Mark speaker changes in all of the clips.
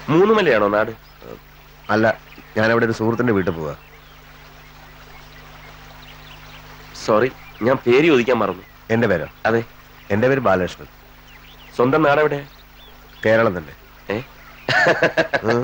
Speaker 1: മൂന്നുമലയാണോ നാട്
Speaker 2: അല്ല ഞാൻ അവിടെ ഒരു സുഹൃത്തിന്റെ വീട്ടിൽ പോവാ
Speaker 1: സോറി ഞാൻ പേര് ചോദിക്കാൻ മറന്നു
Speaker 2: എന്റെ പേരോ
Speaker 1: അതെ
Speaker 2: എന്റെ പേര് ബാലകൃഷ്ണൻ
Speaker 1: സ്വന്തം നാടെവിടെ
Speaker 2: കേരളം തന്നെ
Speaker 1: ഏ
Speaker 2: ഉം.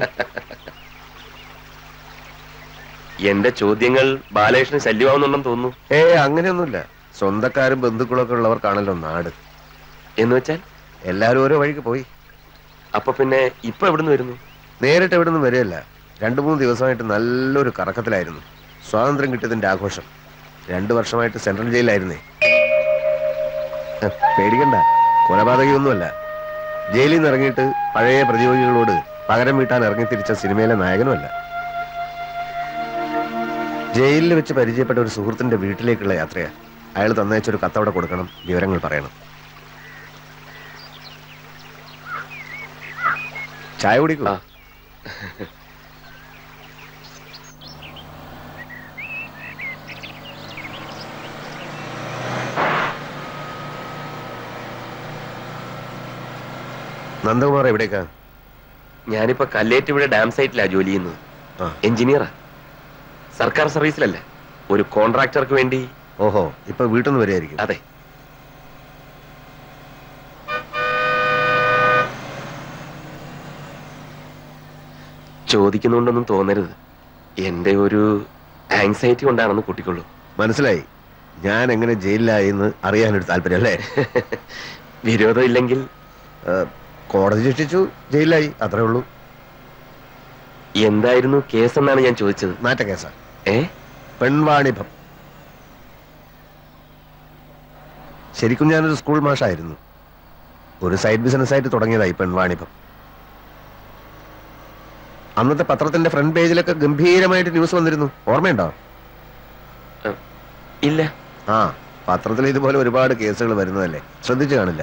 Speaker 1: എന്റെ ചോദ്യങ്ങൾ ബാലകൃഷ്ണൻ ശല്യമാവുന്നുണ്ടെന്ന് തോന്നുന്നു
Speaker 2: ഏ അങ്ങനെയൊന്നുമില്ല സ്വന്തക്കാരും ബന്ധുക്കളൊക്കെ ഉള്ളവർക്കാണല്ലോ നാട്
Speaker 1: എന്ന് വെച്ചാൽ
Speaker 2: എല്ലാരും ഓരോ വഴിക്ക് പോയി
Speaker 1: അപ്പൊ പിന്നെ ഇപ്പൊ എവിടുന്ന് വരുന്നു
Speaker 2: നേരിട്ട് എവിടെ നിന്നും വരികയല്ല രണ്ടു മൂന്ന് ദിവസമായിട്ട് നല്ലൊരു കറക്കത്തിലായിരുന്നു സ്വാതന്ത്ര്യം കിട്ടിയതിന്റെ ആഘോഷം രണ്ടു വർഷമായിട്ട് സെൻട്രൽ ജയിലായിരുന്നേ ഹ, പേടിക്കണ്ട കൊലപാതകയൊന്നുമല്ല ജയിലിൽ നിന്ന് ഇറങ്ങിയിട്ട് പഴയ പ്രതിയോഗികളോട് പകരം വീട്ടാൻ ഇറങ്ങി തിരിച്ച സിനിമയിലെ നായകനുമല്ല ജയിലിൽ വെച്ച് പരിചയപ്പെട്ട ഒരു സുഹൃത്തിന്റെ വീട്ടിലേക്കുള്ള യാത്രയാ അയാൾ തന്നയച്ചൊരു കത്തവിടെ കൊടുക്കണം വിവരങ്ങൾ പറയണം ചായ കുടിക്കൂ
Speaker 1: ആ.
Speaker 2: നന്ദകുമാർ എവിടേക്കാ
Speaker 1: ഞാനിപ്പോ കല്ലേറ്റുപുഴ ഡാം സൈറ്റിലാ ജോലി ചെയ്യുന്നത്
Speaker 2: ആ.
Speaker 1: എഞ്ചിനീയറാ സർക്കാർ സർവീസിലല്ല ഒരു കോൺട്രാക്ടർക്ക് വേണ്ടി
Speaker 2: ഓഹോ ഇപ്പൊ വീട്ടിൽ നിന്ന് വരികയായിരിക്കും
Speaker 1: അതെ ചോദിക്കുന്നുണ്ടൊന്നും തോന്നരുത് എന്റെ ഒരു ആങ്സൈറ്റി കൊണ്ടാണെന്ന് കൂട്ടിക്കൊള്ളൂ
Speaker 2: മനസ്സിലായി ഞാൻ എങ്ങനെ ജയിലിലായി എന്ന് അറിയാനൊരു താല്പര്യം അല്ലേ
Speaker 1: വിരോധം ഇല്ലെങ്കിൽ
Speaker 2: ഏ, കോടതി ശിക്ഷിച്ചു ജയിലിലായി അത്രേ ഉള്ളൂ
Speaker 1: എന്തായിരുന്നു കേസെന്നാണ് ഞാൻ ചോദിച്ചത്
Speaker 2: നാറ്റ കേസാ
Speaker 1: ഏ
Speaker 2: പെൺവാണിഭം ശരിക്കും ഞാനൊരു സ്കൂൾ മാഷായിരുന്നു ഒരു സൈഡ് ബിസിനസ് ആയിട്ട് തുടങ്ങിയതായി പെൺവാണിഭം അന്നത്തെ പത്രത്തിന്റെ ഫ്രണ്ട് പേജിലൊക്കെ ഗംഭീരമായിട്ട് ന്യൂസ് വന്നിരുന്നു ഓർമ്മയുണ്ടോ
Speaker 1: ഇല്ല
Speaker 2: ആ പത്രത്തിൽ ഇതുപോലെ ഒരുപാട് കേസുകൾ വരുന്നതല്ലേ ശ്രദ്ധിച്ചു കാണില്ല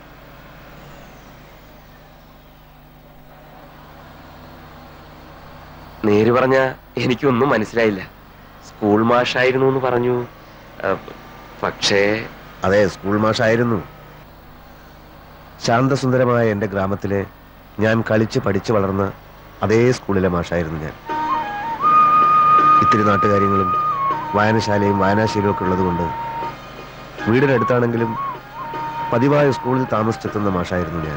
Speaker 1: നേര് പറഞ്ഞ എനിക്കൊന്നും മനസ്സിലായില്ല സ്കൂൾ മാഷായിരുന്നു എന്ന് പറഞ്ഞു ആ, പക്ഷേ
Speaker 2: അതെ സ്കൂൾ മാഷായിരുന്നു ശാന്തസുന്ദരമായ എൻ്റെ ഗ്രാമത്തിലെ ഞാൻ കളിച്ച് പഠിച്ചു വളർന്ന അതേ സ്കൂളിലെ മാഷായിരുന്നു ഞാൻ ഇത്തിരി നാട്ടുകാര്യങ്ങളും വായനശാലയും വായനാശീലവും ഒക്കെ ഉള്ളതുകൊണ്ട് വീടിനടുത്താണെങ്കിലും പതിവായ സ്കൂളിൽ താമസിച്ചെത്തുന്ന മാഷായിരുന്നു ഞാൻ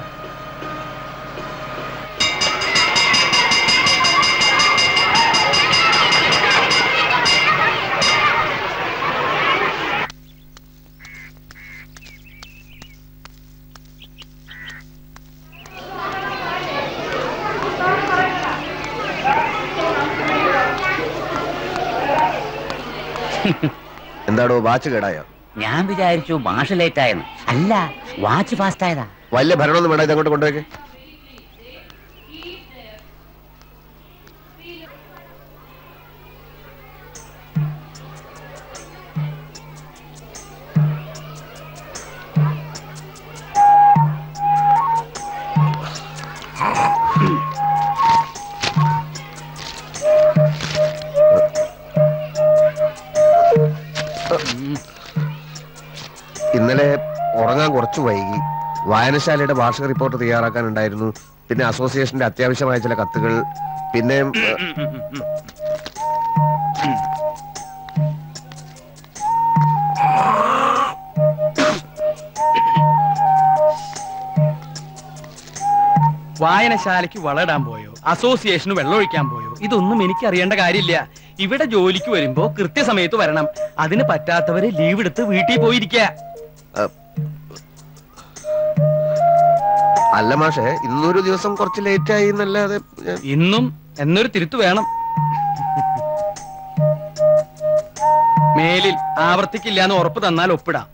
Speaker 2: എന്താടോ വാച്ച് കേടായോ
Speaker 3: ഞാൻ വിചാരിച്ചു മാഷ് ലേറ്റ് ആയെന്ന് അല്ല വാച്ച് ഫാസ്റ്റ് ആയതാ
Speaker 2: വലിയ ഭരണമൊന്നും വേണ്ട ഇതങ്ങോട്ട് കൊണ്ടുപോയി ഇന്നലെ ഉറങ്ങാൻ കുറച്ച് വൈകി വായനശാലയുടെ വാർഷിക റിപ്പോർട്ട് തയ്യാറാക്കാനുണ്ടായിരുന്നു പിന്നെ അസോസിയേഷന്റെ അത്യാവശ്യമായ ചില കത്തുകൾ പിന്നെ ഏഹ്,
Speaker 4: വായനശാലയ്ക്ക് വളമിടാൻ പോയോ അസോസിയേഷന് വെള്ളമൊഴിക്കാൻ പോയോ ഇതൊന്നും എനിക്ക് അറിയേണ്ട കാര്യമില്ല ഇവിടെ ജോലിക്ക് വരുമ്പോ കൃത്യസമയത്ത് വരണം അതിന് പറ്റാത്തവര് ലീവ് എടുത്ത് വീട്ടിൽ പോയിരിക്കുക
Speaker 2: അല്ല മാഷെ ഇന്നൊരു ദിവസം കുറച്ച് ലേറ്റ് ആയി എന്നല്ലാതെ ഞാൻ-
Speaker 4: ഇന്നും എന്നൊരു തിരുത്തു വേണം മേലിൽ ആവർത്തിക്കില്ല എന്ന് ഉറപ്പ് തന്നാൽ ഒപ്പിടാം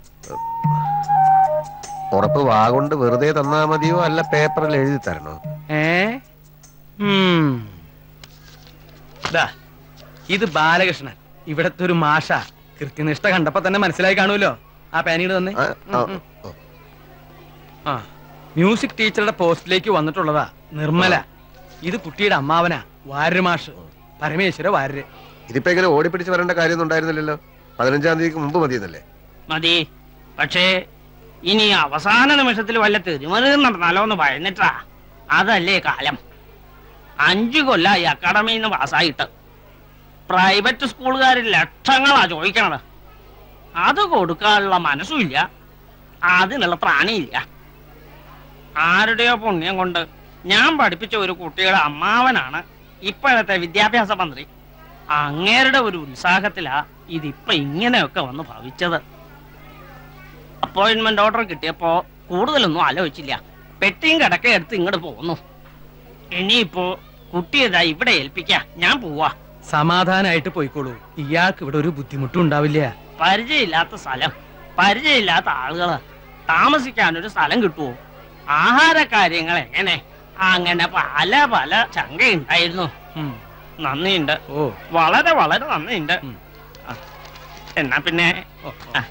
Speaker 2: ഉറപ്പ് വാ കൊണ്ട് വെറുതെ തന്നാ മതിയോ അല്ല പേപ്പറിൽ എഴുതി തരണോ
Speaker 4: ഏ ഉം. ദാ, ഇത് ബാലകൃഷ്ണൻ ഇവിടത്തെ ഒരു മാഷ കൃത്യനിഷ്ഠ കണ്ടപ്പോ തന്നെ മനസ്സിലായി കാണുമല്ലോ ആ പാനീട് തന്നെ
Speaker 2: ആ, ആ,
Speaker 4: ഉം, ഉം.
Speaker 2: ആ.
Speaker 4: ആ മ്യൂസിക് ടീച്ചറുടെ പോസ്റ്റിലേക്ക് വന്നിട്ടുള്ളതാ നിർമ്മല ഇത് കുട്ടിയുടെ അമ്മാവനാ വാര്യര് മാഷ് പരമേശ്വര വാര്യര്
Speaker 2: ഇതിപ്പോ ഇങ്ങനെ ഓടിപ്പിടിച്ച് വരേണ്ട കാര്യമൊന്നും ഉണ്ടായിരുന്നില്ലല്ലോ പതിനഞ്ചാം തീയതിക്ക് മുമ്പ് മതിയെന്നല്ലേ
Speaker 5: മതി പക്ഷേ ഇനി അവസാന നിമിഷത്തിൽ വല്ല തെരുമറി നടന്നാലോ എന്ന് ഭയന്നിട്ടാ അതല്ലേ കാലം അഞ്ചു കൊല്ലായി അക്കാഡമിയിൽ നിന്ന് പാസ്സായിട്ട് പ്രൈവറ്റ് സ്കൂളുകാരിൽ ലക്ഷങ്ങളാ ചോദിക്കണത് അത് കൊടുക്കാനുള്ള മനസ്സുമില്ല അതിനുള്ള പ്രാണിയില്ല ആരുടെയോ പുണ്യം കൊണ്ട് ഞാൻ പഠിപ്പിച്ച ഒരു കുട്ടിയുടെ അമ്മാവനാണ് ഇപ്പോഴത്തെ വിദ്യാഭ്യാസ മന്ത്രി അങ്ങേരുടെ ഒരു ഉത്സാഹത്തിലാ ഇതിപ്പോ ഇങ്ങനെയൊക്കെ വന്ന് ഭവിച്ചത് അപ്പോയിന്റ്മെന്റ് ഓർഡർ കിട്ടിയപ്പോ കൂടുതലൊന്നും ആലോചിച്ചില്ല പെട്ടിയും കിടക്ക എടുത്ത് ഇങ്ങോട്ട് പോന്നു ഇനിയിപ്പോ കുട്ടിയതാ ഇവിടെ ഏൽപ്പിക്ക ഞാൻ പോവാ
Speaker 4: സമാധാനായിട്ട് പോയിക്കോളൂ ഇയാൾക്ക് ഇവിടെ ഒരു ബുദ്ധിമുട്ടും ഉണ്ടാവില്ല
Speaker 5: പരിചയമില്ലാത്ത സ്ഥലം പരിചയമില്ലാത്ത ആളുകള് താമസിക്കാൻ ഒരു സ്ഥലം കിട്ടുമോ ആഹാര കാര്യങ്ങൾ എങ്ങനെ അങ്ങനെ പല പല ചങ്കയുണ്ടായിരുന്നു
Speaker 4: ഉം.
Speaker 5: നന്ദിയുണ്ട്
Speaker 4: ഓ
Speaker 5: വളരെ വളരെ നന്ദിയുണ്ട്
Speaker 4: ഉം.
Speaker 5: ആ, എന്നാ പിന്നെ
Speaker 4: ഓ, ഓ.
Speaker 5: ആ.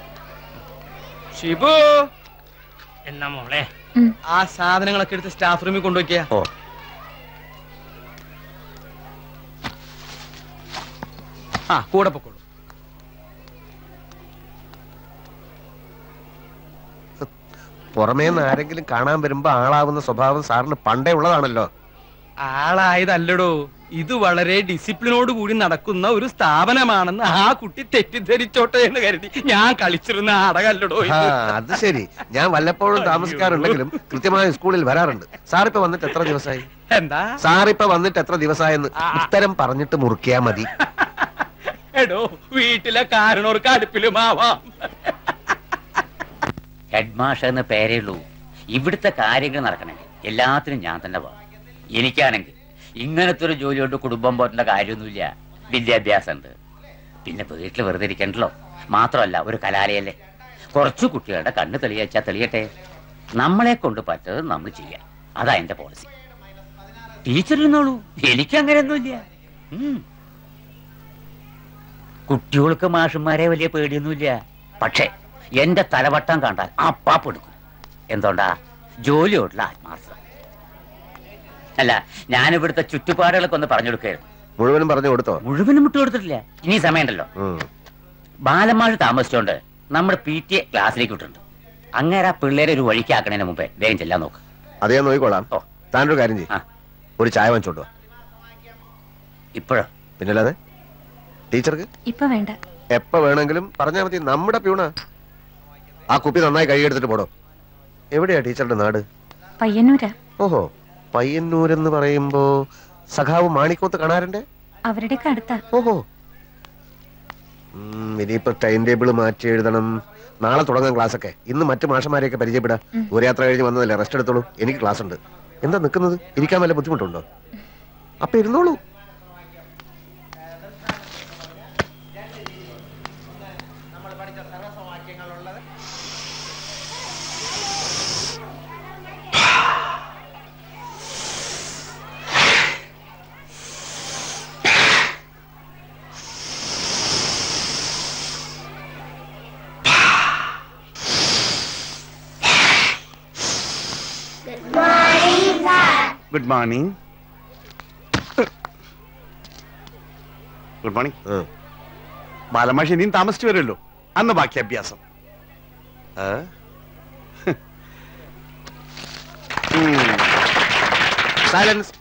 Speaker 4: ഷിബു
Speaker 5: എന്നാ മോളെ
Speaker 4: ആ സാധനങ്ങളൊക്കെ എടുത്ത് സ്റ്റാഫ് റൂമിൽ കൊണ്ടുവയ്ക്കുക
Speaker 2: ഓ
Speaker 4: ആ കൂടെ പൊക്കോളൂ
Speaker 2: പുറമേ നിന്ന് ആരെങ്കിലും കാണാൻ വരുമ്പോ ആളാവുന്ന സ്വഭാവം സാറിന് പണ്ടേ ഉള്ളതാണല്ലോ
Speaker 4: ആളായതല്ലടോ ഇത് വളരെ ഡിസിപ്ലിനോട് കൂടി നടക്കുന്ന ഒരു സ്ഥാപനമാണെന്ന് ആ കുട്ടി തെറ്റിദ്ധരിച്ചോട്ടെ എന്ന് കരുതി ഞാൻ കളിച്ചിരുന്ന നാടകല്ലടോ
Speaker 2: ആ,
Speaker 4: ഇത്
Speaker 2: അത് ശരി ഞാൻ വല്ലപ്പോഴും താമസിക്കാറുണ്ടെങ്കിലും കൃത്യമായി സ്കൂളിൽ വരാറുണ്ട് സാറിപ്പോ വന്നിട്ട് എത്ര ദിവസമായി
Speaker 4: എന്താ
Speaker 2: സാറിപ്പോ വന്നിട്ട് എത്ര ദിവസമായെന്ന് ഉത്തരം പറഞ്ഞിട്ട് മുറിക്കാ മതി
Speaker 4: എടോ വീട്ടിലെ കാരണവർക്ക് അടുപ്പിലുമാവാം
Speaker 3: ഹെഡ് മാഷ് എന്ന പേരേ ഉള്ളൂ ഇവിടുത്തെ കാര്യങ്ങൾ നടക്കണമെങ്കിൽ എല്ലാത്തിനും ഞാൻ തന്നെ പോകാം എനിക്കാണെങ്കിൽ ഇങ്ങനത്തെ ഒരു ജോലി കൊണ്ട് കുടുംബം പോറ്റേണ്ട കാര്യമൊന്നുമില്ല വിദ്യാഭ്യാസം ഉണ്ട് പിന്നെ വീട്ടിൽ വെറുതെ ഇരിക്കണ്ടല്ലോ മാത്രമല്ല ഒരു കലാലയല്ലേ കുറച്ചു കുട്ടികളുടെ കണ്ണ് തെളിയച്ചാ തെളിയട്ടെ നമ്മളെ കൊണ്ട് പറ്റത് നമ്മൾ ചെയ്യാം അതാ എന്റെ പോളിസി ടീച്ചർ ഇരുന്നോളൂ എനിക്ക് അങ്ങനെയൊന്നുമില്ല ഉം. കുട്ടികൾക്ക് മാഷന്മാരെ വലിയ പേടിയൊന്നുമില്ല പക്ഷേ എന്റെ തലവട്ടം കണ്ടാൽ അപ്പാപ്പെടുക്കും എന്തുകൊണ്ടാ ജോലിയോടുള്ള ആത്മാർത്ഥത അല്ല ഞാനിവിടുത്തെ ചുറ്റുപാടുകളൊക്കെ ഒന്ന് പറഞ്ഞു കൊടുക്കുകയായിരുന്നു
Speaker 2: മുഴുവനും പറഞ്ഞു കൊടുത്തോ
Speaker 3: മുഴുവനും വിട്ടു കൊടുത്തിട്ടില്ല ഇനി സമയമുണ്ടല്ലോ
Speaker 2: ഉം.
Speaker 3: ബാലന്മാർ താമസിച്ചോണ്ട് നമ്മുടെ പി ടി എ ക്ലാസ്സിലേക്ക് വിട്ടിട്ടുണ്ട് അങ്ങനെ ആ പിള്ളേരെ ഒരു വഴിക്കാക്കണതിന് മുമ്പേ വേഗം ചെല്ലാൻ നോക്ക്
Speaker 2: അത് ഞാൻ നോക്കിക്കോളാം
Speaker 3: ഓ.
Speaker 2: താനൊരു കാര്യം ചെയ്യും
Speaker 3: ആ.
Speaker 2: ഒരു ചായ വാങ്ങിച്ചോണ്ടോ
Speaker 3: ഇപ്പോഴോ
Speaker 2: പിന്നല്ലാതെ ടീച്ചർക്ക്
Speaker 6: ഇപ്പൊ വേണ്ട
Speaker 2: എപ്പ വേണമെങ്കിലും പറഞ്ഞാൽ മതി നമ്മുടെ പ്യൂണ ആ കുപ്പി നന്നായി കൈയെടുത്തിട്ട് പോടോ എവിടെയാ ടീച്ചറുടെ നാട്
Speaker 6: പയ്യന്നൂരാ
Speaker 2: ഓഹോ പയ്യന്നൂരെന്ന് പറയുമ്പോ സഖാവ് മാണിക്കോത്ത് കാണാറുണ്ട്
Speaker 6: അവരുടെയൊക്കെ അടുത്താ
Speaker 2: ഓഹോ ഉം, ഇനിയിപ്പോ ടൈം ടേബിൾ മാറ്റി എഴുതണം നാളെ തുടങ്ങാം ക്ലാസ് ഒക്കെ ഇന്ന് മറ്റു മാഷന്മാരെയൊക്കെ പരിചയപ്പെടാം
Speaker 6: ഉം.
Speaker 2: ഒരു യാത്ര കഴിഞ്ഞ് വന്നതല്ലേ റെസ്റ്റ് എടുത്തോളൂ എനിക്ക് ക്ലാസ് ഉണ്ട് എന്താ നിൽക്കുന്നത് ഇരിക്കാൻ വല്ല ബുദ്ധിമുട്ടുണ്ടോ അപ്പൊ ഇരുന്നോളൂ
Speaker 7: ഗുഡ് മോർണിംഗ് ഗുഡ് മോർണിംഗ്
Speaker 2: ഉം.
Speaker 7: ബാലമാഷി ഇനിയും താമസിച്ചു വരുമല്ലോ അന്ന് ബാക്കി അഭ്യാസം
Speaker 2: ആ? സൈലൻസ്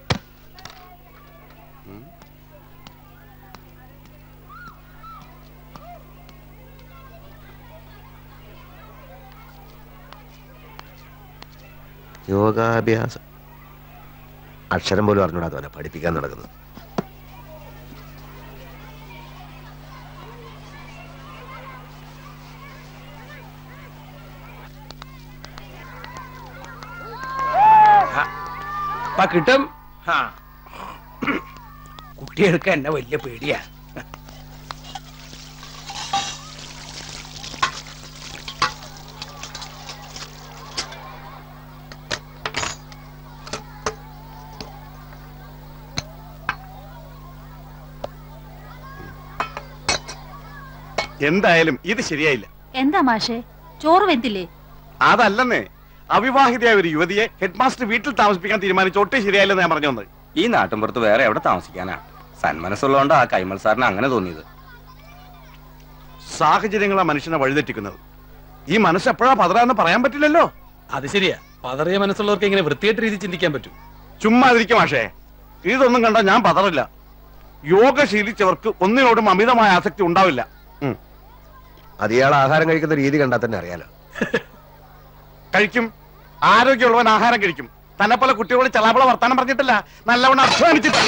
Speaker 2: യോഗാഭ്യാസം അക്ഷരം പോലും അറിഞ്ഞൂടാ അവനെ പഠിപ്പിക്കാൻ നടക്കുന്നത്
Speaker 4: അപ്പൊ കിട്ടും ആ. കുട്ടികൾക്ക് എന്നെ വലിയ പേടിയാ
Speaker 7: എന്തായാലും ഇത് ശരിയായില്ല
Speaker 6: എന്താ മാഷേ ചോറ് വെന്തില്ലേ
Speaker 7: അതല്ലെന്നേ അവിവാഹിതയായ ഒരു യുവതിയെ ഹെഡ് മാസ്റ്റർ വീട്ടിൽ താമസിപ്പിക്കാൻ തീരുമാനിച്ച ഒട്ടും ശരിയായില്ലെന്ന് ഞാൻ പറഞ്ഞു വന്നത്
Speaker 8: ഈ നാട്ടിൻപുറത്ത് വേറെ എവിടെ താമസിക്കാനാ സന്മനസ്സുള്ളതുകൊണ്ട് ആ കൈമൾ സാറിന് അങ്ങനെ തോന്നിയത്
Speaker 7: സാഹചര്യങ്ങളാ മനുഷ്യനെ വഴിതെറ്റിക്കുന്നത് ഈ മനസ്സ് എപ്പോഴാ പതറാന്ന് പറയാൻ പറ്റില്ലല്ലോ
Speaker 4: അത് ശരിയാ പതറിയ മനസ്സുള്ളവർക്ക് ഇങ്ങനെ വൃത്തിയായിട്ട് രീതി ചിന്തിക്കാൻ പറ്റും
Speaker 7: ചുമ്മാതിരിക്കും മാഷേ ഇതൊന്നും കണ്ടാ ഞാൻ പതറില്ല യോഗ ശീലിച്ചവർക്ക് ഒന്നിനോടും അമിതമായ ആസക്തി ഉണ്ടാവില്ല ഉം.
Speaker 2: അത് ഇയാൾ ആഹാരം കഴിക്കുന്ന രീതി കണ്ടാൽ തന്നെ അറിയാലോ
Speaker 7: കഴിക്കും ആരോഗ്യമുള്ളവൻ ആഹാരം കഴിക്കും തന്നെ പോലെ കുട്ടികളോട് ചലാപ്പള വർത്താനം പറഞ്ഞിട്ടില്ല നല്ലവണ്ണം അധ്വാനിച്ചിട്ടില്ല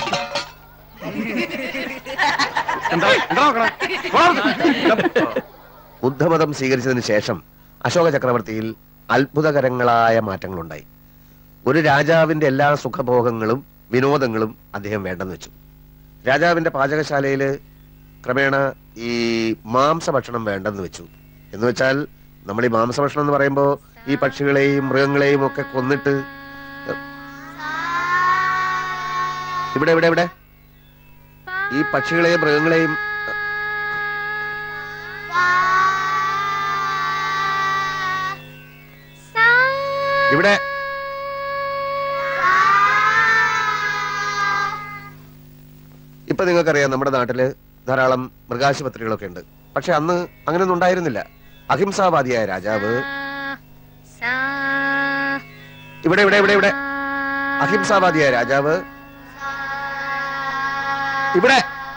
Speaker 7: എന്താ എന്താ നോക്കണേ വളർന്നു.
Speaker 2: ബുദ്ധമതം സ്വീകരിച്ചതിന് ശേഷം അശോക ചക്രവർത്തിയിൽ അത്ഭുതകരങ്ങളായ മാറ്റങ്ങളുണ്ടായി ഒരു രാജാവിന്റെ എല്ലാ സുഖഭോഗങ്ങളും വിനോദങ്ങളും അദ്ദേഹം വേണ്ടെന്ന് വെച്ചു രാജാവിന്റെ പാചകശാലയില് ക്രമേണ ഈ മാംസഭക്ഷണം വേണ്ടെന്ന് വെച്ചു എന്ന് വെച്ചാൽ നമ്മൾ ഈ മാംസഭക്ഷണം എന്ന് പറയുമ്പോൾ ഈ പക്ഷികളെയും മൃഗങ്ങളെയും ഒക്കെ കൊന്നിട്ട് ഇവിടെ ഇവിടെ ഇവിടെ ഈ പക്ഷികളെയും മൃഗങ്ങളെയും ഇവിടെ ഇപ്പൊ നിങ്ങൾക്കറിയാം നമ്മുടെ നാട്ടില് ധാരാളം മൃഗാശുപത്രികളൊക്കെ ഉണ്ട് പക്ഷെ അന്ന് അങ്ങനെയൊന്നും ഉണ്ടായിരുന്നില്ല അഹിംസാവാദിയായ രാജാവ് ഇവിടെ ഇവിടെ ഇവിടെ ഇവിടെ അഹിംസാവാദിയായ രാജാവ് ഇവിടെ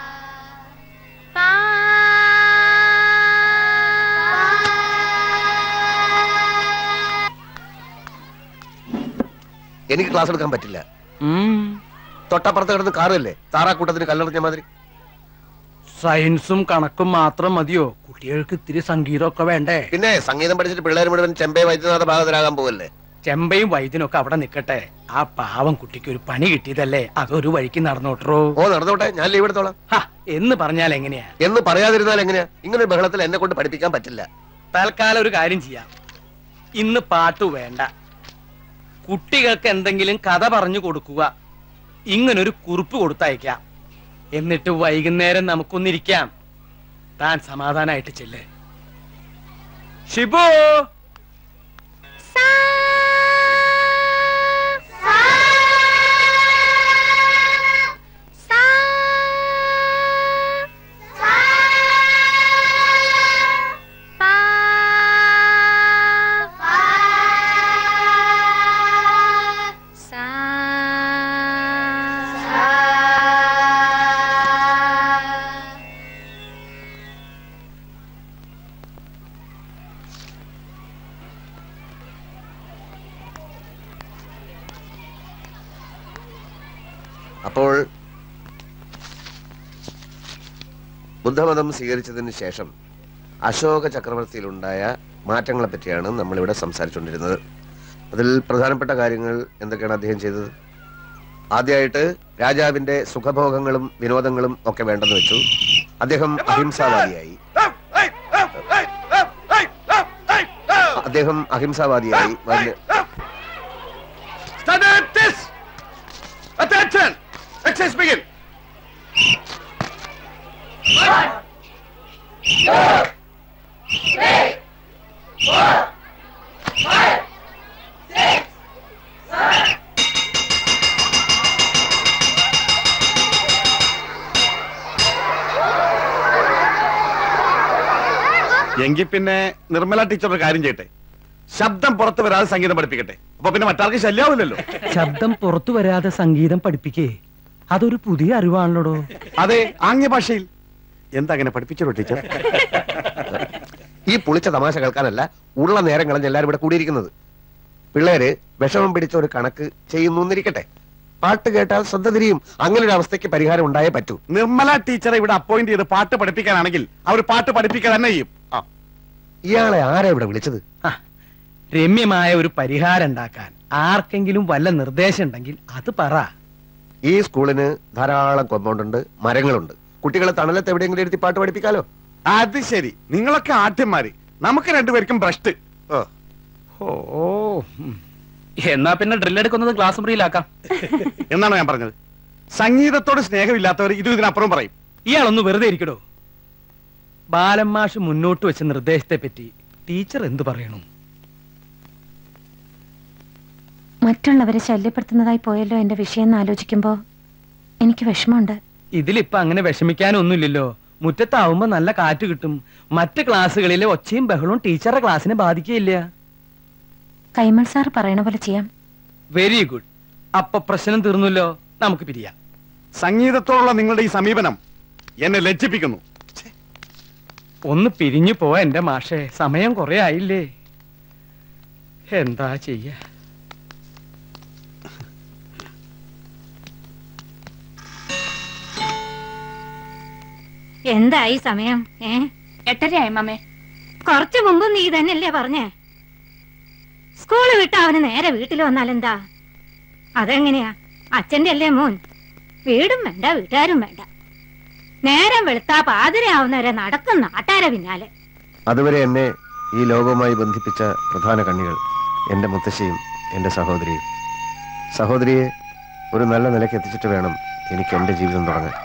Speaker 2: എനിക്ക് ക്ലാസ് എടുക്കാൻ പറ്റില്ല തൊട്ടപ്പുറത്ത് കിടന്ന് കാറല്ലേ താറാക്കൂട്ടത്തിന് കല്ലെറിഞ്ഞ മാതിരി
Speaker 4: സയൻസും കണക്കും മാത്രം മതിയോ കുട്ടികൾക്ക് ഇത്തിരി സംഗീതമൊക്കെ വേണ്ടേ
Speaker 2: പിന്നെ സംഗീതം പഠിച്ചിട്ട് പിള്ളേർ മുഴുവൻ ചെമ്പേ വൈദ്യനാഥ ഭാഗത്തിലാകാൻ പോവല്ലേ
Speaker 4: ചെമ്പയും വൈദ്യനൊക്കെ അവിടെ നിക്കട്ടെ ആ പാവം കുട്ടിക്ക് ഒരു പണി കിട്ടിയതല്ലേ അതൊരു വഴിക്ക് നടന്നോട്ടോ
Speaker 2: ഓ നടന്നോട്ടെ ഞാൻ ലീവ് എടുത്തോളാം
Speaker 4: ഹ, എന്ന് പറഞ്ഞാൽ എങ്ങനെയാ
Speaker 2: എന്ന് പറയാതിരുന്നാൽ എങ്ങനെയാ ഇങ്ങനെ ഒരു ബഹളത്തിൽ എന്നെ കൊണ്ട് പഠിപ്പിക്കാൻ പറ്റില്ല
Speaker 4: തൽക്കാലം ഒരു കാര്യം ചെയ്യാം ഇന്ന് പാട്ട് വേണ്ട കുട്ടികൾക്ക് എന്തെങ്കിലും കഥ പറഞ്ഞു കൊടുക്കുക ഇങ്ങനൊരു കുറിപ്പ് കൊടുത്തയക്കാം എന്നിട്ട് വൈകുന്നേരം നമുക്കൊന്നിരിക്കാം താൻ സമാധാനായിട്ട് ചെല്ലേ ഷിബു
Speaker 2: അപ്പോൾ ബുദ്ധമതം സ്വീകരിച്ചതിന് ശേഷം അശോക ചക്രവർത്തിയിലുണ്ടായ മാറ്റങ്ങളെ പറ്റിയാണ് നമ്മളിവിടെ സംസാരിച്ചുകൊണ്ടിരുന്നത് അതിൽ പ്രധാനപ്പെട്ട കാര്യങ്ങൾ എന്തൊക്കെയാണ് അദ്ദേഹം ചെയ്തത് ആദ്യമായിട്ട് രാജാവിന്റെ സുഖഭോഗങ്ങളും വിനോദങ്ങളും ഒക്കെ വേണ്ടെന്ന് വെച്ചു അദ്ദേഹം അഹിംസാവാദിയായി അദ്ദേഹം അഹിംസാവാദിയായി വന്യ-
Speaker 7: Stand at this. Attention. Exercise begin. എങ്കിൽ പിന്നെ നിർമ്മല ടീച്ചർ ഒരു കാര്യം ചെയ്യട്ടെ ശബ്ദം പുറത്ത് വരാതെ സംഗീതം പഠിപ്പിക്കട്ടെ അപ്പൊ പിന്നെ മറ്റാർക്ക് ശല്യാവില്ലല്ലോ
Speaker 4: ശബ്ദം പുറത്തു വരാതെ സംഗീതം പഠിപ്പിക്കേ അതൊരു പുതിയ അറിവാണല്ലോടോ
Speaker 7: അതെ ആംഗ്യ ഭാഷയിൽ എന്താ അങ്ങനെ പഠിപ്പിച്ചോ ടീച്ചർ
Speaker 2: ഈ പുളിച്ച തമാശ കേൾക്കാനല്ല ഉള്ള നേരം കളഞ്ഞ് എല്ലാവരും ഇവിടെ കൂടിയിരിക്കുന്നത് പിള്ളേര് വിഷമം പിടിച്ച ഒരു കണക്ക് ചെയ്യുന്നു എന്നിരിക്കട്ടെ പാട്ട് കേട്ടാൽ ശ്രദ്ധ തിരിയും അങ്ങനെ ഒരു അവസ്ഥയ്ക്ക് പരിഹാരം ഉണ്ടായേ പറ്റൂ
Speaker 7: നിർമ്മല ടീച്ചറെ ഇവിടെ അപ്പോയിന്റ് ചെയ്ത് പാട്ട് പഠിപ്പിക്കാനാണെങ്കിൽ അവർ പാട്ട് പഠിപ്പിക്കുക തന്നെ ചെയ്യും ആ
Speaker 2: ഇയാളെ ആരാ ഇവിടെ വിളിച്ചത്
Speaker 4: ആ, രമ്യമായ ഒരു പരിഹാരം ഉണ്ടാക്കാൻ ആർക്കെങ്കിലും വല്ല നിർദ്ദേശം ഉണ്ടെങ്കിൽ അത് പറ
Speaker 2: ഈ സ്കൂളിന് ധാരാളം കോമ്പൗണ്ട് ഉണ്ട് മരങ്ങളുണ്ട് കുട്ടികളെ തണലത്ത് എവിടെയെങ്കിലും ഇരുത്തി പാട്ട് പഠിപ്പിക്കാലോ
Speaker 7: അത് ശരി നിങ്ങളൊക്കെ ആദ്യന്മാര് നമുക്ക് രണ്ടുപേർക്കും ഭ്രഷ്ട്
Speaker 2: ഓ
Speaker 4: ഓ ഉം. എന്നാ പിന്നെ ഡ്രിൽ എടുക്കുന്നത് ക്ലാസ് മുറിയിലാക്കാം
Speaker 7: എന്നാണ് ഞാൻ പറഞ്ഞത് സംഗീതത്തോട് സ്നേഹമില്ലാത്തവർ ഇത് ഇതിനപ്പുറം പറയും
Speaker 4: ഇയാളൊന്ന് വെറുതെ ഇരിക്കടോ ബാലന്മാഷ് മുന്നോട്ട് വെച്ച നിർദ്ദേശത്തെ പറ്റി ടീച്ചർ എന്തു പറയണം
Speaker 6: മറ്റുള്ളവരെ ശല്യപ്പെടുത്തുന്നതായി പോയല്ലോ എന്റെ വിഷയം എന്ന് ആലോചിക്കുമ്പോ എനിക്ക് വിഷമമുണ്ട്
Speaker 4: ഇതിലിപ്പോ അങ്ങനെ വിഷമിക്കാനൊന്നുമില്ലല്ലോ മുറ്റത്താവുമ്പോ നല്ല കാറ്റ് കിട്ടും മറ്റ് ക്ലാസ്സുകളിലെ ഒച്ചയും ബഹളവും ടീച്ചറുടെ ക്ലാസ്സിനെ ബാധിക്കുകയില്ല
Speaker 6: കൈമൾ സാർ പറയണ പോലെ ചെയ്യാം
Speaker 4: വെരി ഗുഡ് അപ്പൊ പ്രശ്നം തീർന്നല്ലോ നമുക്ക് പിരിയാം
Speaker 7: സംഗീതത്തോടുള്ള നിങ്ങളുടെ ഈ സമീപനം എന്നെ ലജ്ജിപ്പിക്കുന്നു
Speaker 4: ഒന്ന് പിരിഞ്ഞു പോവാ എന്റെ മാഷേ സമയം കുറെ ആയില്ലേ എന്താ ചെയ്യ
Speaker 9: എന്തായി സമയം ഏ
Speaker 6: എട്ടരയായി മാമേ
Speaker 9: കുറച്ചു മുമ്പ് നീ തന്നെയല്ലേ പറഞ്ഞേ സ്കൂള് വിട്ട് അവന് നേരെ വീട്ടിൽ വന്നാലെന്താ അതെങ്ങനെയാ അച്ഛന്റെ അല്ലേ മോൻ വീടും വേണ്ട വീട്ടുകാരും വേണ്ട നേരം വെളുത്താ പാതിരയാവുന്നവരെ നടക്കും നാട്ടാരെ പിന്നാലെ
Speaker 2: അതുവരെ എന്നെ ഈ ലോകവുമായി ബന്ധിപ്പിച്ച പ്രധാന കണ്ണികൾ എൻ്റെ മുത്തശ്ശിയും എൻ്റെ സഹോദരിയും സഹോദരിയെ ഒരു നല്ല നിലയ്ക്ക് എത്തിച്ചിട്ട് വേണം എനിക്ക് എൻ്റെ ജീവിതം തുടങ്ങാൻ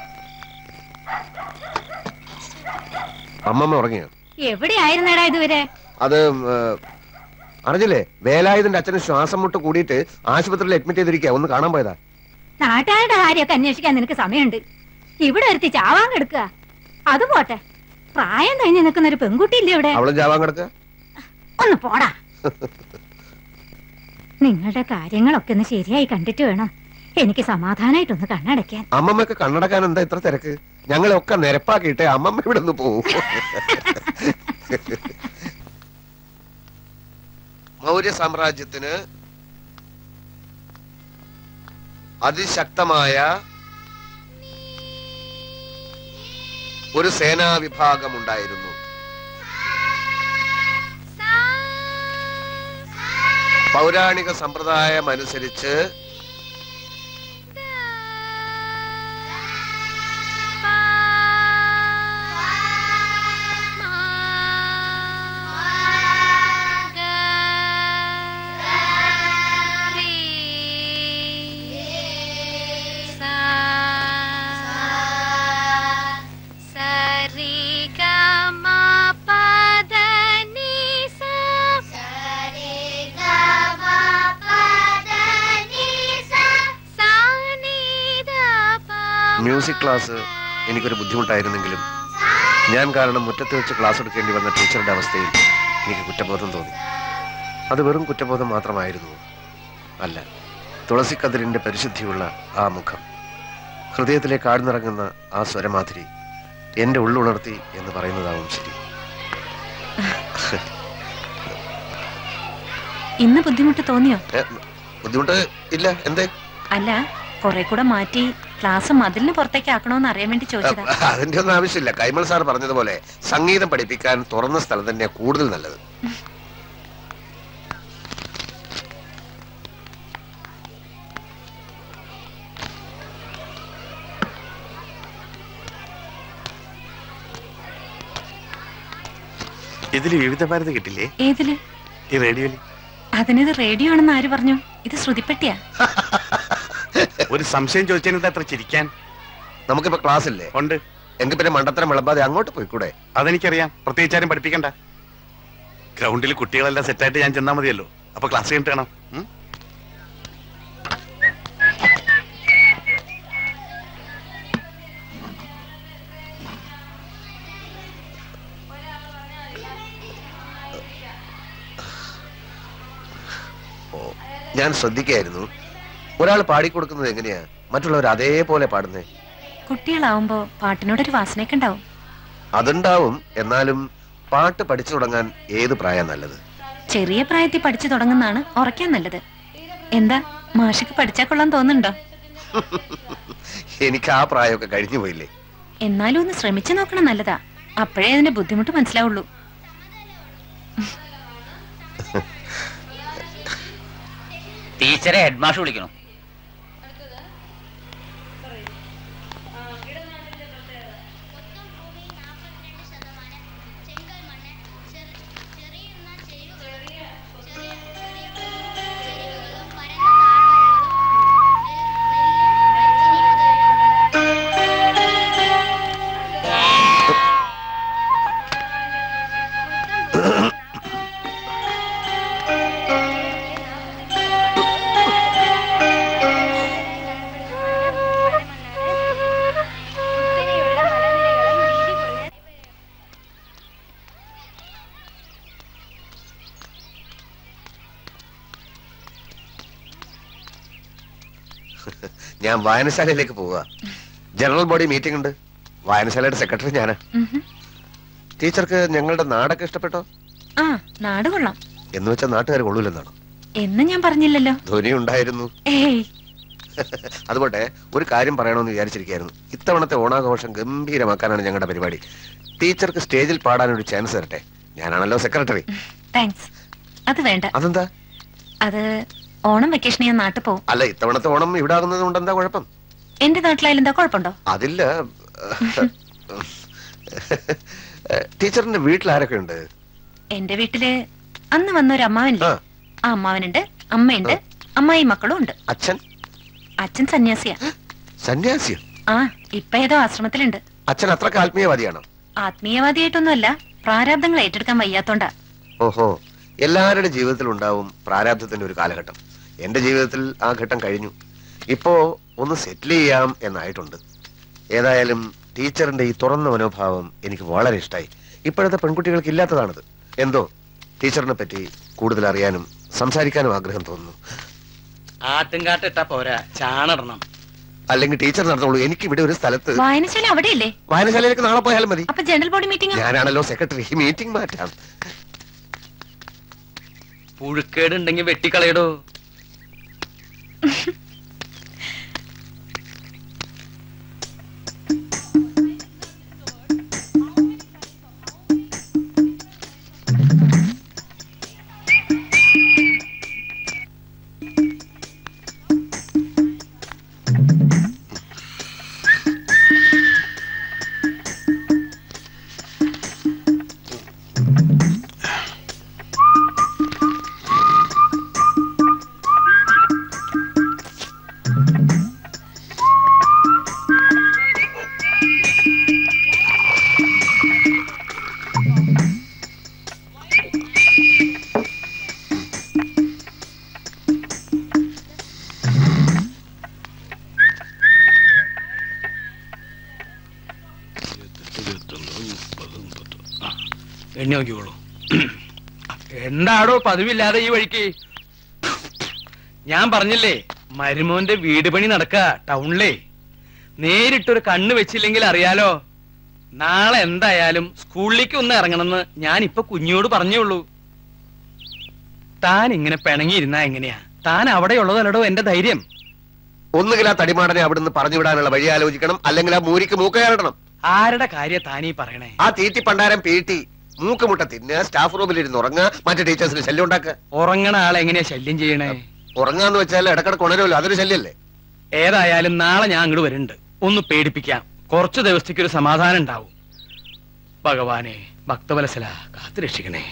Speaker 2: അമ്മമ്മ ഉറങ്ങിയോ
Speaker 9: എവിടെയായിരുന്നേടാ ഇതുവരെ
Speaker 2: അത് ഏ, അറിഞ്ഞില്ലേ വേലായുധന്റെ അച്ഛന് ശ്വാസം മുട്ട് കൂടിയിട്ട് ആശുപത്രിയിൽ അഡ്മിറ്റ് ചെയ്തിരിക്കുക ഒന്ന് കാണാൻ പോയതാ
Speaker 9: നാട്ടുകാരുടെ കാര്യമൊക്കെ അന്വേഷിക്കാൻ നിനക്ക് സമയമുണ്ട് ഇവിടെ ഒരുത്തി ചാവാൻ കിടക്കുക അത് പോട്ടെ പ്രായം കഴിഞ്ഞ് നിൽക്കുന്ന ഒരു പെൺകുട്ടി ഇല്ലേ ഇവിടെ
Speaker 2: അവളും ചാവാൻ കിടക്കുക
Speaker 9: ഒന്ന് പോടാ നിങ്ങളുടെ കാര്യങ്ങളൊക്കെ ഒന്ന് ശരിയായി കണ്ടിട്ട് വേണം എനിക്ക് സമാധാനായിട്ടൊന്ന് കണ്ണടയ്ക്കാൻ
Speaker 2: അമ്മമ്മക്ക് കണ്ണടക്കാൻ എന്താ ഇത്ര തിരക്ക് ഞങ്ങളൊക്കെ നിരപ്പാക്കിയിട്ട് അമ്മമ്മ ഇവിടെ നിന്ന് പോവും മൗര്യ സാമ്രാജ്യത്തിന് അതിശക്തമായ ഒരു സേനാ വിഭാഗം ഉണ്ടായിരുന്നു പൗരാണിക സമ്പ്രദായം അനുസരിച്ച് മ്യൂസിക് ക്ലാസ് എനിക്കൊരു ബുദ്ധിമുട്ടായിരുന്നെങ്കിലും ഞാൻ കാരണം മുറ്റത്ത് വെച്ച് ക്ലാസ് എടുക്കേണ്ടി വന്ന ടീച്ചറുടെ അവസ്ഥയിൽ എനിക്ക് കുറ്റബോധം തോന്നി അത് വെറും കുറ്റബോധം മാത്രമായിരുന്നു അല്ല തുളസിക്കതിരിന്റെ പരിശുദ്ധിയുള്ള ആ മുഖം ഹൃദയത്തിലേക്ക് ആഴ്ന്നിറങ്ങുന്ന ആ സ്വരമാതിരി എന്റെ ഉള്ളുണർത്തി എന്ന് പറയുന്നതാവും ശരി
Speaker 6: ഇന്ന് ബുദ്ധിമുട്ട് തോന്നിയോ
Speaker 2: ഏ, ബുദ്ധിമുട്ട് ഇല്ല എന്തേ
Speaker 6: അല്ല കുറെ കൂടെ മാറ്റി ക്ലാസ് മതിലിന് പുറത്തേക്ക് ആക്കണോന്ന് അറിയാൻ വേണ്ടി ചോദിച്ചതാ
Speaker 2: അതിന്റെ ഒന്നും ആവശ്യമില്ല കൈമൾ സാർ പറഞ്ഞതുപോലെ സംഗീതം പഠിപ്പിക്കാൻ തുറന്ന സ്ഥലം തന്നെയാ കൂടുതൽ നല്ലത്
Speaker 7: ഇതിൽ വിവിധ ഭാരതി കിട്ടില്ലേ
Speaker 6: ഏതില്
Speaker 7: ഈ റേഡിയോയിൽ
Speaker 6: അതിനിത് റേഡിയോ ആണെന്ന് ആര് പറഞ്ഞു ഇത് ശ്രുതിപ്പെട്ടിയാ
Speaker 7: ഒരു സംശയം ചോദിച്ചതിന് അത്ര ചിരിക്കാൻ
Speaker 2: നമുക്കിപ്പോ ക്ലാസ് ഇല്ലേ
Speaker 7: ഉണ്ട്
Speaker 2: എങ്കിൽ പിന്നെ മണ്ടത്തരം വിളമ്പാതെ അങ്ങോട്ട് പോയിക്കൂടെ
Speaker 7: അതെനിക്കറിയാം പ്രത്യേകിച്ച് ആരും പഠിപ്പിക്കണ്ട ഗ്രൗണ്ടിൽ കുട്ടികളെല്ലാം സെറ്റായിട്ട് ഞാൻ ചെന്നാ മതിയല്ലോ അപ്പൊ ക്ലാസ് കഴിഞ്ഞിട്ട് വേണം ഉം?
Speaker 2: ഞാൻ ശ്രദ്ധിക്കായിരുന്നു ഒരാൾ പാടിക്കൊടുക്കുന്നത് എങ്ങനെയാ മറ്റുള്ളവർ അതേപോലെ പാടുന്നേ
Speaker 6: കുട്ടികളാവുമ്പോ പാട്ടിനോടൊരു വാസനയൊക്കെ ഉണ്ടാവും
Speaker 2: അതുണ്ടാവും എന്നാലും പാട്ട് പഠിച്ചു തുടങ്ങാൻ ഏത് പ്രായം നല്ലത്
Speaker 6: ചെറിയ പ്രായത്തിൽ പഠിച്ചു തുടങ്ങുന്നതാണ് ഉറക്കാൻ നല്ലത് എന്താ മാഷക്ക് പഠിച്ചാ കൊള്ളാൻ തോന്നുന്നുണ്ടോ
Speaker 2: എനിക്ക് ആ പ്രായമൊക്കെ കഴിഞ്ഞു പോയില്ലേ
Speaker 6: എന്നാലും ഒന്ന് ശ്രമിച്ചു നോക്കണം നല്ലതാ അപ്പോഴേ അതിന്റെ ബുദ്ധിമുട്ട് മനസ്സിലാവുള്ളൂ
Speaker 3: ടീച്ചറെ ഹെഡ്മാഷ് വിളിക്കണു
Speaker 2: ആ ഞാൻ വായനശാലയിലേക്ക് പോവുക ജനറൽ ബോഡി മീറ്റിംഗ് ഉണ്ട് വായനശാലയുടെ സെക്രട്ടറി ഞാനാ
Speaker 6: ഉഹും.
Speaker 2: ടീച്ചർക്ക് ഞങ്ങളുടെ നാടൊക്കെ ഇഷ്ടപ്പെട്ടോ
Speaker 6: ആ നാട് കൊള്ളാം
Speaker 2: എന്ന് വെച്ചാൽ നാട്ടുകാർ കൊള്ളൂലെന്നാണ്
Speaker 6: എന്ന് ഞാൻ പറഞ്ഞില്ലല്ലോ
Speaker 2: ധ്വനി ഉണ്ടായിരുന്നു
Speaker 6: ഏയ്
Speaker 2: അതുകൊണ്ട് ഒരു കാര്യം പറയണമെന്ന് വിചാരിച്ചിരിക്കുകയായിരുന്നു ഇത്തവണത്തെ ഓണാഘോഷം ഗംഭീരമാക്കാനാണ് ഞങ്ങളുടെ പരിപാടി ടീച്ചർക്ക് സ്റ്റേജിൽ പാടാനൊരു ചാൻസ് തരട്ടെ ഞാനാണല്ലോ സെക്രട്ടറി
Speaker 6: താങ്ക്സ് അത് വേണ്ട
Speaker 2: അതെന്താ
Speaker 6: അത് ഓണം വെക്കേഷന് ഞാൻ നാട്ടിൽ പോവും
Speaker 2: അല്ല ഇത്തവണത്തെ ഓണം ഇവിടെ ആകുന്നത് കൊണ്ട് എന്താ കുഴപ്പം
Speaker 6: എന്റെ നാട്ടിലായാലും എന്താ കുഴപ്പമുണ്ടോ
Speaker 2: അതില്ല ടീച്ചറിന്റെ വീട്ടിൽ ആരൊക്കെ ഉണ്ട്
Speaker 6: എന്റെ വീട്ടില് അന്ന് വന്ന ഒരു അമ്മാവനില്ലേ
Speaker 2: ആ.
Speaker 6: ആ അമ്മാവനുണ്ട് അമ്മയുണ്ട് അമ്മായി മക്കളും ഉണ്ട്
Speaker 2: അച്ഛൻ
Speaker 6: അച്ഛൻ സന്യാസിയാ
Speaker 2: സന്യാസിയോ
Speaker 6: ആ ഇപ്പൊ ഏതോ ആശ്രമത്തിലുണ്ട്
Speaker 2: അച്ഛൻ അത്രക്ക് ആത്മീയവാദിയാണോ
Speaker 6: ആത്മീയവാദിയായിട്ടൊന്നുമല്ല പ്രാരാബ്ദങ്ങൾ ഏറ്റെടുക്കാൻ വയ്യാത്തോണ്ടാ
Speaker 2: ഓഹോ എല്ലാവരുടെ ജീവിതത്തിൽ ഉണ്ടാവും പ്രാരാബ്ധത്തിന്റെ ഒരു കാലഘട്ടം എന്റെ ജീവിതത്തിൽ ആ ഘട്ടം കഴിഞ്ഞു ഇപ്പോ ഒന്ന് സെറ്റിൽ ചെയ്യാം എന്നായിട്ടുണ്ട് ഏതായാലും ടീച്ചറിന്റെ ഈ തുറന്ന മനോഭാവം എനിക്ക് വളരെ ഇഷ്ടമായി ഇപ്പോഴത്തെ പെൺകുട്ടികൾക്ക് ഇല്ലാത്തതാണിത് എന്തോ ടീച്ചറിനെ പറ്റി കൂടുതൽ അറിയാനും സംസാരിക്കാനും ആഗ്രഹം തോന്നുന്നു
Speaker 4: ആട്ടുംകാട്ട് ഇട്ടാ പോരാ ചാണിടണം
Speaker 2: അല്ലെങ്കിൽ ടീച്ചർ നടന്നോളൂ എനിക്ക് ഇവിടെ ഒരു സ്ഥലത്ത്
Speaker 6: വായനശാല അവിടെയല്ലേ
Speaker 2: വായനശാലയിലേക്ക് നാളെ പോയാലും മതി
Speaker 6: അപ്പൊ ജനറൽ ബോഡി മീറ്റിംഗ്
Speaker 2: ഞാനാണല്ലോ സെക്രട്ടറി മീറ്റിംഗ് മാറ്റാം
Speaker 4: പുഴുക്കേട് ഉണ്ടെങ്കിൽ വെട്ടിക്കളയടോ എണ്ണി നോക്കിക്കോളൂ എന്താടോ പതിവില്ലാതെ ഈ വഴിക്ക് ഞാൻ പറഞ്ഞില്ലേ മരുമോന്റെ വീട് പണി നടക്ക ടൗണിലേ നേരിട്ടൊരു കണ്ണ് വെച്ചില്ലെങ്കിൽ അറിയാലോ നാളെ എന്തായാലും സ്കൂളിലേക്ക് ഒന്ന് ഇറങ്ങണമെന്ന് ഞാൻ ഇപ്പൊ കുഞ്ഞോട് പറഞ്ഞേയുള്ളൂ താൻ ഇങ്ങനെ പിണങ്ങിയിരുന്നാ എങ്ങനെയാ താൻ അവിടെ ഉള്ളതല്ലടോ എന്റെ ധൈര്യം
Speaker 2: ഒന്നുകിൽ ആ തടിമാടനെ അവിടുന്ന് പറഞ്ഞു വിടാനുള്ള വഴി ആലോചിക്കണം അല്ലെങ്കിൽ ആ മൂരിക്ക് മൂക്കയാടണം
Speaker 4: ആരുടെ കാര്യ താനീ പറയണേ
Speaker 2: ആ തീറ്റി പണ്ടാരം പീട്ടി മൂക്കുമുട്ട തിന്നുക സ്റ്റാഫ് റൂമിൽ ഇരുന്ന് ഉറങ്ങുക മറ്റു ടീച്ചേഴ്സിന് ശല്യം ഉണ്ടാക്കുക
Speaker 4: ഉറങ്ങണ ആളെ എങ്ങനെയാ ശല്യം ചെയ്യണേ
Speaker 2: ഉറങ്ങാന്ന് വെച്ചാൽ ഇടക്കിടക്ക് ഉണരുമല്ലോ അതൊരു ശല്യല്ലേ
Speaker 4: ഏതായാലും നാളെ ഞാൻ അങ്ങോട്ട് വരുന്നുണ്ട് ഒന്ന് പേടിപ്പിക്കാം കുറച്ചു ദിവസത്തേക്ക് ഒരു സമാധാനം ഉണ്ടാവും ഭഗവാനെ ഭക്തവലസല കാത്തു രക്ഷിക്കണേ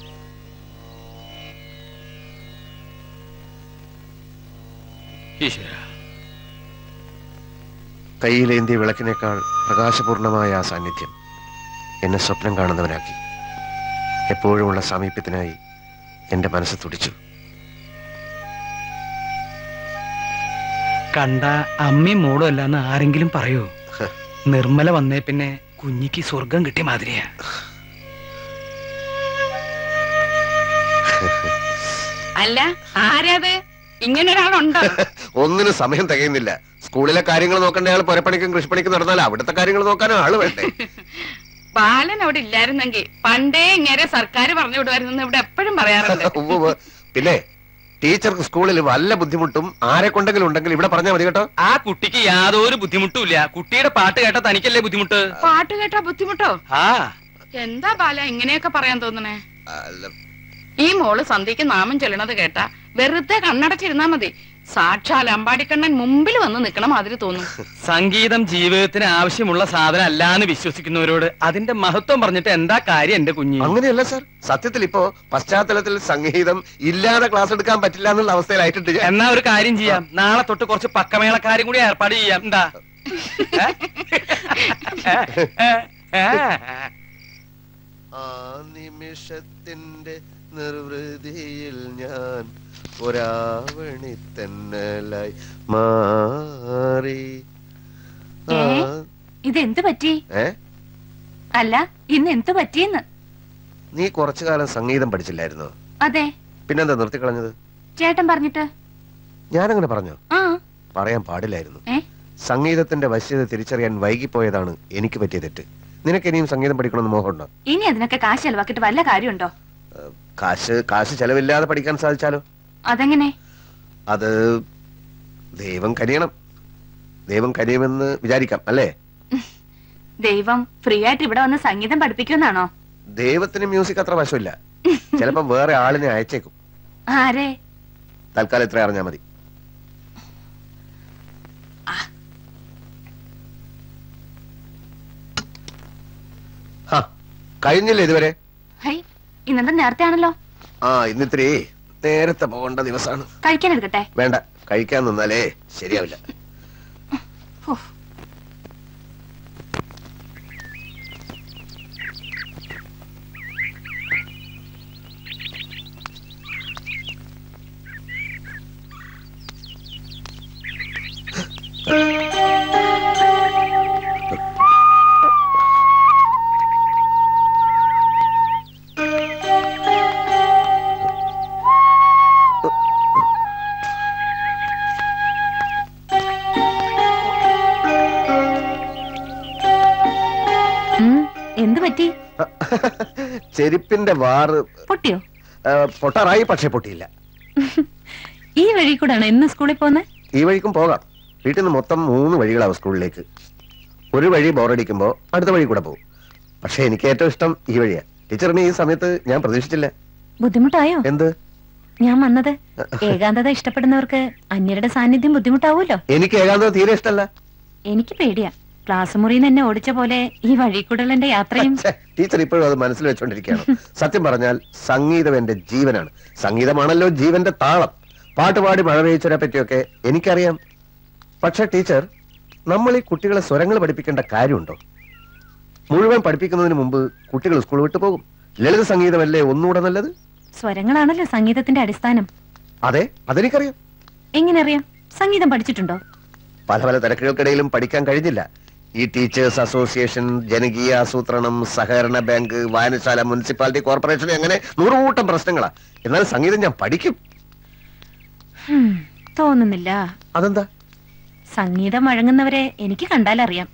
Speaker 4: ഈശ്വര
Speaker 2: കയ്യിലേന്തിയ വിളക്കിനേക്കാൾ പ്രകാശപൂർണമായ ആ സാന്നിധ്യം എന്നെ സ്വപ്നം കാണുന്നവനാക്കി എപ്പോഴുമുള്ള സാമീപ്യത്തിനായി എന്റെ മനസ്സ് തുടിച്ചു
Speaker 4: കണ്ട അമ്മയും മോളും അല്ലാന്ന് ആരെങ്കിലും പറയൂ നിർമ്മല വന്നേ പിന്നെ കുഞ്ഞിക്ക് സ്വർഗം കിട്ടിയ മാതിരിയാ
Speaker 10: അല്ല ആരാത് ഇങ്ങനെ ഒരാളുണ്ടോ
Speaker 2: ഒന്നിനും സമയം തികയുന്നില്ല സ്കൂളിലെ കാര്യങ്ങൾ നോക്കേണ്ട ആൾ പുരപ്പണിക്കും കൃഷിപ്പണിക്കും നടന്നാൽ അവിടുത്തെ കാര്യങ്ങൾ നോക്കാനും ആള് വേണ്ടേ
Speaker 10: ബാലൻ അവിടെ ഇല്ലായിരുന്നെങ്കിൽ പണ്ടേ ഇങ്ങനെ സർക്കാർ പറഞ്ഞു വിടുമായിരുന്നു ഇവിടെ എപ്പോഴും പറയാറുണ്ട്
Speaker 2: ഉവ്വ് ഉവ്വ്. പിന്നെ ടീച്ചർക്ക് സ്കൂളിൽ വല്ല ബുദ്ധിമുട്ടും ആരെ കൊണ്ടെങ്കിലും ഉണ്ടെങ്കിൽ ഇവിടെ പറഞ്ഞാൽ മതി കേട്ടോ
Speaker 4: ആ കുട്ടിക്ക് യാതൊരു ബുദ്ധിമുട്ടുമില്ല കുട്ടിയുടെ പാട്ട് കേട്ട തനിക്കല്ലേ ബുദ്ധിമുട്ട്
Speaker 10: പാട്ട് കേട്ടാ ബുദ്ധിമുട്ടോ
Speaker 4: ആ
Speaker 10: എന്താ ബാല ഇങ്ങനെയൊക്കെ പറയാൻ തോന്നണേ
Speaker 2: അല്ല,
Speaker 10: ഈ മോള് സന്ധ്യക്ക് നാമം ചൊല്ലണത് കേട്ടാ വെറുതെ കണ്ണടച്ചിരുന്നാ മതി സാക്ഷാൽ അമ്പാടിക്കണ്ണൻ മുമ്പിൽ വന്ന് നിക്കണ മാതിരി തോന്നും
Speaker 4: സംഗീതം ജീവിതത്തിന് ആവശ്യമുള്ള സാധനം അല്ലാന്ന് വിശ്വസിക്കുന്നവരോട് അതിന്റെ മഹത്വം പറഞ്ഞിട്ട് എന്താ കാര്യം എന്റെ കുഞ്ഞി
Speaker 2: അങ്ങനെയല്ല സർ സത്യത്തിൽ ഇപ്പോ പശ്ചാത്തലത്തിൽ സംഗീതം ഇല്ലാതെ ക്ലാസ് എടുക്കാൻ പറ്റില്ല എന്നുള്ള അവസ്ഥയിലായിട്ടുണ്ട് ഞാൻ.
Speaker 4: എന്നാ ഒരു കാര്യം ചെയ്യാം നാളെ തൊട്ട് കുറച്ച് പക്കമേളക്കാരും കൂടി ഏർപ്പാട് ചെയ്യാം എന്താ ഏ? ഏ? ഏ?
Speaker 2: ആ നിമിഷത്തിന്റെ നിർവൃതിയിൽ ഞാൻ ഒരാവണി തെന്നലായി മാറി ആ,
Speaker 6: ഇതെന്ത് പറ്റി
Speaker 2: ഏ
Speaker 6: അല്ല ഇന്ന് എന്ത് പറ്റിയെന്ന്
Speaker 2: നീ കുറച്ചു കാലം സംഗീതം പഠിച്ചില്ലായിരുന്നോ
Speaker 6: അതെ
Speaker 2: പിന്നെന്താ നിർത്തിക്കളഞ്ഞത്
Speaker 6: ചേട്ടൻ പറഞ്ഞിട്ട്
Speaker 2: ഞാനങ്ങനെ പറഞ്ഞോ
Speaker 6: ആ
Speaker 2: പറയാൻ പാടില്ലായിരുന്നു
Speaker 10: ഏ?
Speaker 2: സംഗീതത്തിന്റെ വശ്യത തിരിച്ചറിയാൻ വൈകിപ്പോയതാണ് എനിക്ക് പറ്റിയ തെറ്റ് നിനക്ക് ഇനിയും സംഗീതം പഠിക്കണമെന്ന് മോഹമുണ്ടോ
Speaker 11: ഇനി അതിനൊക്കെ കാശ് ചെലവാക്കിട്ട് വല്ല കാര്യമുണ്ടോ
Speaker 2: കാശ് കാശ് ചെലവില്ലാതെ പഠിക്കാൻ സാധിച്ചാലോ
Speaker 11: അതെങ്ങനെ
Speaker 2: അത് ദൈവം കനിയണം ദൈവം കനിയുമെന്ന് വിചാരിക്കാം അല്ലേ
Speaker 11: ദൈവം ഫ്രീ ആയിട്ട് ഇവിടെ വന്ന് സംഗീതം പഠിപ്പിക്കുമെന്നാണോ
Speaker 2: ദൈവത്തിന് മ്യൂസിക് അത്ര വശമില്ല ചിലപ്പോ വേറെ ആളിനെ അയച്ചേക്കും
Speaker 11: ആരെ
Speaker 2: തൽക്കാലം ഇത്ര അറിഞ്ഞാ മതി ഹാ, കഴിഞ്ഞില്ലേ ഇതുവരെ
Speaker 11: ഹൈ ഇന്നത്തെ നേരത്തെ ആണല്ലോ
Speaker 2: ആ ഇന്നിത്തിരി നേരത്തെ പോകേണ്ട ദിവസമാണ്
Speaker 11: കഴിക്കാൻ എടുക്കട്ടെ
Speaker 2: വേണ്ട കഴിക്കാൻ നിന്നാലേ ശരിയാവില്ല
Speaker 11: ഉഫ്.
Speaker 6: ഉം, എന്ത് പറ്റി
Speaker 2: ചെരുപ്പിന്റെ വാറ്
Speaker 6: പൊട്ടിയോ
Speaker 2: ആ, പൊട്ടാറായി പക്ഷെ പൊട്ടിയില്ല
Speaker 6: ഈ വഴി കൂടാണ് എന്ന് സ്കൂളിൽ പോകുന്നത്
Speaker 2: ഈ വഴിക്കും പോകാം വീട്ടിൽ നിന്ന് മൊത്തം മൂന്ന് വഴികളാവും സ്കൂളിലേക്ക് ഒരു വഴി ബോറടിക്കുമ്പോ അടുത്ത വഴി കൂടെ പോകും പക്ഷെ എനിക്ക് ഏറ്റവും ഇഷ്ടം ഈ വഴിയാ ടീച്ചറിന് ഈ സമയത്ത് ഞാൻ പ്രതീക്ഷിച്ചില്ല
Speaker 6: ബുദ്ധിമുട്ടായോ
Speaker 2: എന്ത്
Speaker 6: ഞാൻ വന്നത് ഏകാന്തത ഇഷ്ടപ്പെടുന്നവർക്ക് അന്യരുടെ സാന്നിധ്യം ബുദ്ധിമുട്ടാവൂലോ
Speaker 2: എനിക്ക് ഏകാന്തത തീരെ ഇഷ്ടമല്ല
Speaker 6: എനിക്ക് പേടിയാ ക്ലാസ് മുറിയിൽ നിന്ന് എന്നെ ഓടിച്ച പോലെ ഈ വഴി കൂടൽ എന്റെ യാത്രയും
Speaker 2: ഛെ, ടീച്ചർ ഇപ്പോഴും അത് മനസ്സിൽ വെച്ചോണ്ടിരിക്കുകയാണ് സത്യം പറഞ്ഞാൽ സംഗീതം എന്റെ ജീവനാണ് സംഗീതമാണല്ലോ ജീവന്റെ താളം പാട്ടുപാടി മഴ പെയ്ച്ചതിനെ പറ്റിയൊക്കെ എനിക്കറിയാം പക്ഷെ ടീച്ചർ നമ്മൾ ഈ കുട്ടികളെ സ്വരങ്ങൾ പഠിപ്പിക്കേണ്ട കാര്യമുണ്ടോ മുഴുവൻ പഠിപ്പിക്കുന്നതിന് മുമ്പ് കുട്ടികൾ സ്കൂൾ വിട്ടു പോകും ലളിത സംഗീതമല്ലേ ഒന്നുകൂടെ നല്ലത്
Speaker 6: സ്വരങ്ങളാണല്ലോ സംഗീതത്തിന്റെ അടിസ്ഥാനം
Speaker 2: അതെ അതെനിക്കറിയാം
Speaker 6: എങ്ങനെ അറിയാം സംഗീതം പഠിച്ചിട്ടുണ്ടോ
Speaker 2: പല പല തിരക്കുകൾക്കിടയിലും പഠിക്കാൻ കഴിഞ്ഞില്ല ഈ ടീച്ചേഴ്സ് അസോസിയേഷൻ ജനകീയ ആസൂത്രണം സഹകരണ ബാങ്ക് വായനശാല മുനിസിപ്പാലിറ്റി കോർപ്പറേഷൻ അങ്ങനെ നൂറുകൂട്ടം പ്രശ്നങ്ങളാ എന്നാൽ സംഗീതം ഞാൻ പഠിക്കും
Speaker 6: ഹും, തോന്നുന്നില്ല
Speaker 2: അതെന്താ
Speaker 6: സംഗീതം വഴങ്ങുന്നവരെ എനിക്ക് കണ്ടാലറിയാം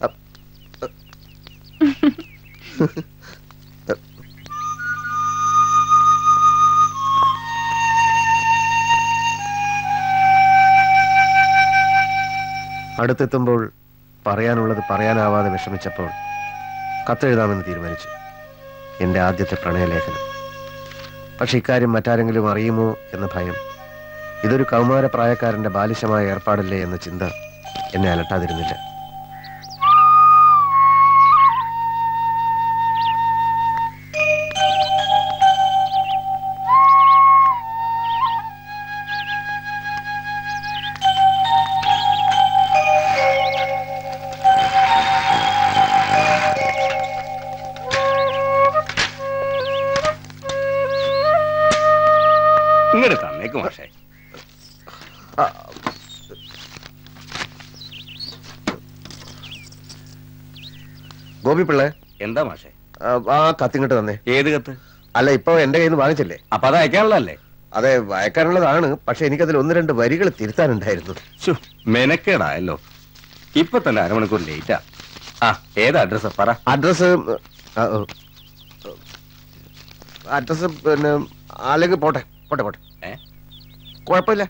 Speaker 2: അടുത്തെത്തുമ്പോൾ പറയാനുള്ളത് പറയാനാവാതെ വിഷമിച്ചപ്പോൾ കത്തെഴുതാമെന്ന് തീരുമാനിച്ചു എന്റെ ആദ്യത്തെ പ്രണയലേഖനം പക്ഷെ ഇക്കാര്യം മറ്റാരെങ്കിലും അറിയുമോ എന്ന ഭയം ഇതൊരു കൗമാര പ്രായക്കാരന്റെ ബാലിശമായ ഏർപ്പാടല്ലേ എന്ന ചിന്ത എന്നെ അലട്ടാതിരുന്നില്ല
Speaker 8: ഇങ്ങോട്ട് തന്നേക്ക് മാഷേ
Speaker 2: ഗോപി പിള്ളേ
Speaker 8: എന്താ മാഷേ
Speaker 2: ആ, ആ കത്തിങ്ങോട്ട് തന്നെ
Speaker 8: ഏത് കത്ത്
Speaker 2: അല്ല ഇപ്പൊ എന്റെ കയ്യിൽ നിന്ന് വാങ്ങിച്ചില്ലേ
Speaker 8: അപ്പൊ അത് അയക്കാനുള്ളതല്ലേ
Speaker 2: അതെ വായിക്കാനുള്ളതാണ് പക്ഷെ എനിക്കതിൽ ഒന്ന് രണ്ട് വരികൾ തിരുത്താനുണ്ടായിരുന്നു
Speaker 8: ശ്ശോ, മെനക്കേടായല്ലോ ഇപ്പൊ തന്നെ അരമണിക്കൂർ ലേറ്റാ ആ ഏത് അഡ്രസ് പറ
Speaker 2: അഡ്രസ് അഡ്രസ് പിന്നെ അല്ലെങ്കിൽ പോട്ടെ പോട്ടെ പോട്ടെ
Speaker 8: ഏ?
Speaker 2: കുഴപ്പമില്ല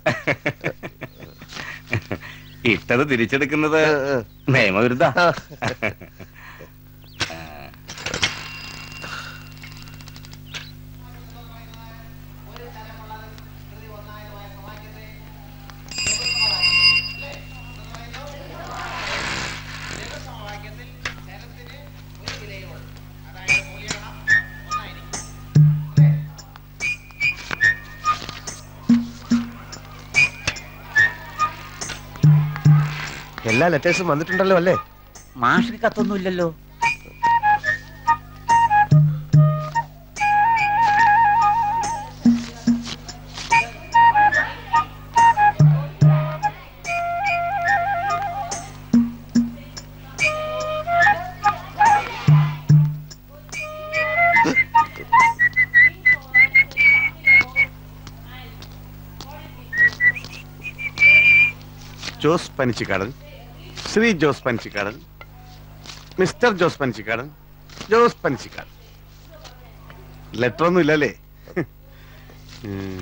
Speaker 8: ഇട്ടത് തിരിച്ചെടുക്കുന്നത് നിയമവിരുദ്ധ
Speaker 2: ആ. എല്ലാ ലെറ്റേഴ്സും വന്നിട്ടുണ്ടല്ലോ അല്ലേ
Speaker 3: മാഷിന് കത്തൊന്നുമില്ലല്ലോ
Speaker 7: ജോസ് പനിച്ചിക്കാടൻ ശ്രീ ജോസ് പനിച്ചിക്കാടൻ മിസ്റ്റർ ജോസ് പനിച്ചിക്കാടൻ ജോസ് പനിച്ചിക്കാടൻ ലെറ്റർ ഒന്നും ഇല്ലല്ലേ ഉം.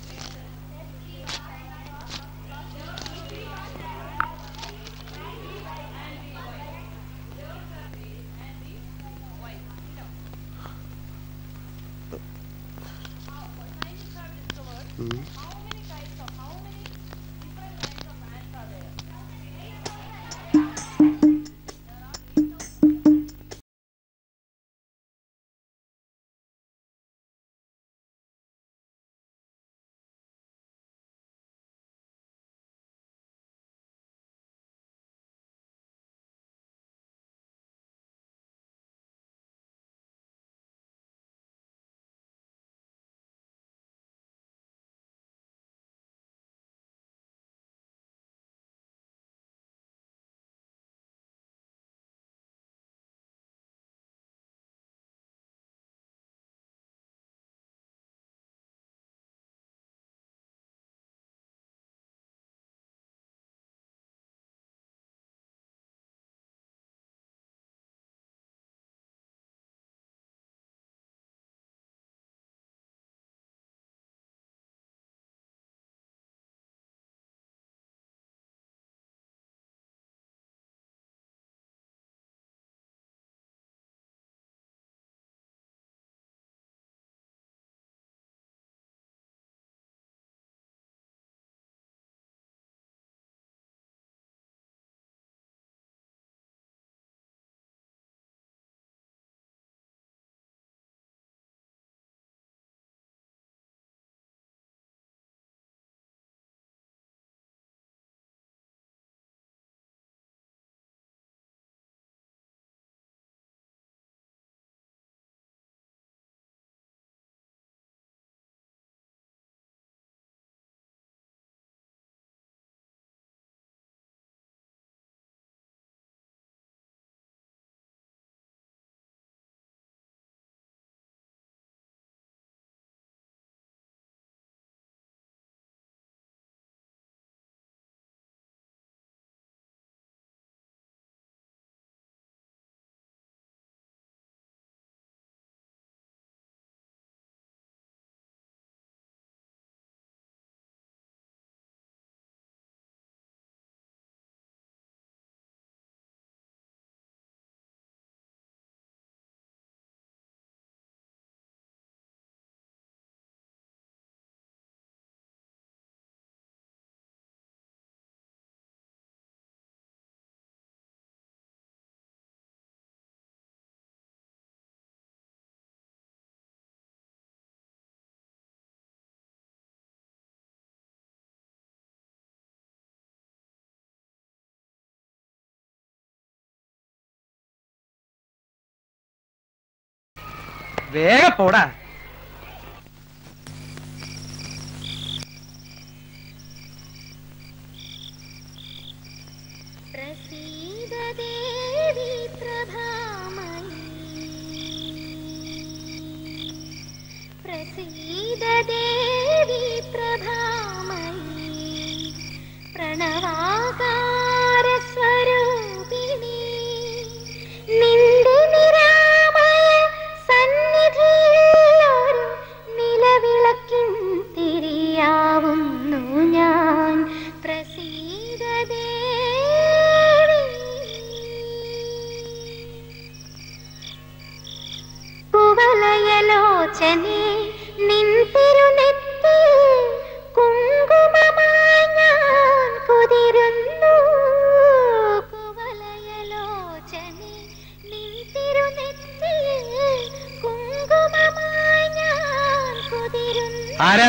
Speaker 4: വേഗം പോടാ
Speaker 12: പ്രസീദ ദേവി പ്രഭാമയി പ്രണവാകാര സ്വരൂപിണി നിന്റെ നിരാമയ സന്നിധിയിൽ ഒരു നിലവിളക്കിൻ തിരിയാവുന്നു ഞാൻ പ്രസീദ ദേവി കുവലയലോചനെ നിൻ തിരുനെറ്റി കുങ്കുമമായി ഞാൻ കുതിരുന്നു കുവലയലോചനെ നിൻ തിരുനെറ്റി കുങ്കുമമായി ഞാൻ കുതിരുന്നു
Speaker 4: ആരാ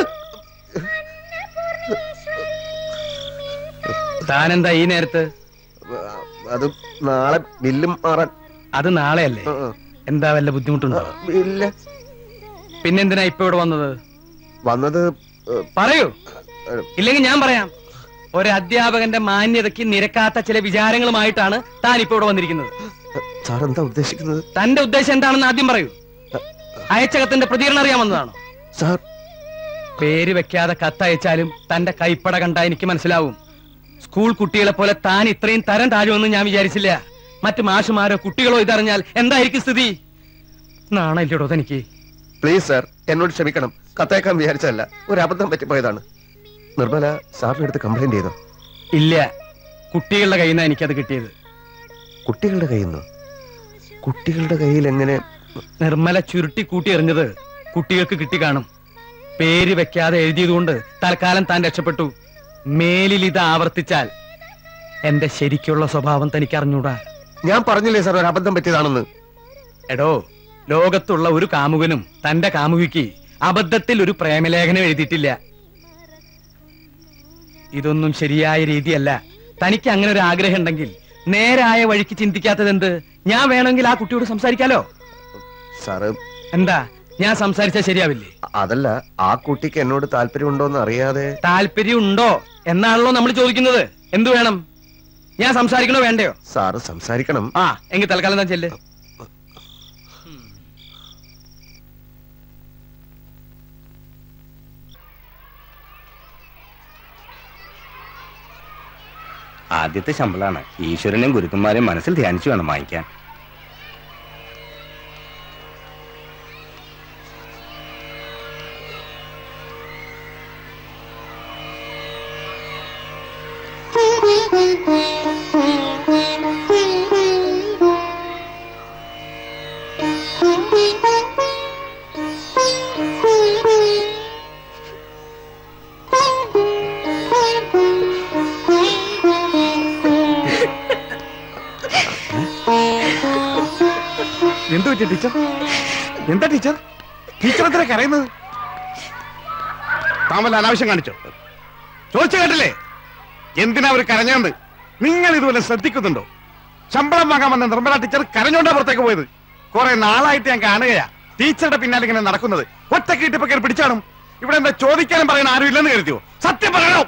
Speaker 4: താനെന്താ ഈ നേരത്ത്
Speaker 2: അത് നാളെ ബില്ലും മാറാൻ
Speaker 4: അത് നാളെയല്ലേ എന്താ വല്ല ബുദ്ധിമുട്ടുണ്ടോ
Speaker 2: ഇല്ല
Speaker 4: പിന്നെന്തിനാ ഇപ്പൊ ഇവിടെ വന്നത്
Speaker 2: വന്നത്
Speaker 4: പറയൂ ഇല്ലെങ്കിൽ ഞാൻ പറയാം ഒരു അധ്യാപകന്റെ മാന്യതയ്ക്ക് നിരക്കാത്ത ചില വിചാരങ്ങളുമായിട്ടാണ് താൻ ഇപ്പൊ ഇവിടെ വന്നിരിക്കുന്നത്
Speaker 2: സാർ എന്താ ഉദ്ദേശിക്കുന്നത്
Speaker 4: തന്റെ ഉദ്ദേശം എന്താണെന്ന് ആദ്യം പറയൂ അയച്ചകത്തിന്റെ പ്രതികരണം അറിയാൻ വന്നതാണോ
Speaker 2: സാർ
Speaker 4: പേര് വെക്കാതെ കത്തയച്ചാലും തന്റെ കൈപ്പട കണ്ട എനിക്ക് മനസ്സിലാവും സ്കൂൾ കുട്ടികളെ പോലെ താൻ ഇത്രയും തരം താഴുമെന്ന് ഞാൻ വിചാരിച്ചില്ല മറ്റു മാഷുമാരോ കുട്ടികളോ ഇതറിഞ്ഞാൽ എന്തായിരിക്കും സ്ഥിതി നാണല്ലോടോ തനിക്ക്
Speaker 2: പ്ലീസ് സാർ എന്നോട് ക്ഷമിക്കണം കത്തേക്കാൻ വിചാരിച്ചതല്ല ഒരു അബദ്ധം പറ്റിപ്പോയതാണ് നിർമ്മല സാറിന്റെ അടുത്ത് കംപ്ലൈന്റ് ചെയ്തോ
Speaker 4: ഇല്ല കുട്ടികളുടെ കയ്യിൽ നിന്നാണ് എനിക്കത് കിട്ടിയത്
Speaker 2: കുട്ടികളുടെ കയ്യിൽ നിന്ന് കുട്ടികളുടെ കയ്യിൽ എങ്ങനെ
Speaker 4: നിർമ്മല ചുരുട്ടി കൂട്ടി എറിഞ്ഞത് കുട്ടികൾക്ക് കിട്ടി കാണും പേര് വെക്കാതെ എഴുതിയതുകൊണ്ട് തൽക്കാലം താൻ രക്ഷപ്പെട്ടു മേലിൽ ഇത് ആവർത്തിച്ചാൽ എന്റെ ശരിക്കുള്ള സ്വഭാവം തനിക്ക് അറിഞ്ഞൂടാ
Speaker 2: ഞാൻ പറഞ്ഞില്ലേ സാർ ഒരു അബദ്ധം പറ്റിയതാണെന്ന്
Speaker 4: എടോ ലോകത്തുള്ള ഒരു കാമുകനും തന്റെ കാമുകിക്ക് അബദ്ധത്തിൽ ഒരു പ്രേമലേഖനം എഴുതിയിട്ടില്ല ഇതൊന്നും ശരിയായ രീതിയല്ല തനിക്ക് അങ്ങനെ ഒരു ആഗ്രഹം ഉണ്ടെങ്കിൽ നേരായ വഴിക്ക് ചിന്തിക്കാത്തത് എന്ത് ഞാൻ വേണമെങ്കിൽ ആ കുട്ടിയോട് സംസാരിക്കാലോ
Speaker 2: സാറ്
Speaker 4: എന്താ ഞാൻ സംസാരിച്ചാൽ ശരിയാവില്ലേ
Speaker 2: അതല്ല ആ കുട്ടിക്ക് എന്നോട് താല്പര്യമുണ്ടോന്ന് അറിയാതെ
Speaker 4: താല്പര്യം ഉണ്ടോ എന്നാണല്ലോ നമ്മൾ ചോദിക്കുന്നത് എന്തു വേണം ഞാൻ സംസാരിക്കണോ വേണ്ടയോ
Speaker 2: സാറ് സംസാരിക്കണം
Speaker 4: ആ എങ്കിൽ തൽക്കാലം താൻ ചെല്ല്
Speaker 8: ആദ്യത്തെ ശമ്പളാണ് ഈശ്വരനെയും ഗുരുക്കന്മാരെയും മനസ്സിൽ ധ്യാനിച്ചു വേണം വാങ്ങിക്കാൻ
Speaker 7: എന്ത് പറ്റിയ ടീച്ചർ എന്താ ടീച്ചർ ടീച്ചർ എന്തിനാ കരയുന്നത് താമല്ല അനാവശ്യം കാണിച്ചോ ചോദിച്ചു കേട്ടില്ലേ എന്തിനാ അവർ കരഞ്ഞോണ്ട് നിങ്ങൾ ഇതുപോലെ ശ്രദ്ധിക്കുന്നുണ്ടോ ശമ്പളം വാങ്ങാൻ വന്ന നിർമ്മല ടീച്ചർ കരഞ്ഞോണ്ടാ പുറത്തേക്ക് പോയത് കുറെ നാളായിട്ട് ഞാൻ കാണുകയാ ടീച്ചറുടെ പിന്നാലെ ഇങ്ങനെ നടക്കുന്നത് ഒറ്റക്ക് ഇട്ടിപ്പോ കയറി പിടിച്ചാണും ഇവിടെ എന്താ ചോദിക്കാനും പറയാൻ ആരും ഇല്ലെന്ന് കരുതിയോ സത്യം പറയണോ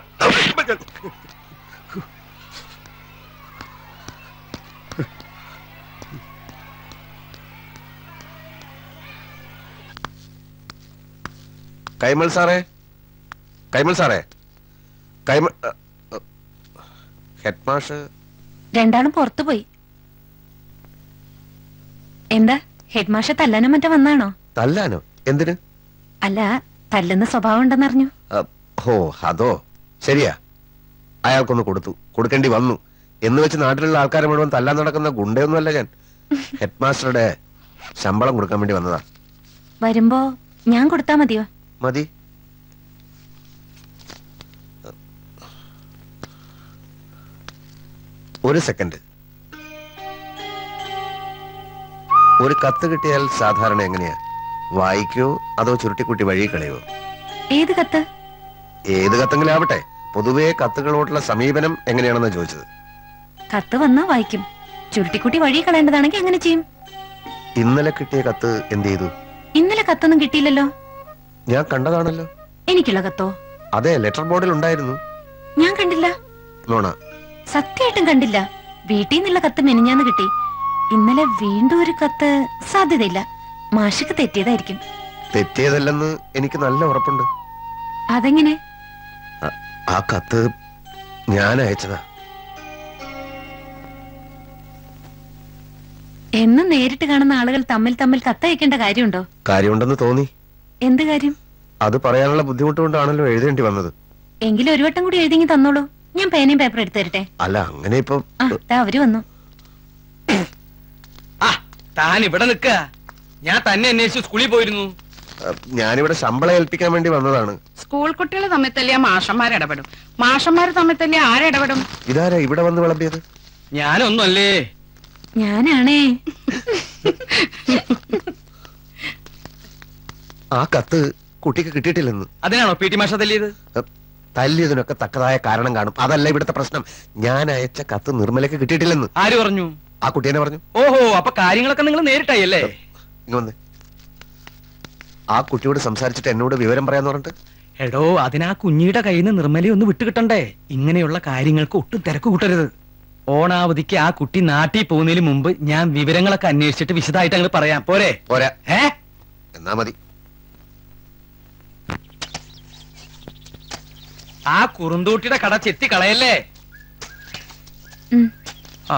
Speaker 2: കൈമൾ സാറേ കൈമൾ സാറേ കൈമൾ ഹെഡ് മാഷ്
Speaker 6: രണ്ടാളും പുറത്തു പോയി എന്താ ഹെഡ് മാഷ തല്ലാനോ മറ്റോ വന്നാണോ
Speaker 2: തല്ലാനോ എന്തിന്
Speaker 6: അല്ല തല്ലുന്ന സ്വഭാവം ഉണ്ടെന്നറിഞ്ഞു
Speaker 2: അ, ഹോ അതോ ശരിയാ അയാൾക്കൊന്ന് കൊടുത്തു കൊടുക്കേണ്ടി വന്നു എന്ന് വെച്ച് നാട്ടിലുള്ള ആൾക്കാരെ മുഴുവൻ തല്ലാൻ നടക്കുന്ന ഗുണ്ടയൊന്നുമല്ല ഞാൻ ഹെഡ് മാസ്റ്ററുടെ ശമ്പളം കൊടുക്കാൻ വേണ്ടി വന്നതാ
Speaker 6: വരുമ്പോ ഞാൻ കൊടുത്താ മതിയോ
Speaker 2: മതി ഒരു സെക്കൻഡ് ഒരു കത്ത് കിട്ടിയാൽ സാധാരണ എങ്ങനെയാ വായിക്കോ അതോ ചുരുട്ടിക്കുട്ടി വഴി കളയോ
Speaker 6: ഏത് കത്ത്
Speaker 2: ഏത് കത്തെങ്കിലും ആവട്ടെ പൊതുവേ കത്തുകളോടുള്ള സമീപനം എങ്ങനെയാണെന്ന് ചോദിച്ചത്
Speaker 6: കത്ത് വന്നാ വായിക്കും ചുരുട്ടിക്കുട്ടി വഴി കളയേണ്ടതാണെങ്കിൽ അങ്ങനെ ചെയ്യും
Speaker 2: ഇന്നലെ കിട്ടിയ കത്ത് എന്ത് ചെയ്തു
Speaker 6: ഇന്നലെ കത്തൊന്നും കിട്ടിയില്ലല്ലോ
Speaker 2: ഞാൻ കണ്ടതാണല്ലോ
Speaker 6: എനിക്കുള്ള കത്തോ
Speaker 2: അതെ ലെറ്റർ ബോർഡിൽ ഉണ്ടായിരുന്നു
Speaker 6: ഞാൻ കണ്ടില്ല
Speaker 2: നോണ
Speaker 6: സത്യമായിട്ടും കണ്ടില്ല വീട്ടിൽ നിന്നുള്ള കത്ത് മെനിഞ്ഞാന്ന് കിട്ടി ഇന്നലെ വീണ്ടും ഒരു കത്ത് സാധ്യതയില്ല മാഷിക്ക് തെറ്റിയതായിരിക്കും
Speaker 2: തെറ്റിയതല്ലെന്ന് എനിക്ക് നല്ല ഉറപ്പുണ്ട്
Speaker 6: അതെങ്ങനെ
Speaker 2: അ- ആ കത്ത് ഞാൻ അയച്ചതാ
Speaker 6: എന്നും നേരിട്ട് കാണുന്ന ആളുകൾ തമ്മിൽ തമ്മിൽ കത്തയക്കേണ്ട കാര്യമുണ്ടോ
Speaker 2: കാര്യമുണ്ടെന്ന് തോന്നി
Speaker 6: എന്ത് കാര്യം
Speaker 2: അത് പറയാനുള്ള ബുദ്ധിമുട്ട് കൊണ്ടാണല്ലോ എഴുതേണ്ടി വന്നത്
Speaker 6: എങ്കിലും ഒരു വട്ടം കൂടി എഴുതിങ്ങി തന്നോളൂ ഞാൻ പേനയും പേപ്പർ എടുത്തു തരട്ടെ
Speaker 2: അല്ല അങ്ങനെ ഇപ്പൊ
Speaker 6: ആ ദാ അവര് വന്നു
Speaker 4: താൻ ഇവിടെ നിൽക്ക ഞാൻ തന്നെ അന്വേഷിച്ച് സ്കൂളിൽ പോയിരുന്നു
Speaker 2: അഹ്, ഞാനിവിടെ ശമ്പളം ഏൽപ്പിക്കാൻ വേണ്ടി വന്നതാണ്
Speaker 10: സ്കൂൾ കുട്ടികൾ തമ്മിൽ തല്ലിയ മാഷന്മാർ ഇടപെടും മാഷന്മാർ തമ്മിൽ തല്ലിയ ആരിടപെടും
Speaker 2: ഇതാരാ ഇവിടെ വന്ന് വിളമ്പിയത്
Speaker 4: ഞാനൊന്നും അല്ലേ
Speaker 6: ഞാനാണേ
Speaker 2: ആ കത്ത് കുട്ടിക്ക് കിട്ടിയിട്ടില്ലെന്ന്
Speaker 4: അതിനാണോ പി ടി മാഷ തല്ലിയത്
Speaker 2: അഹ്, തല്ലിയതിനൊക്കെ തക്കതായ കാരണം കാണും അതല്ല ഇവിടുത്തെ പ്രശ്നം ഞാൻ അയച്ച കത്ത് നിർമ്മലക്ക് കിട്ടിയിട്ടില്ലെന്ന്
Speaker 4: ആര് പറഞ്ഞു
Speaker 2: ആ കുട്ടി എന്നെ പറഞ്ഞു
Speaker 4: ഓഹോ അപ്പൊ കാര്യങ്ങളൊക്കെ നിങ്ങൾ നേരിട്ടായി അല്ലേ
Speaker 2: ഇങ്ങ് വന്ന് ആ കുട്ടിയോട് സംസാരിച്ചിട്ട് എന്നോട് വിവരം പറയാന്ന് പറഞ്ഞിട്ട്
Speaker 4: എടോ അതിനാ കുഞ്ഞിയുടെ കയ്യിൽ നിന്ന് നിർമ്മലയെ ഒന്ന് വിട്ടുകിട്ടണ്ടേ ഇങ്ങനെയുള്ള കാര്യങ്ങൾക്ക് ഒട്ടും തിരക്ക് കൂട്ടരുത് ഓണാവധിക്ക് ആ കുട്ടി നാട്ടിൽ പോകുന്നതിന് മുമ്പ് ഞാൻ വിവരങ്ങളൊക്കെ അന്വേഷിച്ചിട്ട് വിശദമായിട്ട് അങ്ങ് പറയാം പോരെ
Speaker 2: പോരാ
Speaker 4: ഏ
Speaker 2: എന്നാ മതി
Speaker 4: ആ കുറുന്തൂട്ടിയുടെ കട ചെത്തി കളയല്ലേ
Speaker 6: ഉം.
Speaker 4: ആ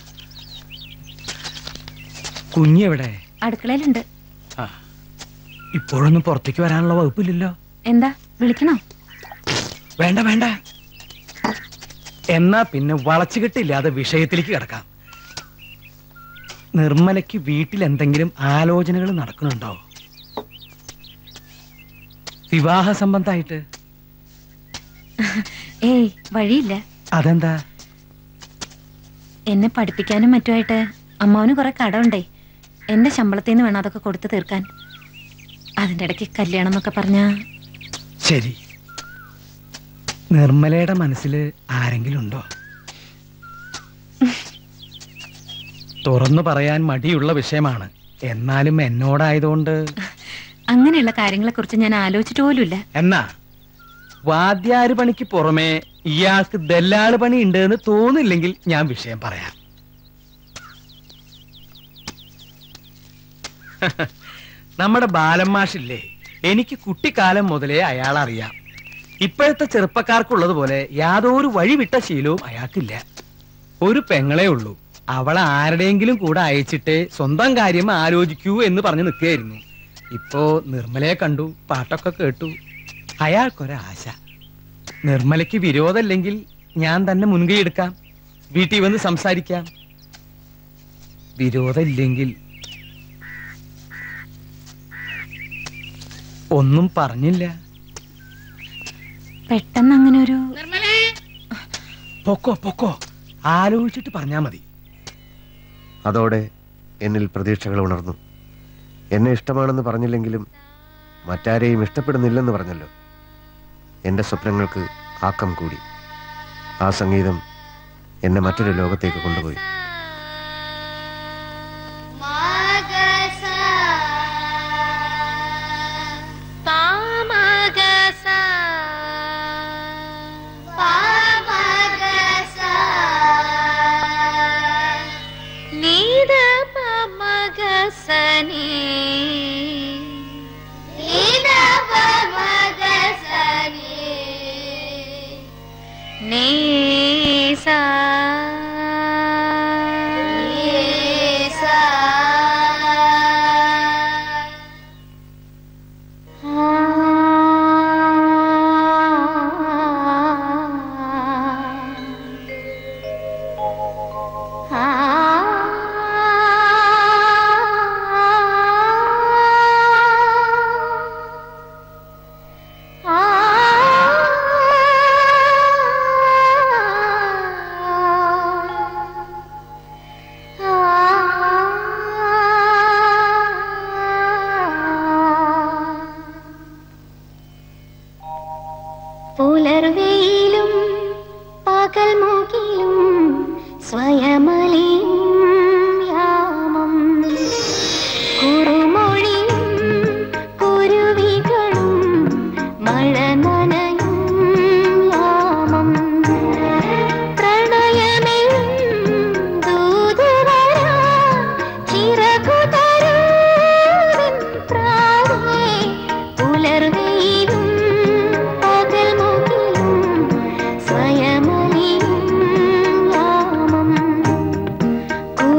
Speaker 4: കുഞ്ഞെവിടെ
Speaker 6: അടുക്കളയിലുണ്ട്
Speaker 4: ഇപ്പോഴൊന്നും പുറത്തേക്ക് വരാനുള്ള വകുപ്പില്ലല്ലോ
Speaker 6: എന്താ വിളിക്കണോ
Speaker 4: വേണ്ട വേണ്ട എന്നാ പിന്നെ വളച്ചുകെട്ടില്ലാതെ വിഷയത്തിലേക്ക് കിടക്കാം നിർമ്മലയ്ക്ക് വീട്ടിൽ എന്തെങ്കിലും ആലോചനകൾ നടക്കുന്നുണ്ടോ വിവാഹ സംബന്ധമായിട്ട്
Speaker 6: ഏയ് വഴിയില്ല
Speaker 4: അതെന്താ
Speaker 6: എന്നെ പഠിപ്പിക്കാനും മറ്റുമായിട്ട് അമ്മാവന് കുറെ കടമുണ്ടേ എന്റെ ശമ്പളത്തിൽ നിന്ന് വേണം അതൊക്കെ കൊടുത്തു തീർക്കാൻ അതിന്റെ ഇടയ്ക്ക് കല്യാണം എന്നൊക്കെ പറഞ്ഞാ
Speaker 4: ശരി നിർമ്മലയുടെ മനസ്സിൽ ആരെങ്കിലും ഉണ്ടോ തുറന്നു പറയാൻ മടിയുള്ള വിഷയമാണ് എന്നാലും എന്നോടായതുകൊണ്ട്
Speaker 6: അങ്ങനെയുള്ള കാര്യങ്ങളെ കുറിച്ച് ഞാൻ ആലോചിച്ചിട്ട് പോലുമില്ല
Speaker 4: എന്നാ വാദ്യാര് പണിക്ക് പുറമെ ഇയാൾക്ക് ദല്ലാള് പണി ഉണ്ട് എന്ന് തോന്നില്ലെങ്കിൽ ഞാൻ വിഷയം പറയാം നമ്മുടെ ബാലന്മാഷില്ലേ എനിക്ക് കുട്ടിക്കാലം മുതലേ അയാൾ അറിയാം ഇപ്പോഴത്തെ ചെറുപ്പക്കാർക്കുള്ളത് യാതൊരു വഴിവിട്ട ശീലവും അയാൾക്കില്ല ഒരു പെങ്ങളെ ഉള്ളൂ അവളെ ആരുടെയെങ്കിലും കൂടെ അയച്ചിട്ട് സ്വന്തം കാര്യം ആലോചിക്കൂ എന്ന് പറഞ്ഞു നിൽക്കുകയായിരുന്നു ഇപ്പോ നിർമ്മലയെ കണ്ടു പാട്ടൊക്കെ കേട്ടു അയാൾക്കൊരാശ നിർമ്മലയ്ക്ക് വിരോധമല്ലെങ്കിൽ ഞാൻ തന്നെ മുൻകൈ എടുക്കാം വീട്ടിൽ വന്ന് സംസാരിക്കാം വിരോധമില്ലെങ്കിൽ ഒന്നും പറഞ്ഞില്ല
Speaker 6: പെട്ടെന്ന് അങ്ങനെ ഒരു
Speaker 4: പൊക്കോ പൊക്കോ ആലോചിച്ചിട്ട് പറഞ്ഞാ മതി
Speaker 2: അതോടെ എന്നിൽ പ്രതീക്ഷകൾ ഉണർന്നു എന്നെ ഇഷ്ടമാണെന്ന് പറഞ്ഞില്ലെങ്കിലും മറ്റാരെയും ഇഷ്ടപ്പെടുന്നില്ലെന്ന് പറഞ്ഞല്ലോ എൻ്റെ സ്വപ്നങ്ങൾക്ക് ആക്കം കൂടി ആ സംഗീതം എന്നെ മറ്റൊരു ലോകത്തേക്ക് കൊണ്ടുപോയി
Speaker 12: నేసా പുലർവെയിലും പകൽ മുകിലും സ്വയമലിയും യാമം കുറുമൊഴിയും കുരുവികളും മഴ നനയും യാമം പ്രണയമെയും ദൂതുവരാ ചിറകു തരൂരിൻ പ്രാവേ പുലർവെയിലും പകൽ മുകിലും സ്വയമലിയും യാമം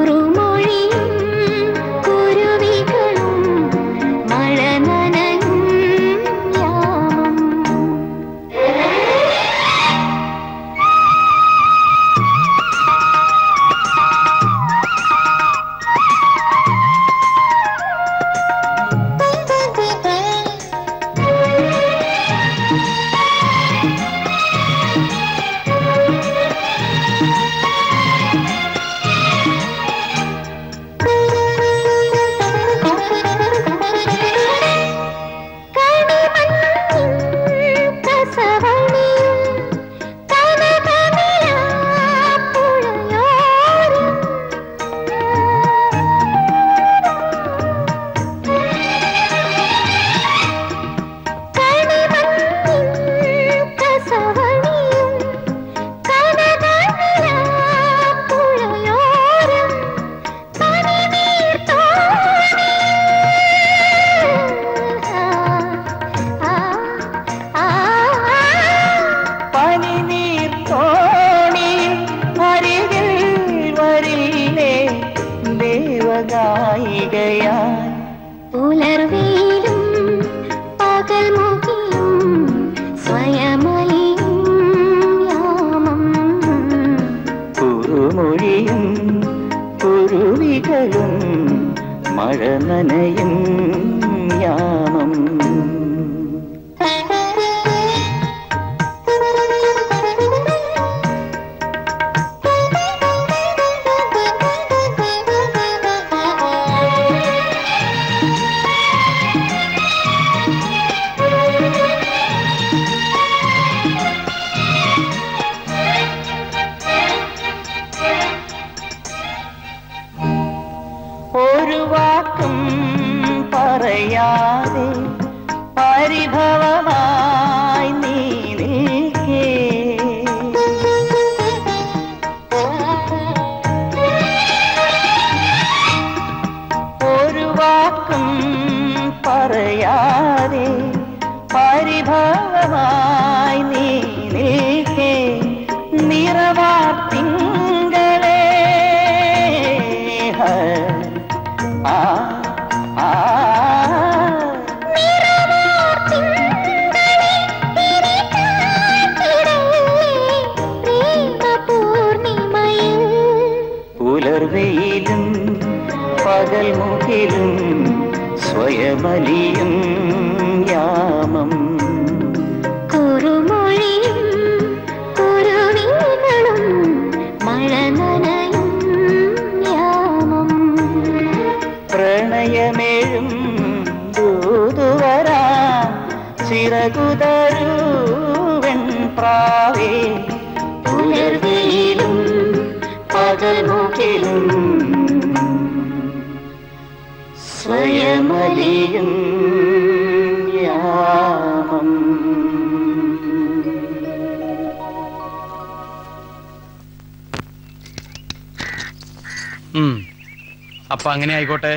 Speaker 4: ഉം. അപ്പൊ അങ്ങനെ ആയിക്കോട്ടെ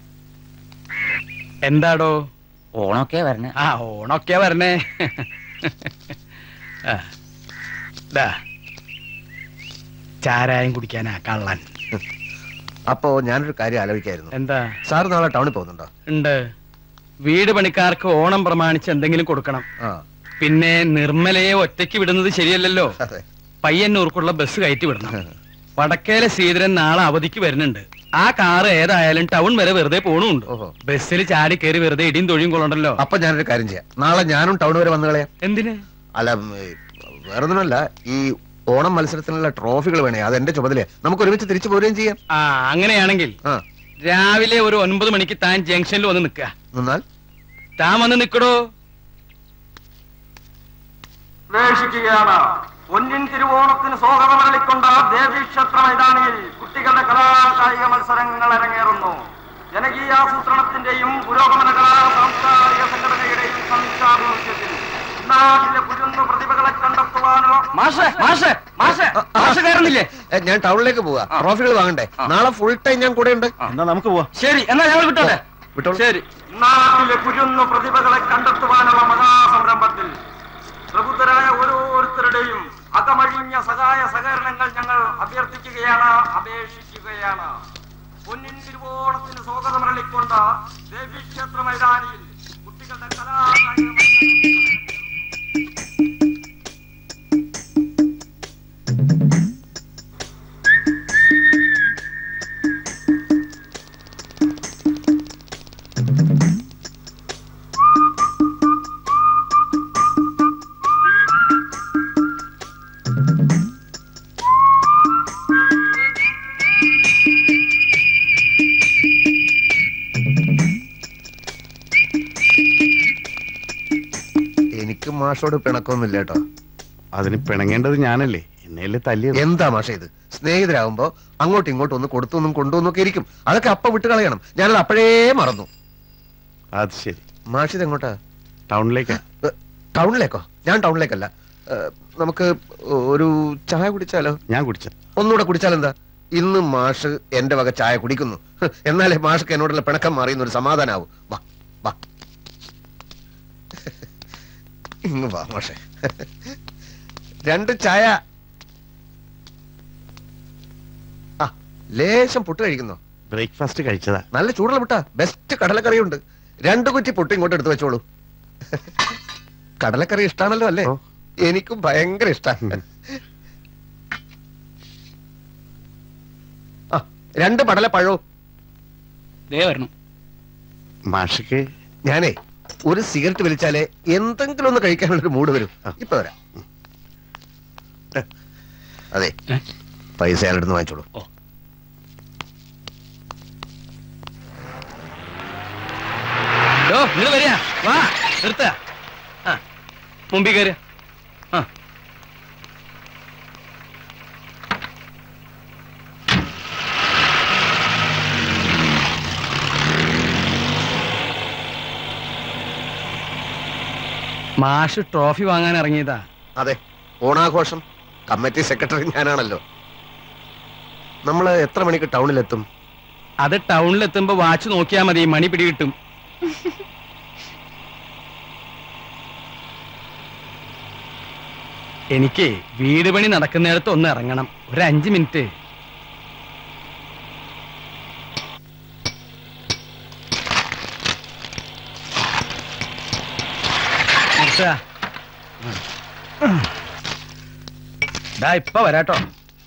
Speaker 4: എന്താടോ
Speaker 3: ഓണൊക്കെ വരണേ
Speaker 4: ആ ഓണൊക്കെ വരണേ ആ. ദാ. ചാരായം കുടിക്കാനാ കള്ളൻ
Speaker 2: അപ്പോ ഞാനൊരു കാര്യം ആലോചിക്കായിരുന്നു
Speaker 4: എന്താ
Speaker 2: സാർ നാളെ ടൗണിൽ പോകുന്നുണ്ടോ
Speaker 4: ഉണ്ട് വീട് പണിക്കാർക്ക് ഓണം പ്രമാണിച്ച് എന്തെങ്കിലും കൊടുക്കണം
Speaker 2: ആ
Speaker 4: പിന്നെ നിർമ്മലയെ ഒറ്റയ്ക്ക് വിടുന്നത് ശരിയല്ലല്ലോ
Speaker 2: അതെ
Speaker 4: പയ്യന്നൂർക്കുള്ള ബസ് കയറ്റി വിടണം വടക്കേലെ ശ്രീധരൻ നാളെ അവധിക്ക് വരുന്നുണ്ട് ആ കാറ് ഏതായാലും ടൗൺ വരെ വെറുതെ പോണുണ്ട്
Speaker 2: ഓഹോ
Speaker 4: ബസ്സിൽ ചാടി കയറി വെറുതെ ഇടിയും തൊഴിയും കൊള്ളണ്ടല്ലോ
Speaker 2: അപ്പൊ ഞാനൊരു കാര്യം ചെയ്യാം നാളെ ഞാനും ടൗൺ വരെ വന്നു കളയാം
Speaker 4: എന്തിന്
Speaker 2: അല്ല ഉം, ഏ, വേറൊന്നുമല്ല ഈ ഓണം മത്സരത്തിനുള്ള ട്രോഫികൾ വേണേ അത് എന്റെ ചുമതലയാ നമുക്ക് ഒരുമിച്ച് തിരിച്ചു പോരുകയും ചെയ്യാം
Speaker 4: ആ അങ്ങനെയാണെങ്കിൽ
Speaker 2: ആ
Speaker 4: രാവിലെ ഒരു ഒൻപത് മണിക്ക് താൻ ജംഗ്ഷനിൽ വന്ന് നിൽക്കുക
Speaker 2: നിന്നാൽ
Speaker 4: താൻ വന്ന് നിൽക്കടോ
Speaker 13: പ്രവേശിക്കുകയാണ് പൊന്നിൻ തിരുവോണത്തിന് സ്വാഗതം അരളിക്കൊണ്ട ദേവീക്ഷേത്ര മൈതാനിയിൽ കുട്ടികളുടെ കലാകായിക മത്സരങ്ങൾ അരങ്ങേറുന്നു ജനകീയാസൂത്രണത്തിന്റെയും പുരോഗമന കലാ സാംസ്കാരിക സംഘടനയുടെയും സംയുക്താഭിമുഖ്യത്തിൽ നാട്ടിലെ കുരുന്നു പ്രതിഭകളെ കണ്ടെത്തുവാനുള്ള
Speaker 5: മാഷേ മാഷേ മാഷേ മാഷ് കയറുന്നില്ലേ
Speaker 2: ഏ, ഞാൻ ടൗണിലേക്ക് പോവാ ട്രോഫികൾ വാങ്ങണ്ടേ നാളെ ഫുൾ ടൈം ഞാൻ കൂടെ ഉണ്ട്
Speaker 7: എന്നാ നമുക്ക് പോവാം
Speaker 5: ശരി എന്നാ ഞങ്ങൾ വിട്ടോട്ടെ
Speaker 2: വിട്ടോളൂ
Speaker 5: ശരി
Speaker 13: നാട്ടിലെ കുരുന്നു പ്രതിഭകളെ കണ്ടെത്തുവാനുള്ള മഹാസംരംഭത്തിൽ പ്രബുദ്ധരായ ഓരോരുത്തരുടെയും അകമഴിഞ്ഞ സഹായ സഹകരണങ്ങൾ ഞങ്ങൾ അഭ്യർത്ഥിക്കുകയാണ് അപേക്ഷിക്കുകയാണ് പൊന്നിൻ തിരുവോണത്തിന് സ്വാഗതമരളിക്കൊണ്ട് ദേവീക്ഷേത്ര മൈതാനിയിൽ കുട്ടികളുടെ കലാകായിക മത്സരങ്ങൾ
Speaker 2: എനിക്ക് മാഷോട് പിണക്കൊന്നുമില്ല കേട്ടോ
Speaker 7: അതിന് പിണങ്ങേണ്ടത് ഞാനല്ലേ എന്നെയല്ലേ തല്ലിയത്
Speaker 2: എന്താ മാഷ ഇത് സ്നേഹിതരാകുമ്പോ അങ്ങോട്ടും ഇങ്ങോട്ടും ഒന്ന് കൊടുത്തൊന്നും കൊണ്ടുവന്നൊക്കെ ഇരിക്കും അതൊക്കെ അപ്പ വിട്ട് കളയണം ഞാനത് അപ്പോഴേ മറന്നു
Speaker 7: അത് ശരി
Speaker 2: മാഷിത് എങ്ങോട്ടാ
Speaker 7: ടൗണിലേക്കാ
Speaker 2: ഏ, ടൗണിലേക്കോ ഞാൻ ടൗണിലേക്കല്ല ഏ, നമുക്ക് ഒരു ചായ കുടിച്ചാലോ
Speaker 7: ഞാൻ കുടിച്ച
Speaker 2: ഒന്നുകൂടെ കുടിച്ചാൽ എന്താ ഇന്ന് മാഷ് എന്റെ വക ചായ കുടിക്കുന്നു ഹ്, എന്നാലേ മാഷ്ക്ക് എന്നോടുള്ള പിണക്കം മാറിയെന്ന് ഒരു സമാധാനാവും വാ വാ ഇങ്ങ് വാ മാഷെ രണ്ട് ചായ ആ ലേശം പുട്ട് കഴിക്കുന്നോ
Speaker 7: ബ്രേക്ക്ഫാസ്റ്റ് കഴിച്ചതാ
Speaker 2: നല്ല ചൂടുള്ള പുട്ടാ ബെസ്റ്റ് കടലക്കറിയുണ്ട് രണ്ടു കുറ്റി പുട്ട് ഇങ്ങോട്ട് എടുത്ത് വെച്ചോളൂ കടലക്കറി ഇഷ്ടാണല്ലോ അല്ലേ
Speaker 7: ഓ.
Speaker 2: എനിക്കും ഭയങ്കര ഇഷ്ടാണ് ആ രണ്ട് പടല പഴവും
Speaker 5: ദേ വരണം
Speaker 7: മാഷക്ക്
Speaker 2: ഞാനേ ഒരു സിഗരറ്റ് വലിച്ചാലേ എന്തെങ്കിലും ഒന്ന് കഴിക്കാനുള്ള ഒരു മൂഡ് വരും ഇപ്പൊ വരാം അതെ
Speaker 5: ഏ?
Speaker 2: പൈസ അയാളുടെ വാങ്ങിച്ചോളൂ
Speaker 4: യോ നിങ്ങൾ വരിക വാ നിർത്ത ആ മുമ്പിൽ കയറി ആ മാഷ് ട്രോഫി വാങ്ങാൻ ഇറങ്ങിയതാ
Speaker 2: അതെ ഓണാഘോഷം കമ്മിറ്റി സെക്രട്ടറി ഞാനാണല്ലോ നമ്മൾ എത്ര മണിക്ക് ടൗണിലെത്തും
Speaker 4: അത് ടൗണിൽ എത്തുമ്പോ വാച്ച് നോക്കിയാ മതി മണി പിടി കിട്ടും എനിക്ക് വീട് പണി നടക്കുന്നിടത്ത് ഒന്ന് ഇറങ്ങണം ഒരു അഞ്ച് മിനിറ്റ് നിർത്താ. ദാ ഇപ്പൊ വരാട്ടോ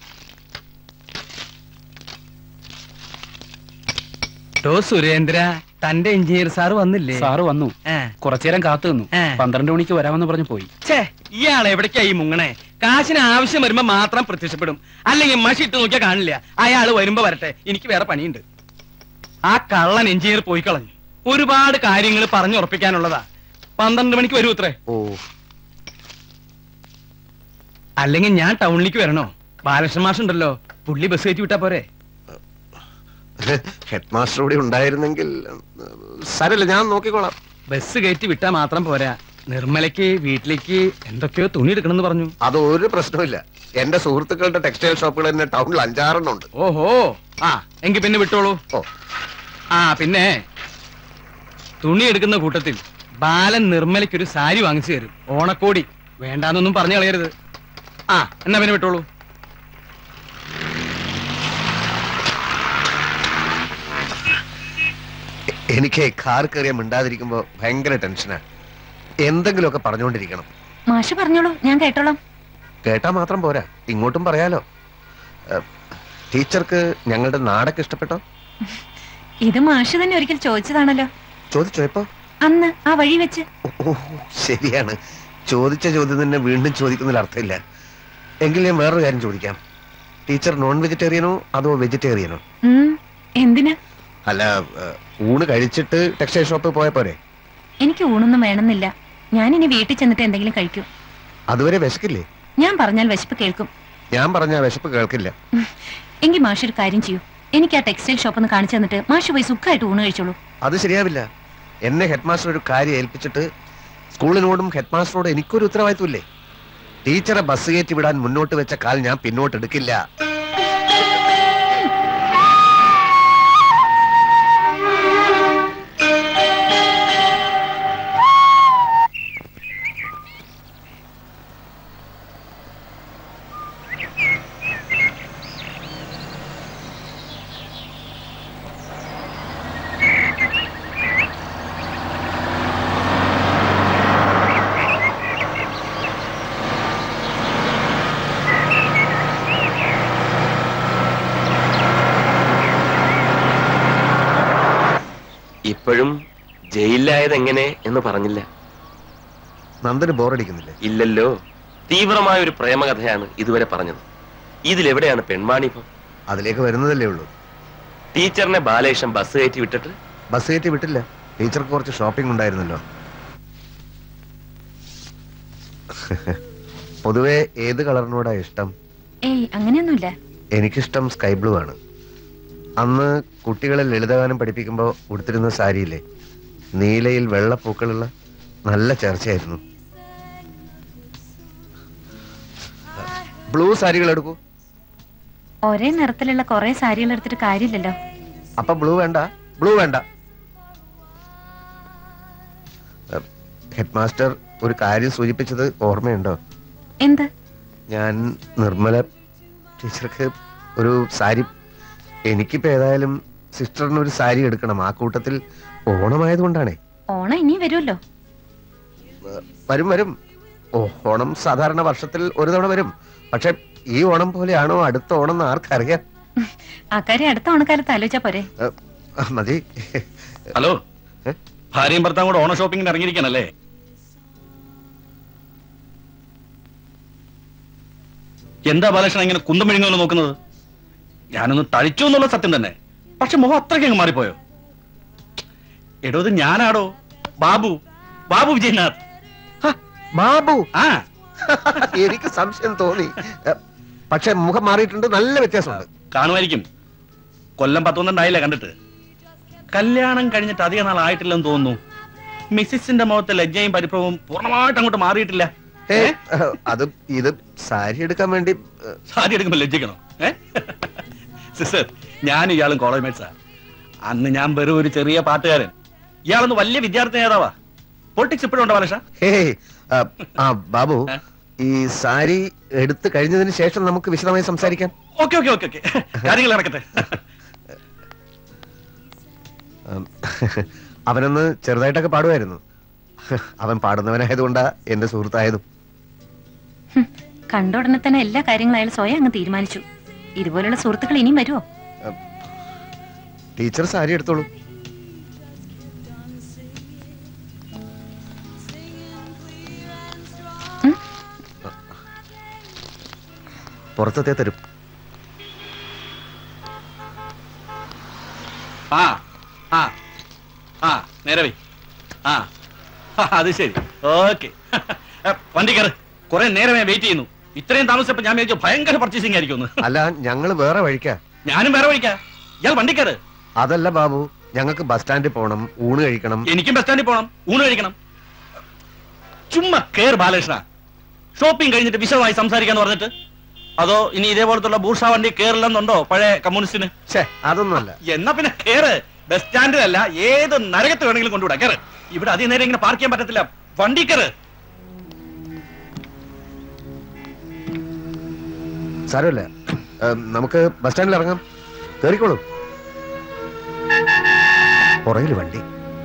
Speaker 4: ടോ സുരേന്ദ്ര തന്റെ എഞ്ചിനീയർ സാറ് വന്നില്ലേ
Speaker 5: സാറ് വന്നു
Speaker 4: ആ.
Speaker 5: കുറച്ചേരം കാത്തു നിന്നു
Speaker 4: ആ.
Speaker 5: പന്ത്രണ്ട് മണിക്ക് വരാമെന്ന് പറഞ്ഞു പോയി
Speaker 4: ഛേ ഇയാളെ എവിടേക്കാ ഈ മുങ്ങണേ കാശിന് ആവശ്യം വരുമ്പോ മാത്രം പ്രത്യക്ഷപ്പെടും അല്ലെങ്കിൽ മഷി ഇട്ട് നോക്കിയാൽ കാണില്ല അയാള് വരുമ്പോ വരട്ടെ എനിക്ക് വേറെ പണിയുണ്ട് ആ കള്ളൻ എഞ്ചിനീയർ പോയി കളഞ്ഞു ഒരുപാട് കാര്യങ്ങൾ പറഞ്ഞുറപ്പിക്കാനുള്ളതാ പന്ത്രണ്ട് മണിക്ക് വരൂ അത്രേ
Speaker 2: ഓ
Speaker 4: അല്ലെങ്കിൽ ഞാൻ ടൗണിലേക്ക് വരണോ ബാലകൃഷ്ണ മാഷ് ഉണ്ടല്ലോ പുള്ളി ബസ് കയറ്റി വിട്ടാ പോരെ
Speaker 2: ഹെഡ് മാസ്റ്റർ കൂടി ഉണ്ടായിരുന്നെങ്കിൽ സാരല്ല ഞാൻ നോക്കിക്കോളാം
Speaker 4: ബസ് കയറ്റി വിട്ടാ മാത്രം പോരാ നിർമ്മലയ്ക്ക് വീട്ടിലേക്ക് എന്തൊക്കെയോ തുണി എടുക്കണമെന്ന് പറഞ്ഞു
Speaker 2: അത് ഒരു പ്രശ്നമില്ല എന്റെ സുഹൃത്തുക്കളുടെ ടെക്സ്റ്റൈൽ ഷോപ്പുകൾ തന്നെ ടൗണിൽ അഞ്ചാറെണ്ണം ഉണ്ട്
Speaker 4: ഓഹോ ആ എങ്കി പിന്നെ വിട്ടോളൂ
Speaker 2: ഓ
Speaker 4: ആ പിന്നെ തുണി എടുക്കുന്ന കൂട്ടത്തിൽ ബാലൻ നിർമ്മലയ്ക്ക് ഒരു സാരി വാങ്ങിച്ചു തരും ഓണക്കോടി വേണ്ടാന്നൊന്നും പറഞ്ഞു കളയരുത് ആ എന്നാ പിന്നെ വിട്ടോളൂ
Speaker 2: എനിക്ക് കാർ കയറിയ മിണ്ടാതിരിക്കുമ്പോ ഭയങ്കര ടെൻഷനാ എന്തെങ്കിലുമൊക്കെ പറഞ്ഞുകൊണ്ടിരിക്കണം
Speaker 6: മാഷ് പറഞ്ഞോളൂ ഞാൻ കേട്ടോളാം
Speaker 2: കേട്ടാ മാത്രം പോരാ ഇങ്ങോട്ടും പറയാലോ ഏഹ്, ടീച്ചർക്ക് ഞങ്ങളുടെ നാടൊക്കെ ഇഷ്ടപ്പെട്ടോ
Speaker 6: ഇത് മാഷ് തന്നെ ഒരിക്കൽ ചോദിച്ചതാണല്ലോ
Speaker 2: ചോദിച്ചോ എപ്പോ
Speaker 6: അന്ന് ആ വഴി വെച്ച്
Speaker 2: ഓ ശരിയാണ് ചോദിച്ച ചോദ്യം തന്നെ വീണ്ടും ചോദിക്കുന്നതിൽ അർത്ഥമില്ല എങ്കിൽ ഞാൻ വേറൊരു കാര്യം ചോദിക്കാം ടീച്ചർ നോൺ വെജിറ്റേറിയനോ അതോ വെജിറ്റേറിയനോ
Speaker 6: ഉം, എന്തിനാ
Speaker 2: അല്ല ഏഹ്, ഊണ് കഴിച്ചിട്ട് ടെക്സ്റ്റൈൽ ഷോപ്പിൽ പോയ പോരെ
Speaker 6: എനിക്ക് ഊണൊന്നും വേണമെന്നില്ല ഞാൻ ഇനി വീട്ടിൽ ചെന്നിട്ട് എന്തെങ്കിലും കഴിക്കും
Speaker 2: അതുവരെ വിശക്കില്ലേ
Speaker 6: ഞാൻ പറഞ്ഞാൽ വിശപ്പ് കേൾക്കും
Speaker 2: ഞാൻ പറഞ്ഞ വിശപ്പ് കേൾക്കില്ല
Speaker 6: എങ്കിൽ മാഷ് ഒരു കാര്യം ചെയ്യൂ എനിക്ക് ആ ടെക്സ്റ്റൈൽ ഷോപ്പ് ഒന്ന് കാണിച്ചു തന്നിട്ട് മാഷ് പോയി സുഖമായിട്ട് ഊണ് കഴിച്ചോളൂ
Speaker 2: അത് ശരിയാവില്ല എന്നെ ഹെഡ് മാസ്റ്റർ ഒരു കാര്യം ഏൽപ്പിച്ചിട്ട് സ്കൂളിനോടും ഹെഡ് മാസ്റ്ററോടും എനിക്കൊരു ഉത്തരവാദിത്വമില്ലേ ടീച്ചറെ ബസ് കയറ്റി വിടാൻ മുന്നോട്ട് വെച്ച കാൽ ഞാൻ പിന്നോട്ട് എടുക്കില്ല
Speaker 1: ഇപ്പോഴും ജയിലിലായത് എങ്ങനെ എന്ന് പറഞ്ഞില്ല
Speaker 2: നന്ദന് ബോറടിക്കുന്നില്ലേ
Speaker 1: ഇല്ലല്ലോ തീവ്രമായ ഒരു പ്രേമകഥയാണ് ഇതുവരെ പറഞ്ഞത് ഇതിലെവിടെയാണ് പെൺവാണിപ്പം
Speaker 2: അതിലേക്ക് വരുന്നതല്ലേ ഉള്ളൂ
Speaker 1: ടീച്ചറിനെ ബാലേഷം ബസ് കയറ്റി വിട്ടിട്ട്
Speaker 2: ബസ് കയറ്റി വിട്ടില്ല ടീച്ചർക്ക് കുറച്ച് ഷോപ്പിംഗ് ഉണ്ടായിരുന്നല്ലോ പൊതുവെ ഏത് കളറിനോടാ ഇഷ്ടം
Speaker 6: ഏയ് അങ്ങനെയൊന്നുമില്ല
Speaker 2: എനിക്കിഷ്ടം സ്കൈ ബ്ലൂ ആണ് അന്ന് കുട്ടികളെ ലളിതഗാനം പഠിപ്പിക്കുമ്പോൾ ഉടുത്തിരുന്ന സാരിയില്ലേ നീലയിൽ വെള്ളപ്പൂക്കളുള്ള നല്ല ചർച്ചയായിരുന്നു ബ്ലൂ സാരികൾ എടുക്കൂ
Speaker 6: ഒരേ നിറത്തിലുള്ള കുറെ സാരികൾ എടുത്തിട്ട് കാര്യമില്ലല്ലോ
Speaker 2: അപ്പൊ ബ്ലൂ വേണ്ട ബ്ലൂ വേണ്ട ഹെഡ് മാസ്റ്റർ ഒരു കാര്യം സൂചിപ്പിച്ചത് ഓർമ്മയുണ്ടോ
Speaker 6: എന്ത്
Speaker 2: ഞാൻ നിർമ്മല ടീച്ചർക്ക് ഒരു സാരി എനിക്കിപ്പോ ഏതായാലും സിസ്റ്ററിന് ഒരു സാരി എടുക്കണം ആ കൂട്ടത്തിൽ ഓണമായതുകൊണ്ടാണേ
Speaker 6: ഓണം ഇനി വരുമല്ലോ
Speaker 2: വരും വരും ഓ ഓണം സാധാരണ വർഷത്തിൽ ഒരു തവണ വരും പക്ഷെ ഈ ഓണം പോലെയാണോ അടുത്ത ഓണം എന്ന് ആർക്കറിയാം
Speaker 6: അക്കാര്യം അടുത്ത ഓണക്കാലത്ത് ആലോചിച്ചാ പോരെ
Speaker 2: ആ, മതി
Speaker 14: ഹലോ ഭാര്യയും ഭർത്താവും കൂടെ ഓണ ഷോപ്പിങ്ങിന് ഇറങ്ങിയിരിക്കണല്ലേ എന്താ ബാലകൃഷ്ണൻ ഇങ്ങനെ കുന്തം മെഴുങ്ങുന്നു നോക്കുന്നത് ഞാനൊന്ന് തഴിച്ചു എന്നുള്ള സത്യം തന്നെ പക്ഷെ മുഖം അത്രയ്ക്ക് അങ്ങ് മാറിപ്പോയോ എടോ ഇത് ഞാനാടോ ബാബു ബാബു വിജയനാഥ്
Speaker 2: ബാബു
Speaker 14: ആ
Speaker 2: എനിക്ക് സംശയം തോന്നി എ, പക്ഷെ മുഖം മാറിയിട്ടുണ്ട് നല്ല വ്യത്യാസമുണ്ട്
Speaker 14: കാണുമായിരിക്കും കൊല്ലം പത്തൊന്നുണ്ടായില്ല കണ്ടിട്ട് കല്യാണം കഴിഞ്ഞിട്ട് അധിക നാൾ ആയിട്ടില്ലെന്ന് തോന്നുന്നു മിസ്സിന്റെ മുഖത്തെ ലജ്ജയും പരിഭവവും പൂർണ്ണമായിട്ട് അങ്ങോട്ട് മാറിയിട്ടില്ല
Speaker 2: ഏ, അത് ഇത് സാരി എടുക്കാൻ വേണ്ടി എ,
Speaker 14: സാരി എടുക്കുമ്പോ ലജ്ജിക്കണോ ഏ സിസ്റ്റർ ഞാനും ഇയാളും കോളേജ് മേറ്റ്സാ അന്ന് ഞാൻ വെറും ഒരു ചെറിയ പാട്ടുകാരൻ ഇയാളൊന്ന് വലിയ വിദ്യാർത്ഥി നേതാവാ പൊളിറ്റിക്സ് ഇപ്പോഴും ഉണ്ടോ ബാലകൃഷ്ണ
Speaker 2: ഹേയ്, ആ, ആ ബാബു ഈ സാരി എടുത്തു കഴിഞ്ഞതിന് ശേഷം നമുക്ക് വിശദമായി സംസാരിക്കാം
Speaker 14: ഓക്കെ ഓക്കെ ഓക്കെ ഓക്കെ കാര്യങ്ങൾ നടക്കട്ടെ
Speaker 2: ഉം, അവനൊന്ന് ചെറുതായിട്ടൊക്കെ പാടുമായിരുന്നു അവൻ പാടുന്നവനായതുകൊണ്ടാ എന്റെ സുഹൃത്തായതും
Speaker 6: കണ്ട ഉടനെ തന്നെ എല്ലാ കാര്യങ്ങളും അയാൾ സ്വയം അങ്ങ് തീരുമാനിച്ചു ഇതുപോലുള്ള സുഹൃത്തുക്കൾ ഇനിയും വരുമോ
Speaker 2: ടീച്ചർ സാരി എടുത്തോളൂ പുറത്തത്തെ തരും
Speaker 14: ആ ആ ആ നേരെ വൈ ആ ആ, അത് ശരി ഓക്കെ വണ്ടി കയറ് കുറെ നേരമേ വെയിറ്റ് ചെയ്യുന്നു ഇത്രയും താമസിച്ചപ്പോ ഞാൻ വിചാരിച്ചു ഭയങ്കര പർച്ചേസിംഗ് ആയിരിക്കും
Speaker 2: അല്ല ഞങ്ങള് വേറെ വഴിക്കാ
Speaker 14: ഞാനും വേറെ വഴിക്കാ ഇയാൾ വണ്ടി കയറ്
Speaker 2: അതല്ല ബാബു ഞങ്ങൾക്ക് ബസ് സ്റ്റാൻഡിൽ പോകണം ഊണ് കഴിക്കണം
Speaker 14: എനിക്കും ബസ് സ്റ്റാൻഡിൽ പോകണം ഊണ് കഴിക്കണം ചുമ്മാ കേർ ബാലകൃഷ്ണ ഷോപ്പിംഗ് കഴിഞ്ഞിട്ട് വിശദമായി സംസാരിക്കാന്ന് പറഞ്ഞിട്ട് അതോ ഇനി ഇതേപോലത്തുള്ള ബൂർഷ വണ്ടി കേറില്ലെന്നുണ്ടോ പഴയ കമ്മ്യൂണിസ്റ്റിന്
Speaker 2: അതൊന്നുമല്ല
Speaker 14: എന്നാ പിന്നെ കേറ് ബസ് സ്റ്റാൻഡിലല്ല ഏത് നരകത്ത് വേണമെങ്കിലും കൊണ്ടുവിടാം കേറ് ഇവിടെ അധികം നേരം ഇങ്ങനെ പാർക്ക് ചെയ്യാൻ പറ്റത്തില്ല വണ്ടി കയറ്
Speaker 2: സാരമില്ല ഏം, നമുക്ക് ബസ് സ്റ്റാൻഡിൽ ഇറങ്ങാം കയറിക്കോളൂ പുറകിൽ വണ്ടി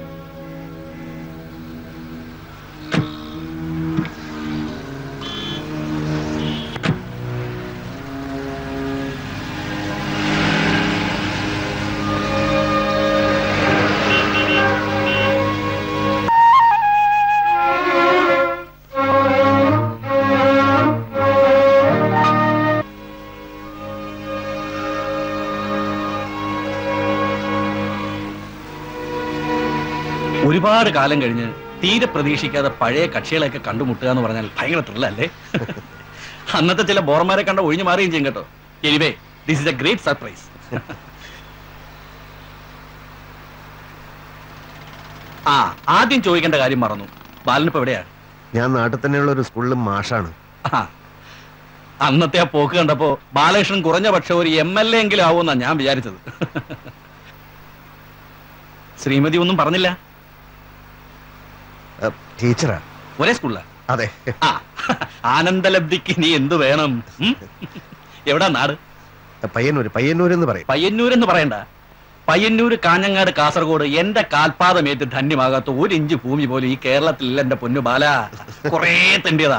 Speaker 14: ഒരുപാട് കാലം കഴിഞ്ഞ് തീരെ പ്രതീക്ഷിക്കാതെ പഴയ കക്ഷികളെയൊക്കെ കണ്ടുമുട്ടുക എന്ന് പറഞ്ഞാൽ ഭയങ്കര ത്രില്ലല്ലേ അന്നത്തെ ചില ബോർമാരെ കണ്ട ഒഴിഞ്ഞു മാറുകയും ചെയ്യും കേട്ടോ anyway this is a great surprise ആ ആദ്യം ചോദിക്കേണ്ട കാര്യം മറന്നു ബാലനിപ്പോ എവിടെയാ
Speaker 2: ഞാൻ നാട്ടിൽ തന്നെയുള്ള ഒരു സ്കൂളിലും മാഷാണ്
Speaker 14: ആ, അന്നത്തെ ആ പോക്ക് കണ്ടപ്പോ ബാലകൃഷ്ണൻ കുറഞ്ഞ പക്ഷം ഒരു എം എൽ എ എങ്കിലും ആവുമെന്നാ ഞാൻ വിചാരിച്ചത് ശ്രീമതി ഒന്നും പറഞ്ഞില്ല
Speaker 2: ടീച്ചറാ
Speaker 14: ഒരേ സ്കൂളിലാ
Speaker 2: അതെ
Speaker 14: ആ ആനന്ദലബ്ധിക്ക് നീ എന്തു വേണം ഉം? എവിടാ നാട്
Speaker 2: പയ്യന്നൂര് പയ്യന്നൂർ എന്ന് പറയും
Speaker 14: പയ്യന്നൂർ എന്ന് പറയണ്ട പയ്യന്നൂര് കാഞ്ഞങ്ങാട് കാസർഗോഡ് എന്റെ കാൽപാദമേറ്റ് ധന്യമാകാത്ത ഒരു ഇഞ്ച് ഭൂമി പോലും ഈ കേരളത്തിൽ എന്റെ പൊന്നു ബാല കുറേ തെണ്ടിയതാ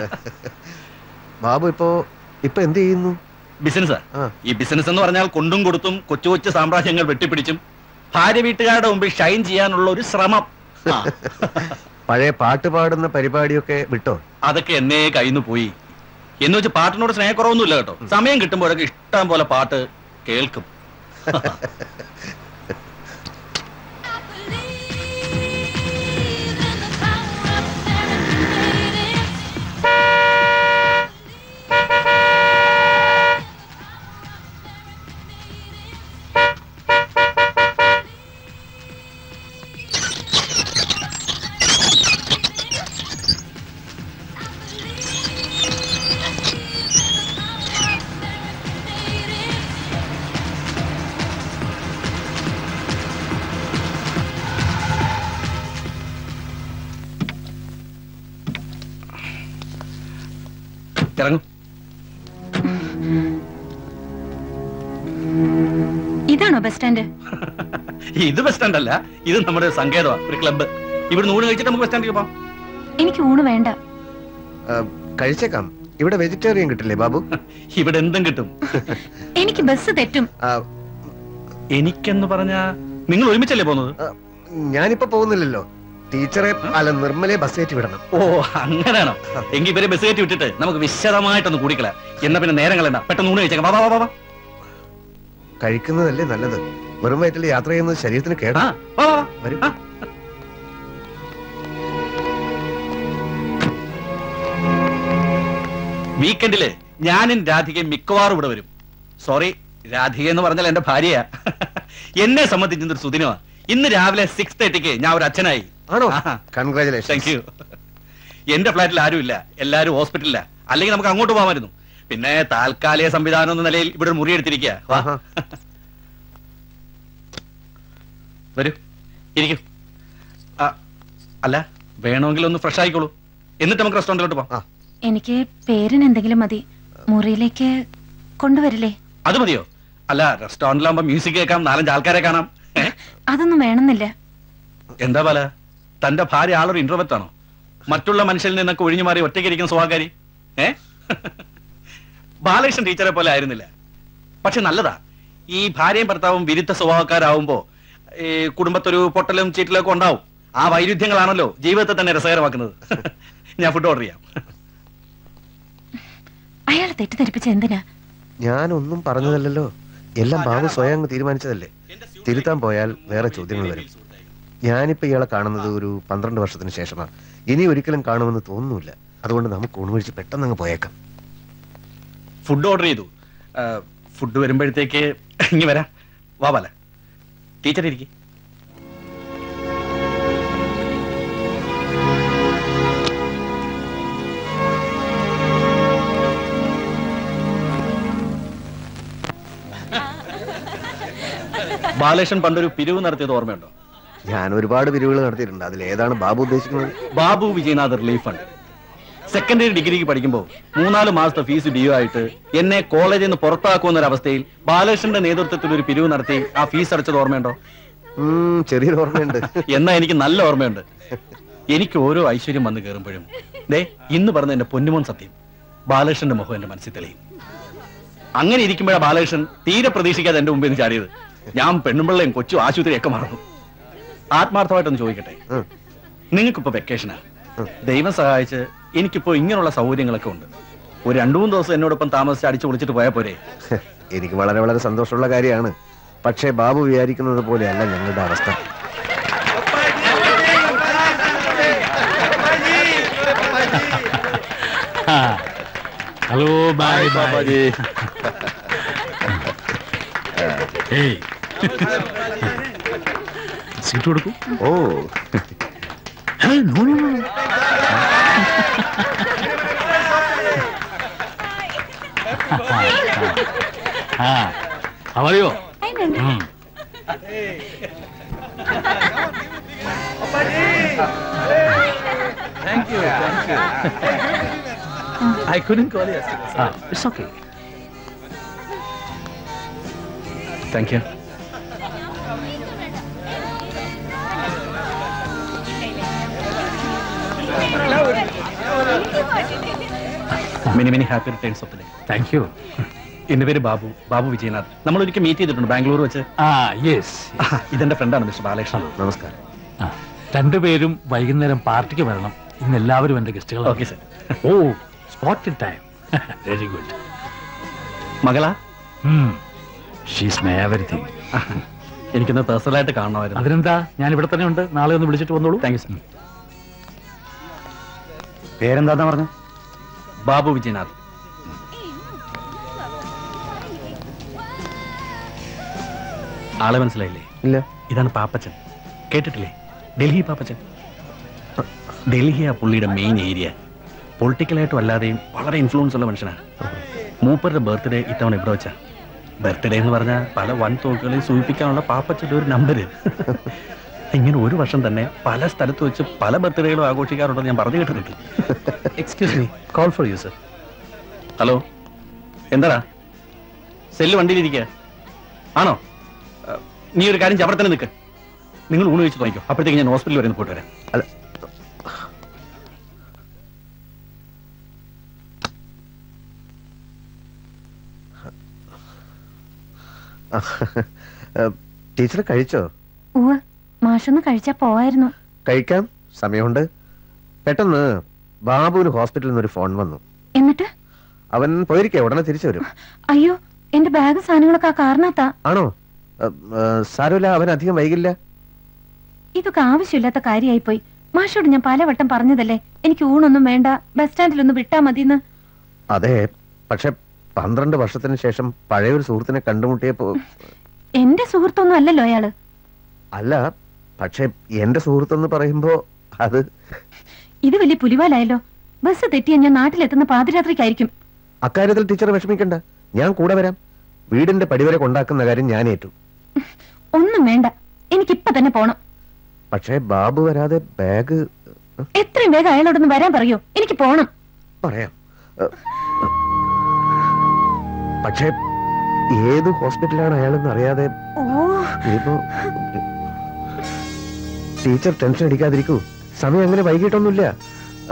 Speaker 2: ബാബു ഇപ്പോ ഇപ്പൊ എന്ത് ചെയ്യുന്നു
Speaker 14: ബിസിനസ് ഈ ബിസിനസ് എന്ന് പറഞ്ഞാൽ കൊണ്ടും കൊടുത്തും കൊച്ചു കൊച്ചു സാമ്രാജ്യങ്ങൾ വെട്ടിപ്പിടിച്ചും ഭാര്യ വീട്ടുകാരുടെ മുമ്പിൽ ഷൈൻ ചെയ്യാനുള്ള ഒരു ശ്രമം ആ,
Speaker 2: പഴയ പാട്ട് പാടുന്ന പരിപാടിയൊക്കെ വിട്ടോ
Speaker 14: അതൊക്കെ എന്നേ കയ്യിന്ന് പോയി എന്ന് വെച്ച് പാട്ടിനോട് സ്നേഹക്കുറവൊന്നുമില്ല കേട്ടോ സമയം കിട്ടുമ്പോഴൊക്കെ ഇഷ്ടം പോലെ പാട്ട് കേൾക്കും ഇറങ്ങും
Speaker 6: ഇതാണോ ബസ് സ്റ്റാൻഡ്
Speaker 14: ഇത് ബസ് സ്റ്റാൻഡ് അല്ല ഇത് നമ്മുടെ സങ്കേതമാണ് ഒരു ക്ലബ്ബ് ഇവിടെ നൂണ് കഴിച്ചിട്ട് നമുക്ക് ബസ് സ്റ്റാൻഡിൽ പോവാം
Speaker 6: എനിക്ക് ഊണ് വേണ്ട
Speaker 2: ആ, കഴിച്ചേക്കാം ഇവിടെ വെജിറ്റേറിയൻ കിട്ടില്ലേ ബാബു
Speaker 14: ഇവിടെ എന്തും കിട്ടും
Speaker 6: എനിക്ക് ബസ് തെറ്റും
Speaker 14: എനിക്കെന്ന് പറഞ്ഞ നിങ്ങൾ ഒരുമിച്ചല്ലേ പോകുന്നത്
Speaker 2: ഞാനിപ്പോ പോകുന്നില്ലല്ലോ ടീച്ചറെ അല്ല നിർമ്മലയെ ബസ് കയറ്റി വിടണം
Speaker 14: ഓ അങ്ങനെയാണോ എങ്കിൽ ഇവരെ ബസ് കയറ്റി വിട്ടിട്ട് നമുക്ക് വിശദമായിട്ടൊന്ന് കൂടിക്കള എന്നാ പിന്നെ നേരം കളയണ്ട പെട്ടെന്ന് ഊണ് കഴിച്ചേക്കാം വാ, വാ, വാ, വാ.
Speaker 2: കഴിക്കുന്നതല്ലേ നല്ലത് വെറും വയറ്റിൽ യാത്ര ചെയ്യുന്നത് ശരീരത്തിന് കേടാ
Speaker 14: വാ, വാ, വാ.
Speaker 2: വരൂ
Speaker 14: വീക്കെൻഡില് ഞാനും രാധികയും മിക്കവാറും ഇവിടെ വരും സോറി രാധിക എന്ന് പറഞ്ഞാൽ എന്റെ ഭാര്യയാ എന്നെ സംബന്ധിച്ചൊരു സുദിനമാ ഇന്ന് രാവിലെ സിക്സ് തേർട്ടിക്ക് ഞാൻ ഒരു അച്ഛനായി
Speaker 2: ആണോ കൺഗ്രാചുലേഷൻ
Speaker 14: താങ്ക് യു എന്റെ ഫ്ലാറ്റിൽ ആരുമില്ല എല്ലാരും ഹോസ്പിറ്റലില്ല അല്ലെങ്കിൽ നമുക്ക് അങ്ങോട്ട് പോകാമായിരുന്നു പിന്നെ താൽക്കാലിക സംവിധാനം എന്ന നിലയിൽ ഇവിടെ ഒരു മുറി എടുത്തിരിക്കുക വാ വരൂ ഇരിക്കൂ ആ, അല്ല വേണമെങ്കിൽ ഒന്ന് ഫ്രഷ് ആയിക്കോളൂ എന്നിട്ട് നമുക്ക് റെസ്റ്റോറന്റിലോട്ട് പോവാം
Speaker 6: എനിക്ക് പേരിന് എന്തെങ്കിലും മതി മുറിയിലേക്ക് കൊണ്ടുവരില്ലേ
Speaker 14: അത് മതിയോ അല്ല റെസ്റ്റോറന്റിലാകുമ്പോ മ്യൂസിക് കേൾക്കാം നാലഞ്ച് ആൾക്കാരെ കാണാം ഏ?
Speaker 6: അതൊന്നും വേണമെന്നില്ല
Speaker 14: എന്താ പല തന്റെ ഭാര്യ ആളൊരു ഇന്റർവെറ്റ് ആണോ മറ്റുള്ള മനുഷ്യരിൽ നിന്നൊക്കെ ഒഴിഞ്ഞു മാറി ഒറ്റയ്ക്ക് ഇരിക്കുന്ന സ്വഭാവക്കാരി ഏ ബാലകൃഷ്ണൻ ടീച്ചറെ പോലെ ആയിരുന്നില്ല പക്ഷെ നല്ലതാ ഈ ഭാര്യയും ഭർത്താവും വിരുദ്ധ സ്വഭാവക്കാരാവുമ്പോ ഈ കുടുംബത്തൊരു പൊട്ടലും ചീറ്റലും ഒക്കെ ഉണ്ടാവും ആ വൈരുദ്ധ്യങ്ങളാണല്ലോ ജീവിതത്തെ തന്നെ രസകരമാക്കുന്നത് ഞാൻ ഫുഡ് ഓർഡർ ചെയ്യാം
Speaker 6: അയാൾ തെറ്റിദ്ധരിപ്പിച്ച എന്തിനാ
Speaker 2: ഞാനൊന്നും പറഞ്ഞതല്ലല്ലോ എല്ലാം ബാബു സ്വയം അങ്ങ് തീരുമാനിച്ചതല്ലേ തിരുത്താൻ പോയാൽ വേറെ ചോദ്യങ്ങൾ വരും ഞാനിപ്പോ ഇയാളെ കാണുന്നത് ഒരു പന്ത്രണ്ട് വർഷത്തിന് ശേഷമാണ് ഇനി ഒരിക്കലും കാണുമെന്ന് തോന്നുന്നില്ല അതുകൊണ്ട് നമുക്ക് ഊണുവഴിച്ച് പെട്ടെന്ന് അങ്ങ് പോയേക്കാം
Speaker 14: ഫുഡ് ഓർഡർ ചെയ്തു ഫുഡ് വരുമ്പോഴത്തേക്ക് ഇങ്ങി വരാം വാ ബാല ടീച്ചർ ഇരിക്കും ബാലേഷൻ പണ്ടൊരു പിരിവ് നടത്തിയത് ഓർമ്മയുണ്ടോ
Speaker 2: ഞാൻ ഒരുപാട് പിരിവുകൾ നടത്തിയിട്ടുണ്ട് അതിൽ ഏതാണ് ബാബു ഉദ്ദേശിക്കുന്നത്
Speaker 14: Babu Vijayanath relief fund secondary ഡിഗ്രിക്ക് പഠിക്കുമ്പോൾ മൂന്നാല് മാസത്തെ ഫീസ് ഡ്യൂ ആയിട്ട് എന്നെ കോളേജിൽ നിന്ന് പുറത്താക്കുന്ന ഒരു അവസ്ഥയിൽ ബാലകൃഷ്ണന്റെ നേതൃത്വത്തിൽ ഒരു പിരിവ് നടത്തി ആ ഫീസ് അടച്ചത് ഓർമ്മയുണ്ടോ
Speaker 2: ഉം, ചെറിയൊരു ഓർമ്മയുണ്ട്
Speaker 14: എന്നാ എനിക്ക് നല്ല ഓർമ്മയുണ്ട് എനിക്ക് ഓരോ ഐശ്വര്യം വന്നു കയറുമ്പോഴും ദേ ഇന്ന് പറഞ്ഞ എന്റെ പൊന്നുമോൻ സത്യം ബാലകൃഷ്ണന്റെ മുഖം എന്റെ മനസ്സിൽ തെളിയും അങ്ങനെ ഇരിക്കുമ്പോഴാണ് ബാലകൃഷ്ണൻ തീരെ പ്രതീക്ഷിക്കാതെ എന്റെ മുമ്പിൽ നിന്ന് ചാടിയത് ഞാൻ പെണ്ണുമ്പിള്ളയും കൊച്ചു ആശുപത്രിയൊക്കെ മറന്നു ആത്മാർത്ഥമായിട്ടൊന്ന് ചോദിക്കട്ടെ നിങ്ങൾക്കിപ്പോ വെക്കേഷനാ ദൈവം സഹായിച്ച് എനിക്കിപ്പോ ഇങ്ങനെയുള്ള സൗകര്യങ്ങളൊക്കെ ഉണ്ട് ഒരു രണ്ടു മൂന്ന് ദിവസം എന്നോടൊപ്പം താമസിച്ച് അടിച്ചു പൊളിച്ചിട്ട് പോയാൽ പോരെ
Speaker 2: എനിക്ക് വളരെ വളരെ സന്തോഷമുള്ള കാര്യമാണ് പക്ഷേ ബാബു വിചാരിക്കുന്നത് പോലെയല്ല ഞങ്ങളുടെ അവസ്ഥ
Speaker 15: ഹലോ ബൈ ബാബാജി ഏയ് സീറ്റ് കൊടുക്കൂ
Speaker 2: ഓ
Speaker 15: ഏയ്, no, no, no. ആ അവരെയോ
Speaker 4: Thank you, thank you. I couldn't call you yesterday.
Speaker 15: Ah, it's okay.
Speaker 14: Thank you many many happy returns of the day
Speaker 15: thank you
Speaker 14: എന്റെ പേര് ബാബു ബാബു വിജയനാഥ് നമ്മൾ ഒരിക്കൽ മീറ്റ് ചെയ്തിട്ടുണ്ട് ബാംഗ്ലൂർ വെച്ച്
Speaker 15: ആ യെസ്
Speaker 14: ഇതെന്റെ ഫ്രണ്ടാണ് മിസ്റ്റർ ബാലകൃഷ്ണൻ
Speaker 2: നമസ്കാരം
Speaker 15: ആ രണ്ടുപേരും വൈകുന്നേരം പാർട്ടിക്ക് വരണം ഇന്ന് എല്ലാവരും എന്റെ ഗസ്റ്റുകളാണ്
Speaker 14: ഓക്കെ സർ
Speaker 15: ഓ സ്പോട്ട് ടൈം വെരി ഗുഡ്
Speaker 14: മകളാ
Speaker 15: ഷീസ് മൈ എവറിഥിങ്
Speaker 14: എനിക്കൊന്ന് പേഴ്സണലായിട്ട് കാണണമായിരുന്നു
Speaker 15: അതിനെന്താ ഞാൻ ഇവിടെ തന്നെ ഉണ്ട് നാളെ ഒന്ന് വിളിച്ചിട്ട് വന്നോളൂ
Speaker 14: താങ്ക് യു സർ
Speaker 16: പേരെന്താ പറഞ്ഞു
Speaker 14: ബാബു വിജയനാഥ് ആളെ മനസ്സിലായില്ലേ
Speaker 2: ഇല്ല
Speaker 14: ഇതാണ് പാപ്പച്ചൻ കേട്ടിട്ടില്ലേ ഡൽഹി പാപ്പച്ചൻ ഡൽഹി ആ പുള്ളിയുടെ മെയിൻ ഏരിയ പൊളിറ്റിക്കലായിട്ടും അല്ലാതെയും വളരെ ഇൻഫ്ലുവൻസ് ഉള്ള മനുഷ്യനാണ് മൂപ്പരുടെ ബർത്ത്ഡേ ഇത്തവണ ഇവിടെ വെച്ചാ ബർത്ത്ഡേ എന്ന് പറഞ്ഞാൽ പല വൻ തോക്കുകളെയും സൂചിപ്പിക്കാനുള്ള പാപ്പച്ചന്റെ ഒരു നമ്പർ ഇങ്ങനെ ഒരു വർഷം തന്നെ പല സ്ഥലത്ത് വെച്ച് പല ബർത്ത്ഡേകളും ആഘോഷിക്കാറുണ്ടെന്ന് ഞാൻ പറഞ്ഞു കേട്ടിട്ടുണ്ട് excuse me call for you sir hello എന്താടാ സെല്ല് വണ്ടിയിലിരിക്കുക ആണോ അഹ്, നീ ഒരു കാര്യം അവിടെ തന്നെ നിൽക്ക് നിങ്ങൾ ഊണ് കഴിച്ച് തുടങ്ങിക്കോ അപ്പോഴത്തേക്ക് ഞാൻ ഹോസ്പിറ്റലിൽ വരെ ഒന്ന് പോയിട്ട് വരാം
Speaker 2: അല്ല ടീച്ചർ കഴിച്ചോ
Speaker 6: ഉവ്വ് മാഷൊന്ന് കഴിച്ചാ പോവായിരുന്നു
Speaker 2: കഴിക്കാം സമയമുണ്ട് പെട്ടെന്ന് ബാബുവിന് ഹോസ്പിറ്റലിൽ നിന്ന് ഒരു ഫോൺ വന്നു
Speaker 6: എന്നിട്ട്
Speaker 2: അവൻ പോയിരിക്കെ ഉടനെ തിരിച്ചു വരും
Speaker 6: അയ്യോ എന്റെ ബാഗ് സാധനങ്ങളൊക്കെ ആ കാറിനകത്താ
Speaker 2: ആണോ ഏ, ഏ, സാരമില്ല അവൻ അധികം വൈകില്ല
Speaker 6: ഇതൊക്കെ ആവശ്യമില്ലാത്ത കാര്യമായി പോയി മാഷോട് ഞാൻ പലവട്ടം പറഞ്ഞതല്ലേ എനിക്ക് ഊണൊന്നും വേണ്ട ബസ് സ്റ്റാൻഡിലൊന്ന് വിട്ടാ മതിന്ന്
Speaker 2: അതെ പക്ഷെ പന്ത്രണ്ട് വർഷത്തിന് ശേഷം പഴയ ഒരു സുഹൃത്തിനെ കണ്ടുമുട്ടിയപ്പോ
Speaker 6: എന്റെ സുഹൃത്തൊന്നും അല്ലല്ലോ അയാള്
Speaker 2: അല്ല പക്ഷെ എന്റെ സുഹൃത്തെന്ന് പറയുമ്പോ അത്
Speaker 6: ഇത് വലിയ പുലിവാലായല്ലോ ബസ് തെറ്റിയ ഞാൻ നാട്ടിലെത്തുന്ന പാതിരാത്രിക്കായിരിക്കും
Speaker 2: അക്കാര്യത്തിൽ ടീച്ചർ വിഷമിക്കണ്ട ഞാൻ കൂടെ വരാം വീടിന്റെ പടിവരെ കൊണ്ടാക്കുന്ന കാര്യം ഞാൻ ഏറ്റു
Speaker 6: ഒന്നും വേണ്ട എനിക്കിപ്പൊ തന്നെ പോണം
Speaker 2: പക്ഷേ ബാബു വരാതെ ബാഗ്
Speaker 6: എത്രയും വേഗം അയാളോടൊന്ന് വരാൻ പറയോ എനിക്ക് പോണം
Speaker 2: പറയാം ഏ, പക്ഷേ ഏത് ഹോസ്പിറ്റലാണ് അയാളെന്ന് അറിയാതെ
Speaker 6: ഓ
Speaker 2: ഇനിയിപ്പോ ടീച്ചർ ടെൻഷൻ അടിക്കാതിരിക്കൂ സമയം അങ്ങനെ വൈകിട്ടൊന്നുമില്ല അ,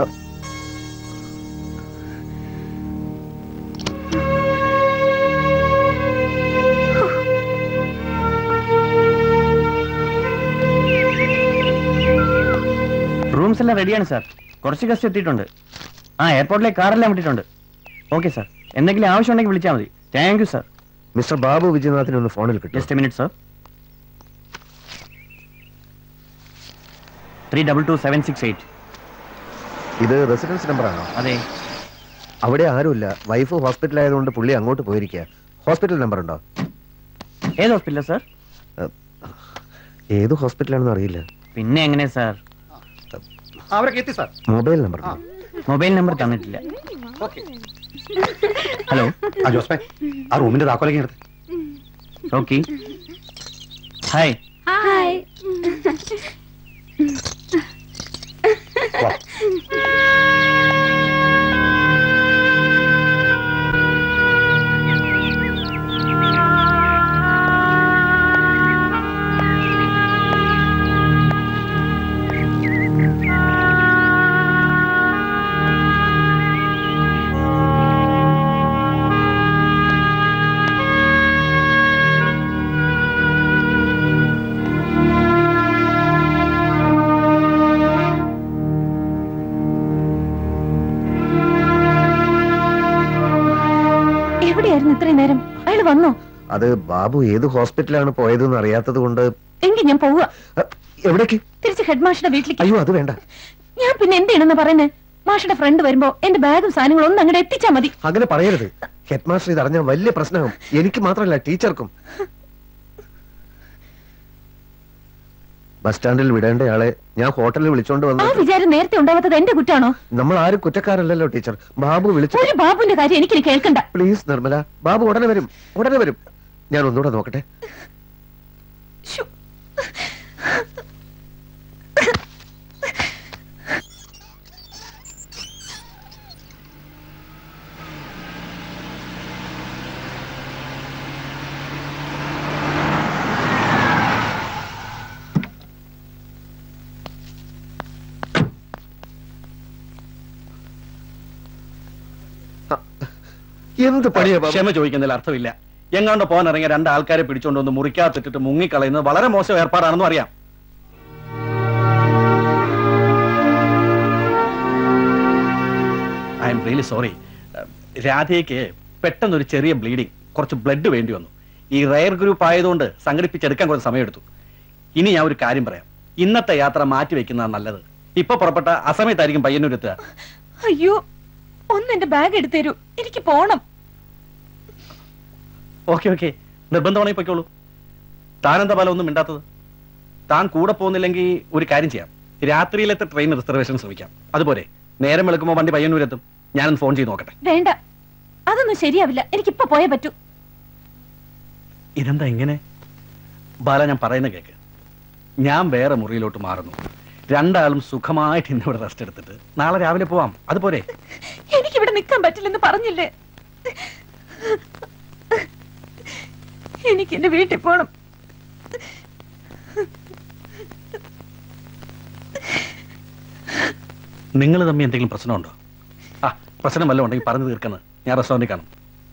Speaker 16: റൂംസ് എല്ലാം റെഡിയാണ് സാർ കുറച്ച് ഗസ്റ്റ് എത്തിയിട്ടുണ്ട് ആ എയർപോർട്ടിലേക്ക് കാറെല്ലാം വിട്ടിട്ടുണ്ട് ഓക്കെ സാർ എന്തെങ്കിലും ആവശ്യമുണ്ടെങ്കിൽ വിളിച്ചാൽ മതി thank you sir
Speaker 2: mister Babu വിജയനാഥിനെ ഒന്ന് ഫോണിൽ കിട്ടും
Speaker 16: just minute sir three double two seven six eight
Speaker 2: ഇത് റെസിഡൻസ് നമ്പറാണോ
Speaker 16: അതെ
Speaker 2: അവിടെ ആരുമില്ല വൈഫ് ഹോസ്പിറ്റൽ ആയതുകൊണ്ട് പുള്ളി അങ്ങോട്ട് പോയിരിക്കുക ഹോസ്പിറ്റൽ നമ്പർ ഉണ്ടോ
Speaker 16: ഏത് ഹോസ്പിറ്റലാ സാർ
Speaker 2: ഏത് ഹോസ്പിറ്റലാണെന്ന് അറിയില്ല
Speaker 16: പിന്നെ എങ്ങനെ സാർ
Speaker 7: അവരൊക്കെ എത്തി sir
Speaker 2: mobile number
Speaker 16: mobile number തന്നിട്ടില്ല ഹലോ
Speaker 7: ആ ജോസ്പേ ആ റൂമിന്റെ താക്കോലേക്ക് എടുത്ത്
Speaker 16: ഓക്കെ ഹായ്
Speaker 9: ഹായ്
Speaker 6: എവിടെയായിരുന്നു ഇത്രയും നേരം അയാൾ വന്നോ
Speaker 2: അത് ബാബു ഏത് ഹോസ്പിറ്റലാണ് പോയതെന്ന് അറിയാത്തത് കൊണ്ട്
Speaker 6: എങ്കിൽ ഞാൻ പോവുക
Speaker 2: എവിടേക്ക്
Speaker 6: തിരിച്ച് ഹെഡ് മാഷിന്റെ വീട്ടിലേക്ക്
Speaker 2: അയ്യോ അത് വേണ്ട
Speaker 6: ഞാൻ പിന്നെ എന്ത് ചെയ്യണമെന്ന് പറയുന്നത് മാഷിന്റെ ഫ്രണ്ട് വരുമ്പോ എന്റെ ബാഗും സാധനങ്ങളും ഒന്ന് അങ്ങോട്ട് എത്തിച്ചാ മതി
Speaker 2: അങ്ങനെ പറയരുത് ഹെഡ് മാസ്റ്റർ ഇത് അറിഞ്ഞാൽ വലിയ പ്രശ്നമാകും എനിക്ക് മാത്രമല്ല ടീച്ചർക്കും ബസ് സ്റ്റാൻഡിൽ വിടേണ്ടയാളെ ഞാൻ ഹോട്ടലിൽ വിളിച്ചോണ്ട്
Speaker 6: ആ
Speaker 2: വന്നു
Speaker 6: വിചാരം നേരത്തെ ഉണ്ടാവാത്തത് എന്റെ കുറ്റാണോ
Speaker 2: നമ്മൾ ആരും കുറ്റക്കാരല്ലല്ലോ ടീച്ചർ ബാബു വിളിച്ചു
Speaker 6: ഒരു ബാബുവിന്റെ കാര്യം എനിക്കിനി കേൾക്കണ്ട
Speaker 2: പ്ലീസ് നിർമ്മല ബാബു ഉടനെ വരും ഉടനെ വരും ഞാൻ ഒന്നുകൂടെ നോക്കട്ടെ എന്ത് പണിയാ ബാബു?
Speaker 14: ക്ഷമ ചോദിക്കുന്നതിൽ അർത്ഥമില്ല എങ്ങാണ്ട് പോകാൻ ഇറങ്ങിയ രണ്ട് ആൾക്കാരെ പിടിച്ചോണ്ട് വന്ന് മുറിക്കാത്തിട്ടിട്ട് മുങ്ങിക്കളയുന്നത് വളരെ മോശം ഏർപ്പാടാണെന്നും അറിയാം ഐ എം റിയലി സോറി രാധയ്ക്ക് പെട്ടെന്നൊരു ചെറിയ ബ്ലീഡിങ് കുറച്ച് ബ്ലഡ് വേണ്ടി വന്നു ഈ റയർ ഗ്രൂപ്പ് ആയതുകൊണ്ട് സംഘടിപ്പിച്ചെടുക്കാൻ കുറച്ച് സമയമെടുത്തു ഇനി ഞാൻ ഒരു കാര്യം പറയാം ഇന്നത്തെ യാത്ര മാറ്റി വെക്കുന്നതാണ് നല്ലത് ഇപ്പൊ പുറപ്പെട്ട അസമയത്തായിരിക്കും പയ്യന്നൂരെത്തുക
Speaker 6: അയ്യോ ഒന്ന് എന്റെ ബാഗ് എടുത്തേരൂ എനിക്ക് പോണം
Speaker 14: ഓക്കെ ഓക്കെ നിർബന്ധമാണെങ്കിൽ പൊയ്ക്കോളൂ താനെന്താ പല ഒന്നും മിണ്ടാത്തത് താൻ കൂടെ പോകുന്നില്ലെങ്കിൽ ഒരു കാര്യം ചെയ്യാം രാത്രിയിലത്തെ ട്രെയിൻ റിസർവേഷൻ ശ്രമിക്കാം അതുപോലെ നേരം വെളുക്കുമ്പോൾ വണ്ടി പയ്യന്നൂരെത്തും ഞാനൊന്ന് ഫോൺ ചെയ്ത് നോക്കട്ടെ
Speaker 6: വേണ്ട അതൊന്നും ശരിയാവില്ല എനിക്കിപ്പൊ പോയേ പറ്റൂ
Speaker 14: ഇതെന്താ ഇങ്ങനെ ബാല ഞാൻ പറയുന്ന കേക്ക് ഞാൻ വേറെ മുറിയിലോട്ട് മാറുന്നു രണ്ടാളും സുഖമായിട്ട് ഇന്നിവിടെ റെസ്റ്റ് എടുത്തിട്ട് നാളെ രാവിലെ പോവാം അതുപോലെ
Speaker 6: എനിക്കിവിടെ നിൽക്കാൻ പറ്റില്ലെന്ന് പറഞ്ഞില്ലേ എനിക്ക് എന്റെ വീട്ടിൽ പോണം
Speaker 14: നിങ്ങൾ തമ്മിൽ എന്തെങ്കിലും പ്രശ്നമുണ്ടോ ആ പ്രശ്നം വല്ലതും ഉണ്ടെങ്കിൽ പറഞ്ഞു തീർക്കുന്നത് ഞാൻ റെസ്റ്റോറൻറ്റിൽ കാണും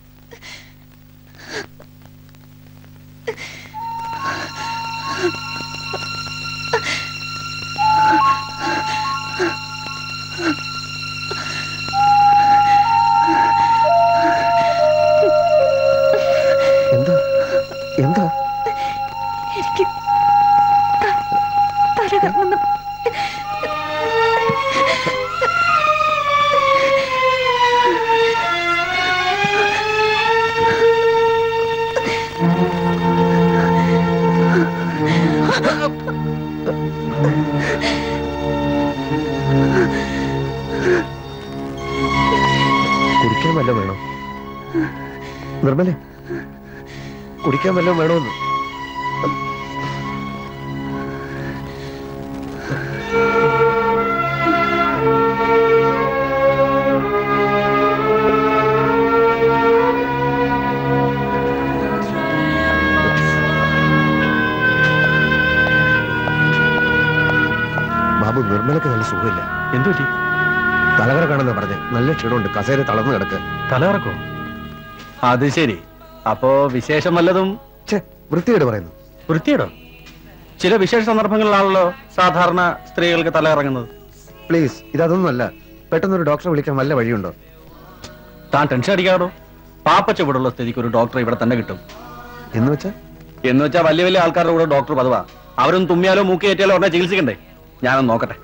Speaker 2: എന്താ എന്താ
Speaker 6: എനിക്ക് ത- തല കറങ്ങുന്നു
Speaker 2: കുടിക്കാൻ വല്ലതും വേണോ നിർമ്മലേ കുടിക്കാൻ വല്ലതും വേണോന്ന് ബാബു നിർമ്മലക്ക് നല്ല സുഖമില്ല
Speaker 14: എന്തു പറ്റി
Speaker 2: തലകറ കാണുന്ന പറഞ്ഞ് നല്ല ക്ഷീണമുണ്ട് കസേര തളർന്നു കിടക്ക്
Speaker 14: തലകറക്കോ അത് ശരി അപ്പോ വിശേഷം വല്ലതും
Speaker 2: വൃത്തിയോട് പറയുന്നു
Speaker 14: വൃത്തിയോടോ ചില വിശേഷ സന്ദർഭങ്ങളിലാണല്ലോ സാധാരണ സ്ത്രീകൾക്ക് തല ഇറങ്ങുന്നത്
Speaker 2: പ്ലീസ് ഇതൊന്നുമല്ല പെട്ടെന്നൊരു ഡോക്ടറെ വിളിക്കാൻ വല്ല വഴിയുണ്ടോ
Speaker 14: താൻ ടെൻഷൻ അടിക്കാടോ പാപ്പച്ച ഇവിടെയുള്ള സ്ഥിതിക്ക് ഒരു ഡോക്ടറെ ഇവിടെ തന്നെ കിട്ടും
Speaker 2: എന്ന് വെച്ചാ
Speaker 14: എന്ന് വെച്ചാൽ വലിയ വലിയ ആൾക്കാരുടെ കൂടെ ഡോക്ടർ പതിവാ അവരൊന്നും തുമ്മിയാലോ മൂക്കി കയറ്റിയാലോ ഉടനെ ചികിത്സിക്കണ്ടേ ഞാനൊന്ന് നോക്കട്ടെ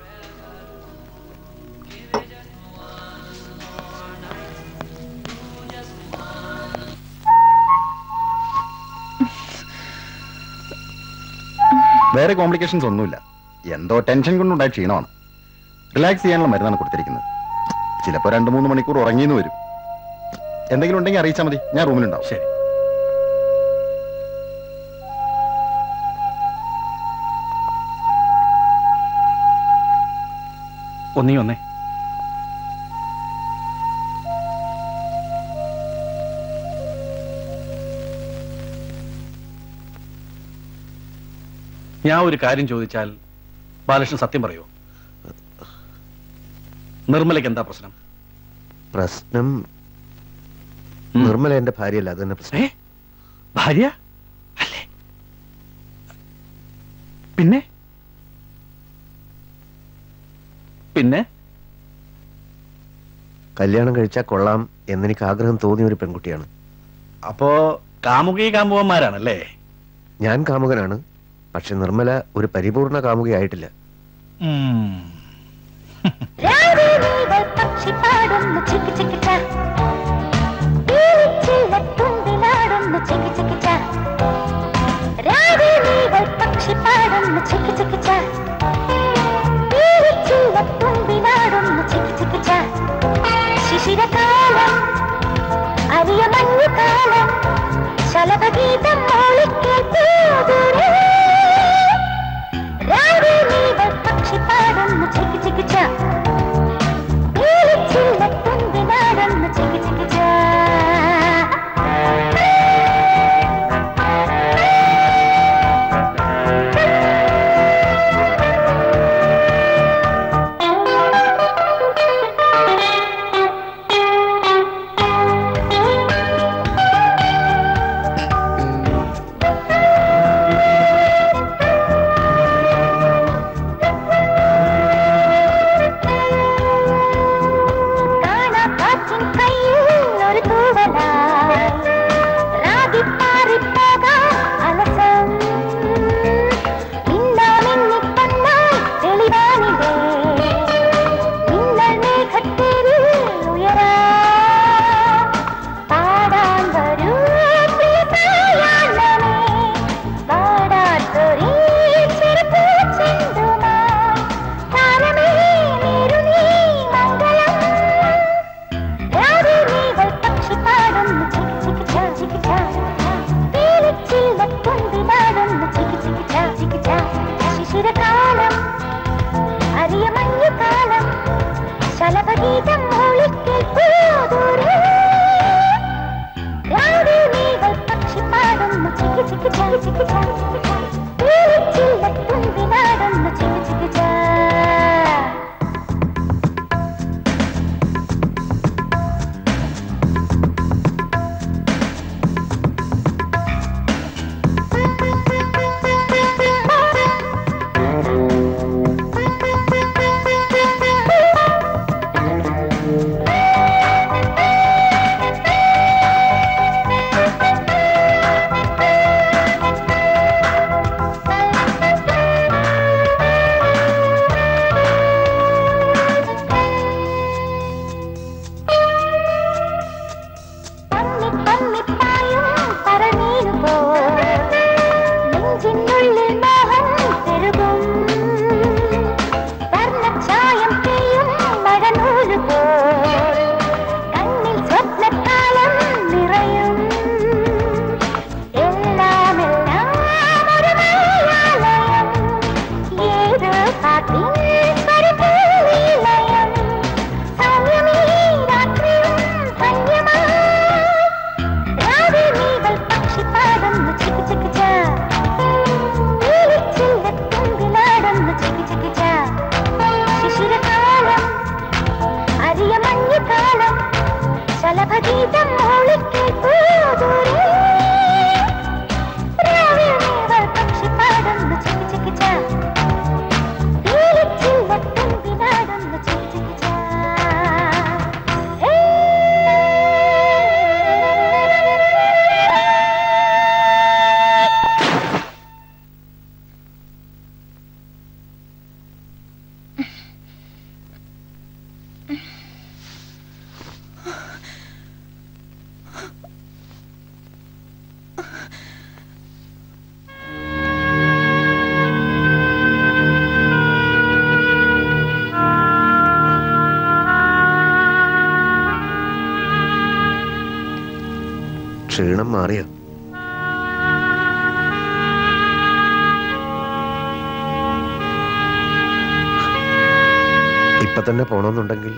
Speaker 17: വേറെ കോംപ്ലിക്കേഷൻസ് ഒന്നുമില്ല എന്തോ ടെൻഷൻ കൊണ്ടുണ്ടായ ക്ഷീണമാണ് റിലാക്സ് ചെയ്യാനുള്ള മരുന്നാണ് കൊടുത്തിരിക്കുന്നത് ചിലപ്പോൾ രണ്ട് മൂന്ന് മണിക്കൂർ ഉറങ്ങിയെന്ന് വരും എന്തെങ്കിലും ഉണ്ടെങ്കിൽ അറിയിച്ചാൽ മതി ഞാൻ റൂമിലുണ്ടാവും
Speaker 14: ശരി ഒന്നീ ഒന്നേ ഞാൻ ഒരു കാര്യം ചോദിച്ചാൽ ബാലകൃഷ്ണൻ സത്യം പറയോ നിർമ്മലയ്ക്ക് എന്താ പ്രശ്നം
Speaker 2: പ്രശ്നം നിർമ്മല എന്റെ ഭാര്യയല്ല അത് തന്നെ പ്രശ്നം
Speaker 14: ഭാര്യ അല്ലേ പിന്നെ പിന്നെ
Speaker 2: കല്യാണം കഴിച്ചാൽ കൊള്ളാം എന്നെനിക്ക് ആഗ്രഹം തോന്നിയ ഒരു പെൺകുട്ടിയാണ്
Speaker 14: അപ്പോ കാമുകി കാമുകന്മാരാണല്ലേ
Speaker 2: ഞാൻ കാമുകനാണ് പക്ഷെ നിർമ്മല ഒരു പരിപൂർണ കാമുകയായിട്ടില്ല
Speaker 12: രാവിലെ പക്ഷി പാടുന്നു ചിക്ക് ചിക്ക് ചാ തുമ്പിലാടുന്നു ചിക്ക് ചിക്ക് ചാ രാവിലെ പക്ഷി പാടുന്നു ചിക്ക് ചിക്ക് ചാ തുമ്പിലാടുന്നു ചിക്ക് ചിക്ക് ചാ ശിശിരകാലം അരിയ മഞ്ഞുകാലം ശലഭഗീതം മോളിക്കേൾക്കൂ ദൂരെ രാവിലെ പക്ഷി പാടുന്നു ചിക്ക് ചിക്ക് ചാ തുമ്പിലാടുന്നു ചിക്ക് ചിക്ക് ചാ കാണാക്കാറ്റിൻ കയ്യിൽ ഒരു തൂവലായി രാഗിപ്പാറിപ്പോകാം അലസം മിന്നാമിന്നിപ്പന്നായി തെളിവാനിലേ മിന്നൽ മേഘത്തേരിൽ ഉയരാ പാടാൻ വരൂ പ്രിയസായാണമേ പാടാത്തൊരേ ചെറുപൂച്ചെണ്ടുമായി താരമേ നേരുനീ മംഗളം രാവിലെ പക്ഷി പാടുന്നു ചിക്ക് ചിക്ക് ചാ ചിക്ക് ചാ പീലിച്ചില്ല തുമ്പിലാടുന്നു ചിക്ക് ചിക്ക് ചാ ചിക്ക് ചാ ശിശിരകാലം അരിയ മഞ്ഞുകാലം ശലഭഗീതം മൂളിക്കേൾക്കൂ ദൂരെ രാവിലെ പക്ഷി പാടുന്നു ചിക്ക് ചിക്ക് ചാ ചിക്ക് ചാ ചിക്ക് ചാ പീലിച്ചില്ല തുമ്പിലാടുന്നു ചിക്ക് ചിക്ക് ചാ പമ്മിപ്പായും പറനീനു പോ നെഞ്ചിനുള്ളിൽ മോഹം പെരുകും വർണ്ണച്ചായം പെയ്യും മഴനൂല് പോൽ കണ്ണിൽ സ്വപ്നക്കാലം നിറയും എല്ലാം എല്ലാം ഒരു മായാലയം ഏത് കാട്ടിൻ പരിപൂർണീലയം സൗമ്യമീ രാത്രിയും ധന്യമായി രാവിലെ പക്ഷി പാടുന്നു ചിക്ക് ചിക്ക് ചാ നീലിച്ചില്ല തുമ്പിലാടുന്നു ചിക്ക് ചിക്ക് ചാ ശിശിരകാലം അരിയ മഞ്ഞുകാലം ശലഭഗീതം മൂളിക്കേൾക്കൂ ദൂരെ രാവിലെ പക്ഷി പാടുന്നു ചിക്ക് ചിക്ക് ചാ നീലിച്ചില്ല തുമ്പിലാടുന്നു ചിക്ക് ചിക്ക് ചാ
Speaker 2: ക്ഷീണം മാറിയോ ഇപ്പൊ തന്നെ പോണമെന്നുണ്ടെങ്കിൽ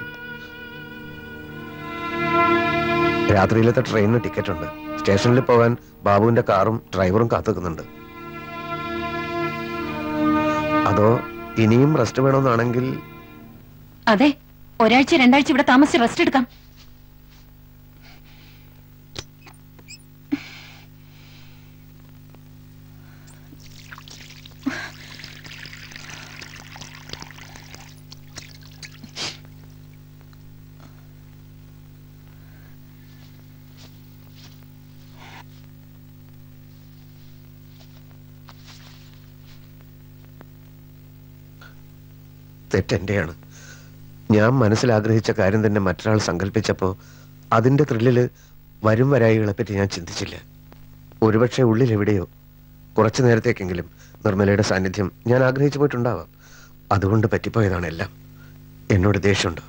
Speaker 2: രാത്രിയിലത്തെ ട്രെയിനിന് ടിക്കറ്റ് ഉണ്ട് സ്റ്റേഷനിൽ പോകാൻ ബാബുവിന്റെ കാറും ഡ്രൈവറും കാത്തുനിൽക്കുന്നുണ്ട് അതോ ഇനിയും റെസ്റ്റ് വേണമെന്നാണെങ്കിൽ
Speaker 6: അതെ ഒരാഴ്ച രണ്ടാഴ്ച ഇവിടെ താമസിച്ച് റെസ്റ്റ് എടുക്കാം
Speaker 2: തെറ്റെന്റെയാണ് ഞാൻ മനസ്സിലാഗ്രഹിച്ച കാര്യം തന്നെ മറ്റൊരാൾ സങ്കല്പിച്ചപ്പോ അതിന്റെ ത്രില്ലില് വരും വരായികളെ പറ്റി ഞാൻ ചിന്തിച്ചില്ല ഒരുപക്ഷെ ഉള്ളിൽ എവിടെയോ കുറച്ചു നേരത്തേക്കെങ്കിലും നിർമ്മലയുടെ സാന്നിധ്യം ഞാൻ ആഗ്രഹിച്ചു പോയിട്ടുണ്ടാവാം അതുകൊണ്ട് പറ്റിപ്പോയതാണ് എല്ലാം എന്നോട് ദേഷ്യമുണ്ടോ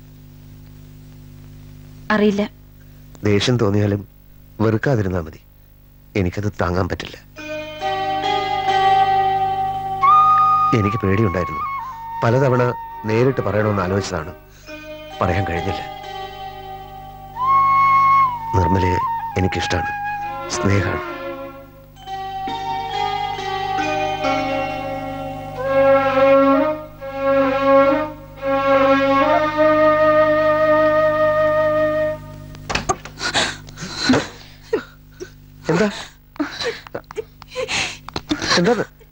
Speaker 6: അറിയില്ല
Speaker 2: ദേഷ്യം തോന്നിയാലും വെറുക്കാതിരുന്നാ മതി എനിക്കത് താങ്ങാൻ പറ്റില്ല എനിക്ക് പേടിയുണ്ടായിരുന്നു പലതവണ നേരിട്ട് പറയണമെന്ന് ആലോചിച്ചതാണ് പറയാൻ കഴിഞ്ഞില്ല നിർമ്മലയെ എനിക്കിഷ്ടമാണ് സ്നേഹമാണ് എന്താ എന്താ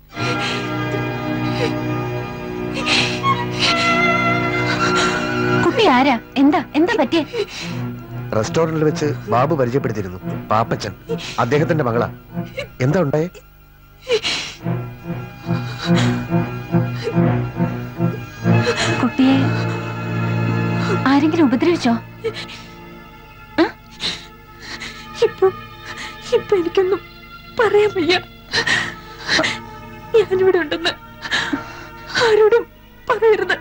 Speaker 6: കുട്ടി ആരാ എന്താ എന്താ പറ്റിയേ
Speaker 2: റെസ്റ്റോറന്റിൽ വെച്ച് ബാബു പരിചയപ്പെടുത്തിയിരുന്നു പാപ്പച്ചൻ അദ്ദേഹത്തിന്റെ മകളാ എന്താ ഉണ്ടായേ
Speaker 6: കുട്ടിയെ ആരെങ്കിലും ഉപദ്രവിച്ചോ
Speaker 18: ഇപ്പൊ ഇപ്പൊ എനിക്കൊന്നും പറയാൻ വയ്യ ഞാനിവിടെ ഉണ്ടെന്ന് ആരോടും പറയരുത്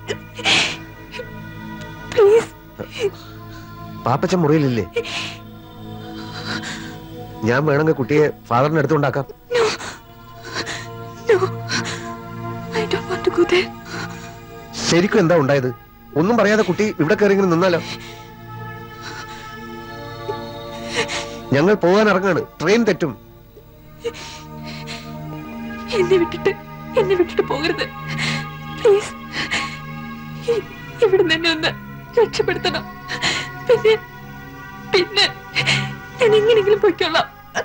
Speaker 18: പ്ലീസ്
Speaker 2: പാപ്പച്ചൻ മുറിയിലില്ലേ ഞാൻ വേണമെങ്കിൽ കുട്ടിയെ ഫാദറിന് എടുത്തുകൊണ്ടാക്കാം
Speaker 18: No. I don't want to go there.
Speaker 2: ശരിക്കും എന്താ ഉണ്ടായത് ഒന്നും പറയാതെ കുട്ടി ഇവിടെ കയറി ഇങ്ങനെ നിന്നാലോ ഞങ്ങൾ പോകാൻ ഇറങ്ങാണ് ട്രെയിൻ തെറ്റും
Speaker 18: എന്നെ വിട്ടിട്ട് എന്നെ വിട്ടിട്ട് പോകരുത് പ്ലീസ് ഇവിടെ തന്നെ ഒന്ന് രക്ഷപ്പെടുത്തണം പിന്നെ പിന്നെ ഞാൻ എങ്ങനെയെങ്കിലും പൊയ്ക്കൊള്ളാം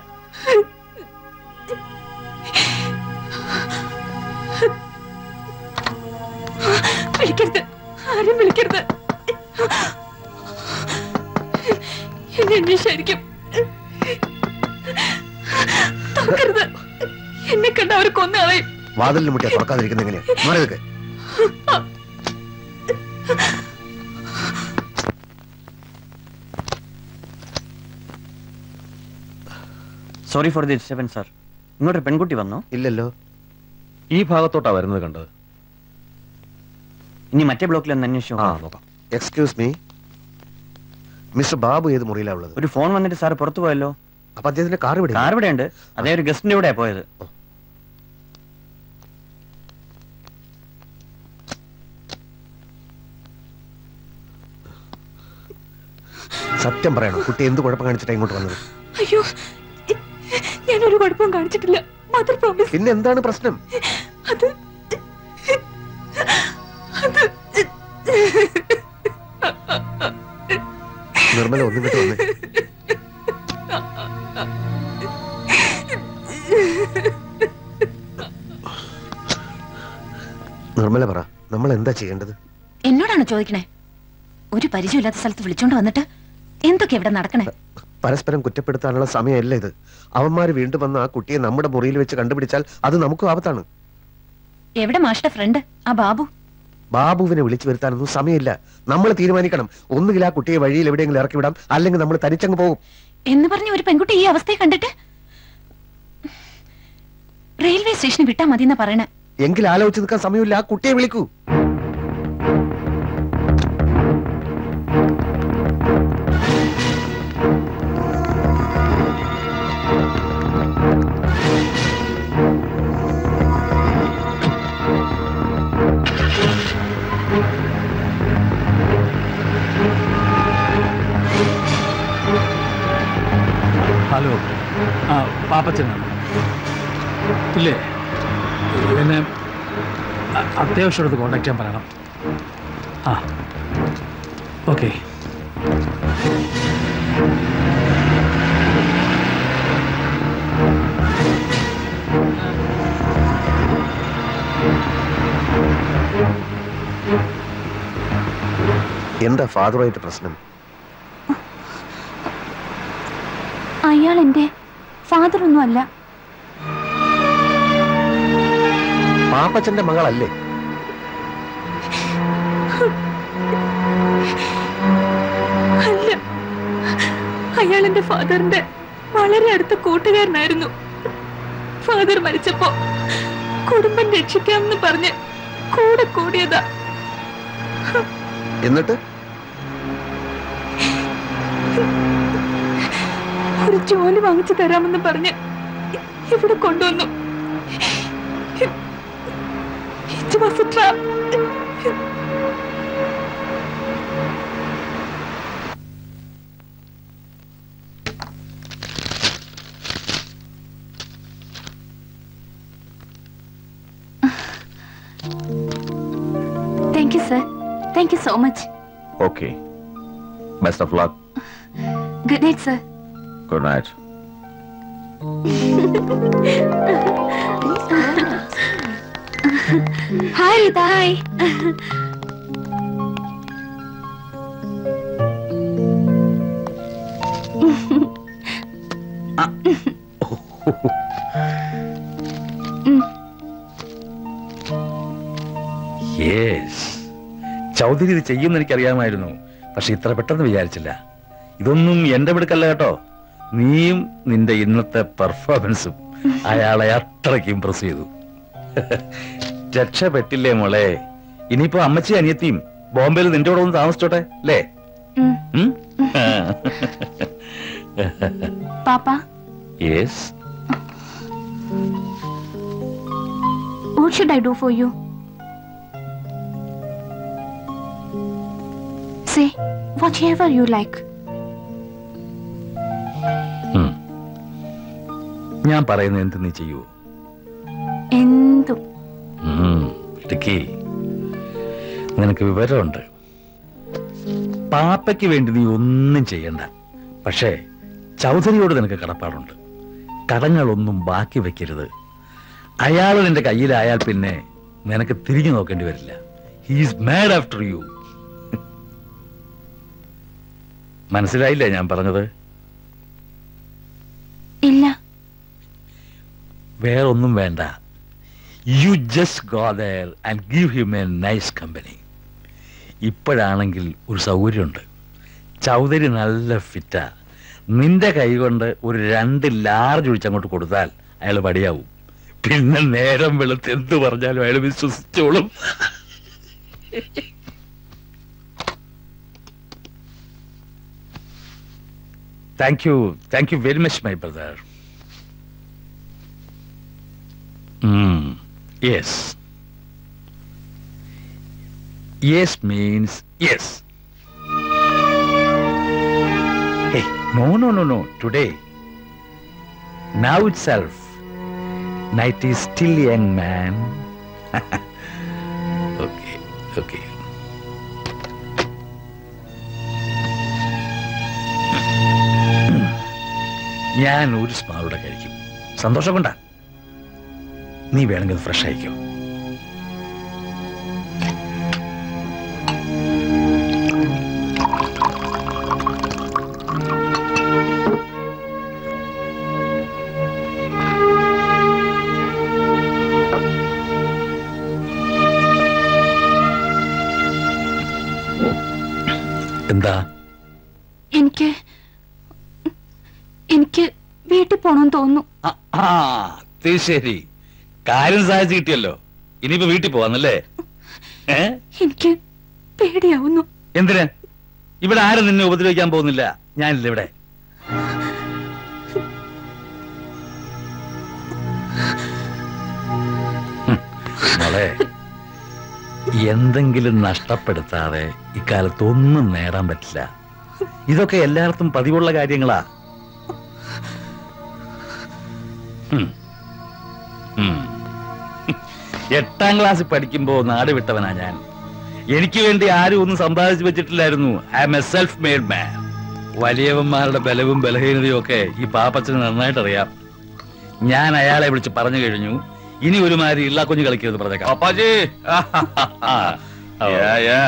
Speaker 18: വിളിക്കരുത് ആരും വിളിക്കരുത് എന്നെ അന്വേഷിച്ചായിരിക്കും തുറക്കരുത് എന്നെ കണ്ട അവർ കൊന്നുകളയും
Speaker 2: വാതിലിന് മുട്ടിയാ തുറക്കാതിരിക്കുന്ന എങ്ങനെയാ മാറി നിൽക്ക്.
Speaker 16: Sorry for the disturbance sir ഇങ്ങോട്ട് ഒരു പെൺകുട്ടി വന്നോ
Speaker 2: ഇല്ലല്ലോ
Speaker 8: ഈ ഭാഗത്തോട്ടാ വരുന്നത് കണ്ടത്
Speaker 16: ഇനി മറ്റേ ബ്ലോക്കിൽ ഒന്ന് അന്വേഷിച്ചു
Speaker 2: നോക്കാം എക്സ്ക്യൂസ് മീ മിസ്റ്റർ ബാബു ഏത് മുറിയിലാ ഉള്ളത്
Speaker 16: ഒരു ഫോൺ വന്നിട്ട് സാർ പുറത്തു പോയല്ലോ
Speaker 2: അപ്പൊ അദ്ദേഹത്തിന്റെ കാർ ഇവിടെ
Speaker 16: കാർ ഇവിടെ ഉണ്ട് അതേ ഒരു ഗസ്റ്റിന്റെ കൂടെ പോയത്
Speaker 2: സത്യം പറയണം കുട്ടി എന്ത് കുഴപ്പം കാണിച്ചിട്ടാ ഇങ്ങോട്ട് വന്നത്
Speaker 18: അയ്യോ ഞാനൊരു കുഴപ്പവും കാണിച്ചിട്ടില്ല മദർ പ്രോമിസ്
Speaker 2: പിന്നെ എന്താണ് പ്രശ്നം
Speaker 18: അത് അത്
Speaker 2: നിർമ്മല ഒന്നും കിട്ടും വന്നേ നിർമ്മല പറ നമ്മൾ എന്താ ചെയ്യേണ്ടത്
Speaker 6: എന്നോടാണ് ചോദിക്കണേ ഒരു പരിചയമില്ലാത്ത സ്ഥലത്ത് വിളിച്ചോണ്ട് വന്നിട്ട് എന്തൊക്കെ ഇവിടെ നടക്കണേ
Speaker 2: പരസ്പരം കുറ്റപ്പെടുത്താനുള്ള സമയമല്ല ഇത് അവന്മാര് വീണ്ടും വന്ന് ആ കുട്ടിയെ നമ്മുടെ മുറിയിൽ വെച്ച് കണ്ടുപിടിച്ചാൽ അത് നമുക്കും ആപത്താണ്
Speaker 6: എവിടെ മാഷ്ട ഫ്രണ്ട് ആ ബാബു
Speaker 2: ബാബുവിനെ വിളിച്ചു വരുത്താനൊന്നും സമയമില്ല നമ്മൾ തീരുമാനിക്കണം ഒന്നുകിൽ ആ കുട്ടിയെ വഴിയിൽ എവിടെയെങ്കിലും ഇറക്കി വിടാം അല്ലെങ്കിൽ നമ്മൾ തനിച്ചങ്ങ് പോകും
Speaker 6: എന്ന് പറഞ്ഞ ഒരു പെൺകുട്ടി ഈ അവസ്ഥയെ കണ്ടിട്ട് റെയിൽവേ സ്റ്റേഷന് വിട്ടാ മതി എന്നാ പറയണേ
Speaker 2: എങ്കിൽ ആലോചിച്ച് നിൽക്കാൻ സമയമില്ല ആ കുട്ടിയെ വിളിക്കൂ
Speaker 15: ഹലോ ആ പാപ്പച്ചനാണ് ഇല്ലേ എന്നെ അ- അത്യാവശ്യം എടുത്ത് കോണ്ടാക്ട് ചെയ്യാൻ പറയണം ആ ഓക്കെ
Speaker 2: എന്താ ഫാദറുമായിട്ട് പ്രശ്നം
Speaker 18: അയാൾ എന്റെ ഫാദർ ഒന്നും അല്ല
Speaker 2: പാപ്പച്ചന്റെ മകളല്ലേ
Speaker 18: അല്ല അയാൾ എന്റെ ഫാദറിന്റെ വളരെ അടുത്ത കൂട്ടുകാരനായിരുന്നു ഫാദർ മരിച്ചപ്പോ കുടുംബം രക്ഷിക്കാമെന്ന് പറഞ്ഞ് കൂടെ കൂടിയതാ
Speaker 2: എന്നിട്ട്
Speaker 18: ഒരു ജോലി വാങ്ങിച്ചു തരാമെന്ന് പറഞ്ഞ് ഇവിടെ കൊണ്ടുവന്നു It was a trap. Thank you, sir. Thank you so much.
Speaker 8: Okay best of luck
Speaker 18: Good night, sir.
Speaker 8: Good night
Speaker 18: Hi, Rita. Hi.
Speaker 15: Yes Chaudhary ഇത് ചെയ്യുമെന്ന് എനിക്കറിയാമായിരുന്നു പക്ഷെ ഇത്ര പെട്ടെന്ന് വിചാരിച്ചില്ല ഇതൊന്നും എന്റെ മിടുക്കല്ല കേട്ടോ നീയും നിന്റെ ഇന്നത്തെ പെർഫോമൻസും അയാളെ അത്രയ്ക്ക് ഇംപ്രസ് ചെയ്തു രക്ഷപ്പെട്ടില്ലേ മോളെ ഇനിയിപ്പോ അമ്മച്ചി അനിയത്തിയും ബോംബെയിൽ നിന്റെ കൂടെ ഒന്ന് താമസിച്ചോട്ടെ അല്ലേ ഉം?
Speaker 18: Papa,
Speaker 15: yes
Speaker 18: what should I do for you? Say whatever you like.
Speaker 15: ഉം. ഞാൻ പറയുന്നത് എന്ത് നീ ചെയ്യൂ
Speaker 18: എന്തും
Speaker 15: ഇടുക്കി നിനക്ക് വിവരമുണ്ട് പാപ്പയ്ക്ക് വേണ്ടി നീ ഒന്നും ചെയ്യണ്ട പക്ഷേ ചൗധരിയോട് നിനക്ക് കടപ്പാടുണ്ട് കടങ്ങളൊന്നും ബാക്കി വെക്കരുത് അയാൾ നിന്റെ കയ്യിലായാൽ പിന്നെ നിനക്ക് തിരിഞ്ഞു നോക്കേണ്ടി വരില്ല ഹീസ് മാഡ് ആഫ്റ്റർ യു മനസ്സിലായില്ലേ ഞാൻ പറഞ്ഞത്
Speaker 18: ഇല്ല
Speaker 15: വേറൊന്നും വേണ്ട you just go there and give him a nice company ഇപ്പോഴാണെങ്കിൽ ഒരു സൗകര്യമുണ്ട് ചൗധരി നല്ല ഫിറ്റാ നിന്റെ കൈ കൊണ്ട് ഒരു രണ്ട് ലാർജ് ഒഴിച്ചങ്ങോട്ട് കൊടുത്താൽ അയാൾ പടിയാവും പിന്നെ നേരം വെളുത്ത് എന്ത് പറഞ്ഞാലും അയാൾ വിശ്വസിച്ചോളും thank you thank you very much my brother Mm, yes. Yes means yes. Hey, no, no, no, no. Today. Now itself. Night is still young, man. okay, okay. ഞാൻ ഒരു സ്മാളൂടെ കഴിക്കും സന്തോഷം കൊണ്ടാ നീ വേണമെങ്കിൽ ഫ്രഷ് ആയിക്കോ എന്താ
Speaker 18: എനിക്ക് എനിക്ക് വീട്ടിൽ പോണെന്ന് തോന്നുന്നു
Speaker 15: ആ അത് ശരി കാര്യം സാധിച്ചു കിട്ടിയല്ലോ ഇനിയിപ്പോ വീട്ടിൽ പോവാന്നല്ലേ ഏ
Speaker 18: എനിക്ക് പേടിയാവുന്നു
Speaker 15: എന്തിന് ഇവിടെ ആരും നിന്നെ ഉപദ്രവിക്കാൻ പോകുന്നില്ല ഞാനില്ല ഇവിടെ ഹും, മോളെ എന്തെങ്കിലും നഷ്ടപ്പെടുത്താതെ ഇക്കാലത്ത് ഒന്നും നേടാൻ പറ്റില്ല ഇതൊക്കെ എല്ലായിടത്തും പതിവുള്ള കാര്യങ്ങളാ എട്ടാം ക്ലാസ്സിൽ പഠിക്കുമ്പോ നാട് വിട്ടവനാ ഞാൻ എനിക്ക് വേണ്ടി ആരും ഒന്നും സമ്പാദിച്ചു വെച്ചിട്ടില്ലായിരുന്നു I am a self made man വലിയവന്മാരുടെ ബലവും ബലഹീനതയും ഒക്കെ ഈ പാപ്പച്ചന് നന്നായിട്ട് അറിയാം ഞാൻ അയാളെ വിളിച്ച് പറഞ്ഞു കഴിഞ്ഞു ഇനി ഒരുമാതിരി ഇള്ള കുഞ്ഞു കളിക്കരുത് പറഞ്ഞേക്കാം
Speaker 8: Pappaji yeah, yeah.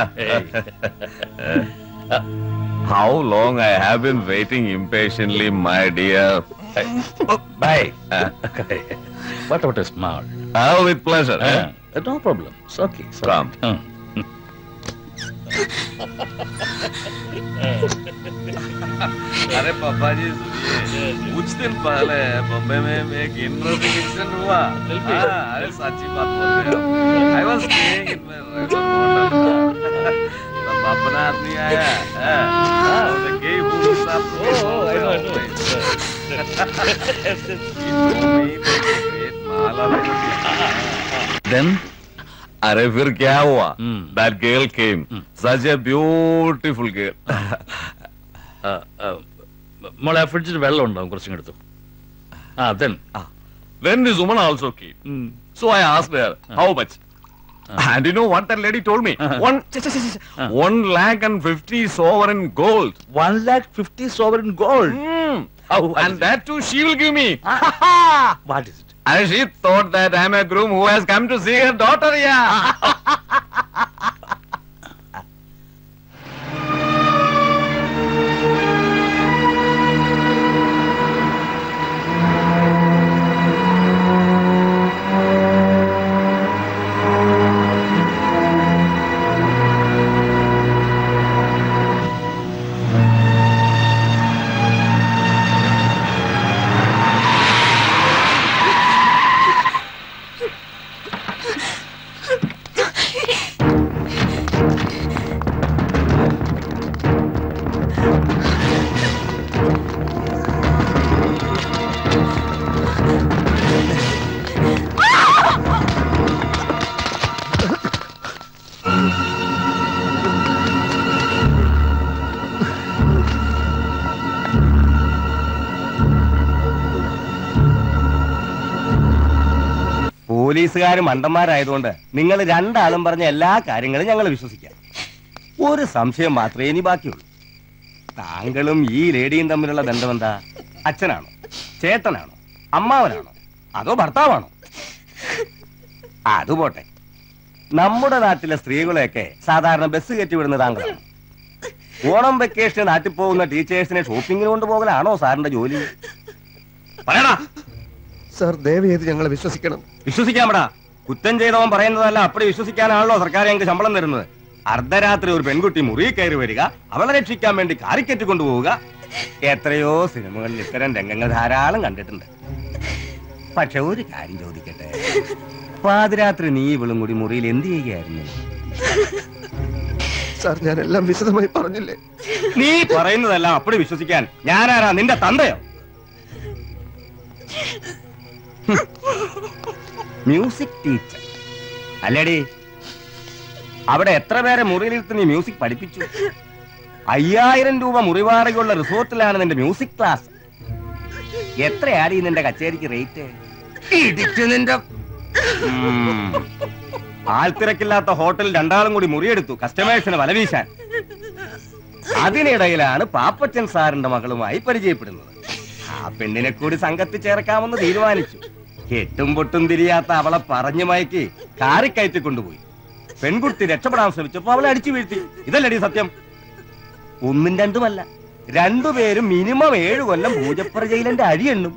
Speaker 8: How long I have been waiting impatiently, my dear.
Speaker 15: Bye. what about a smile?
Speaker 8: Oh, with pleasure.
Speaker 15: Uh,
Speaker 8: eh?
Speaker 15: no problem. It's okay. It's
Speaker 8: Come.
Speaker 15: okay.
Speaker 8: अरे पापा जी सुनिए कुछ दिन पहले बम्बे में मैं एक इंटरेस्टिंग इंसिडेंट हुआ हाँ, अरे सच्ची बात बोल रहे हो I was staying in my hotel तब अपना आदमी आया हाँ, उसने गई पूरी साफ
Speaker 15: Oh, I know, I know. Then?
Speaker 8: अरे फिर क्या हुआ that girl came such a beautiful girl
Speaker 15: മോളെ ആ ഫ്രിഡ്ജിൽ വെള്ളം ഉണ്ടാവും കുറച്ചും എടുത്തു ആ then
Speaker 8: Then this woman also came. So I asked her, how much? And you know what that lady told me? One, one lakh and fifty sovereign gold.
Speaker 15: One lakh fifty sovereign gold.
Speaker 8: and that too she will give me.
Speaker 15: what is it?
Speaker 8: And she thought that I'm a groom who has come to see her daughter. Yeah.
Speaker 19: പോലീസുകാർ മണ്ടന്മാരായതുകൊണ്ട് നിങ്ങൾ രണ്ടാളും പറഞ്ഞ എല്ലാ കാര്യങ്ങളും ഞങ്ങൾ വിശ്വസിക്കാം ഒരു സംശയം മാത്രമേ ഇനി ബാക്കിയുള്ളൂ താങ്കളും ഈ ലേഡിയും തമ്മിലുള്ള ബന്ധമെന്താ അച്ഛനാണോ ചേട്ടനാണോ അമ്മാവനാണോ അതോ ഭർത്താവാണോ അത് പോട്ടെ നമ്മുടെ നാട്ടിലെ സ്ത്രീകളെയൊക്കെ സാധാരണ ബസ് കയറ്റി വിടുന്ന താങ്കളാണ് ഓണം വെക്കേഷന് നാട്ടിൽ പോകുന്ന ടീച്ചേഴ്സിനെ ഷോപ്പിങ്ങിന് കൊണ്ടുപോകലാണോ സാറിന്റെ ജോലി പറയടാ
Speaker 2: സാർ ദയവേത് ഞങ്ങളെ വിശ്വസിക്കണം
Speaker 19: വിശ്വസിക്കാമടാ കുറ്റം ചെയ്തവൻ പറയുന്നതല്ല അപ്പടി വിശ്വസിക്കാനാണല്ലോ സർക്കാർ ഞങ്ങൾക്ക് ശമ്പളം തരുന്നത് അർദ്ധരാത്രി ഒരു പെൺകുട്ടി മുറിയിൽ കയറി വരിക അവളെ രക്ഷിക്കാൻ വേണ്ടി കാറിക്കറ്റ് കൊണ്ടുപോവുക എത്രയോ സിനിമകളിൽ ഇത്തരം രംഗങ്ങൾ ധാരാളം കണ്ടിട്ടുണ്ട് പക്ഷെ ഒരു കാര്യം ചോദിക്കട്ടെ പാതിരാത്രി നീ ഇവളും കൂടി മുറിയിൽ എന്ത് ചെയ്യുകയായിരുന്നു
Speaker 2: സാർ ഞാൻ എല്ലാം വിശദമായി പറഞ്ഞില്ലേ
Speaker 19: നീ പറയുന്നതെല്ലാം അപ്പടി വിശ്വസിക്കാൻ ഞാനാരാ നിന്റെ തന്തയോ മ്യൂസിക് ടീച്ചർ അല്ലേടി അവിടെ എത്ര പേരെ മുറിയിലിരുത്ത് നീ മ്യൂസിക് പഠിപ്പിച്ചു അയ്യായിരം രൂപ മുറിവാടകയുള്ള റിസോർട്ടിലാണ് നിന്റെ മ്യൂസിക് ക്ലാസ് എത്രയാടി നിന്റെ കച്ചേരിക്ക് റേറ്റ് ഇടിച്ചു നിന്റെ ഉം. ആൾത്തിരക്കില്ലാത്ത ഹോട്ടലിൽ രണ്ടാളും കൂടി മുറിയെടുത്തു കസ്റ്റമേഴ്സിന് വലവീശാൻ അതിനിടയിലാണ് പാപ്പച്ചൻ സാറിന്റെ മകളുമായി പരിചയപ്പെടുന്നത് ആ പെണ്ണിനെ കൂടി സംഘത്തിൽ ചേർക്കാമെന്ന് തീരുമാനിച്ചു കെട്ടും പൊട്ടും തിരിയാത്ത അവളെ പറഞ്ഞു മയക്കി കാറി കയറ്റി കൊണ്ടുപോയി പെൺകുട്ടി രക്ഷപ്പെടാൻ ശ്രമിച്ചപ്പോ അവളെ അടിച്ചു വീഴ്ത്തി ഇതല്ലടി സത്യം ഒന്നും രണ്ടുമല്ല രണ്ടുപേരും മിനിമം ഏഴു കൊല്ലം പൂജപ്പുര ജയിലിന്റെ അഴിയെണ്ണും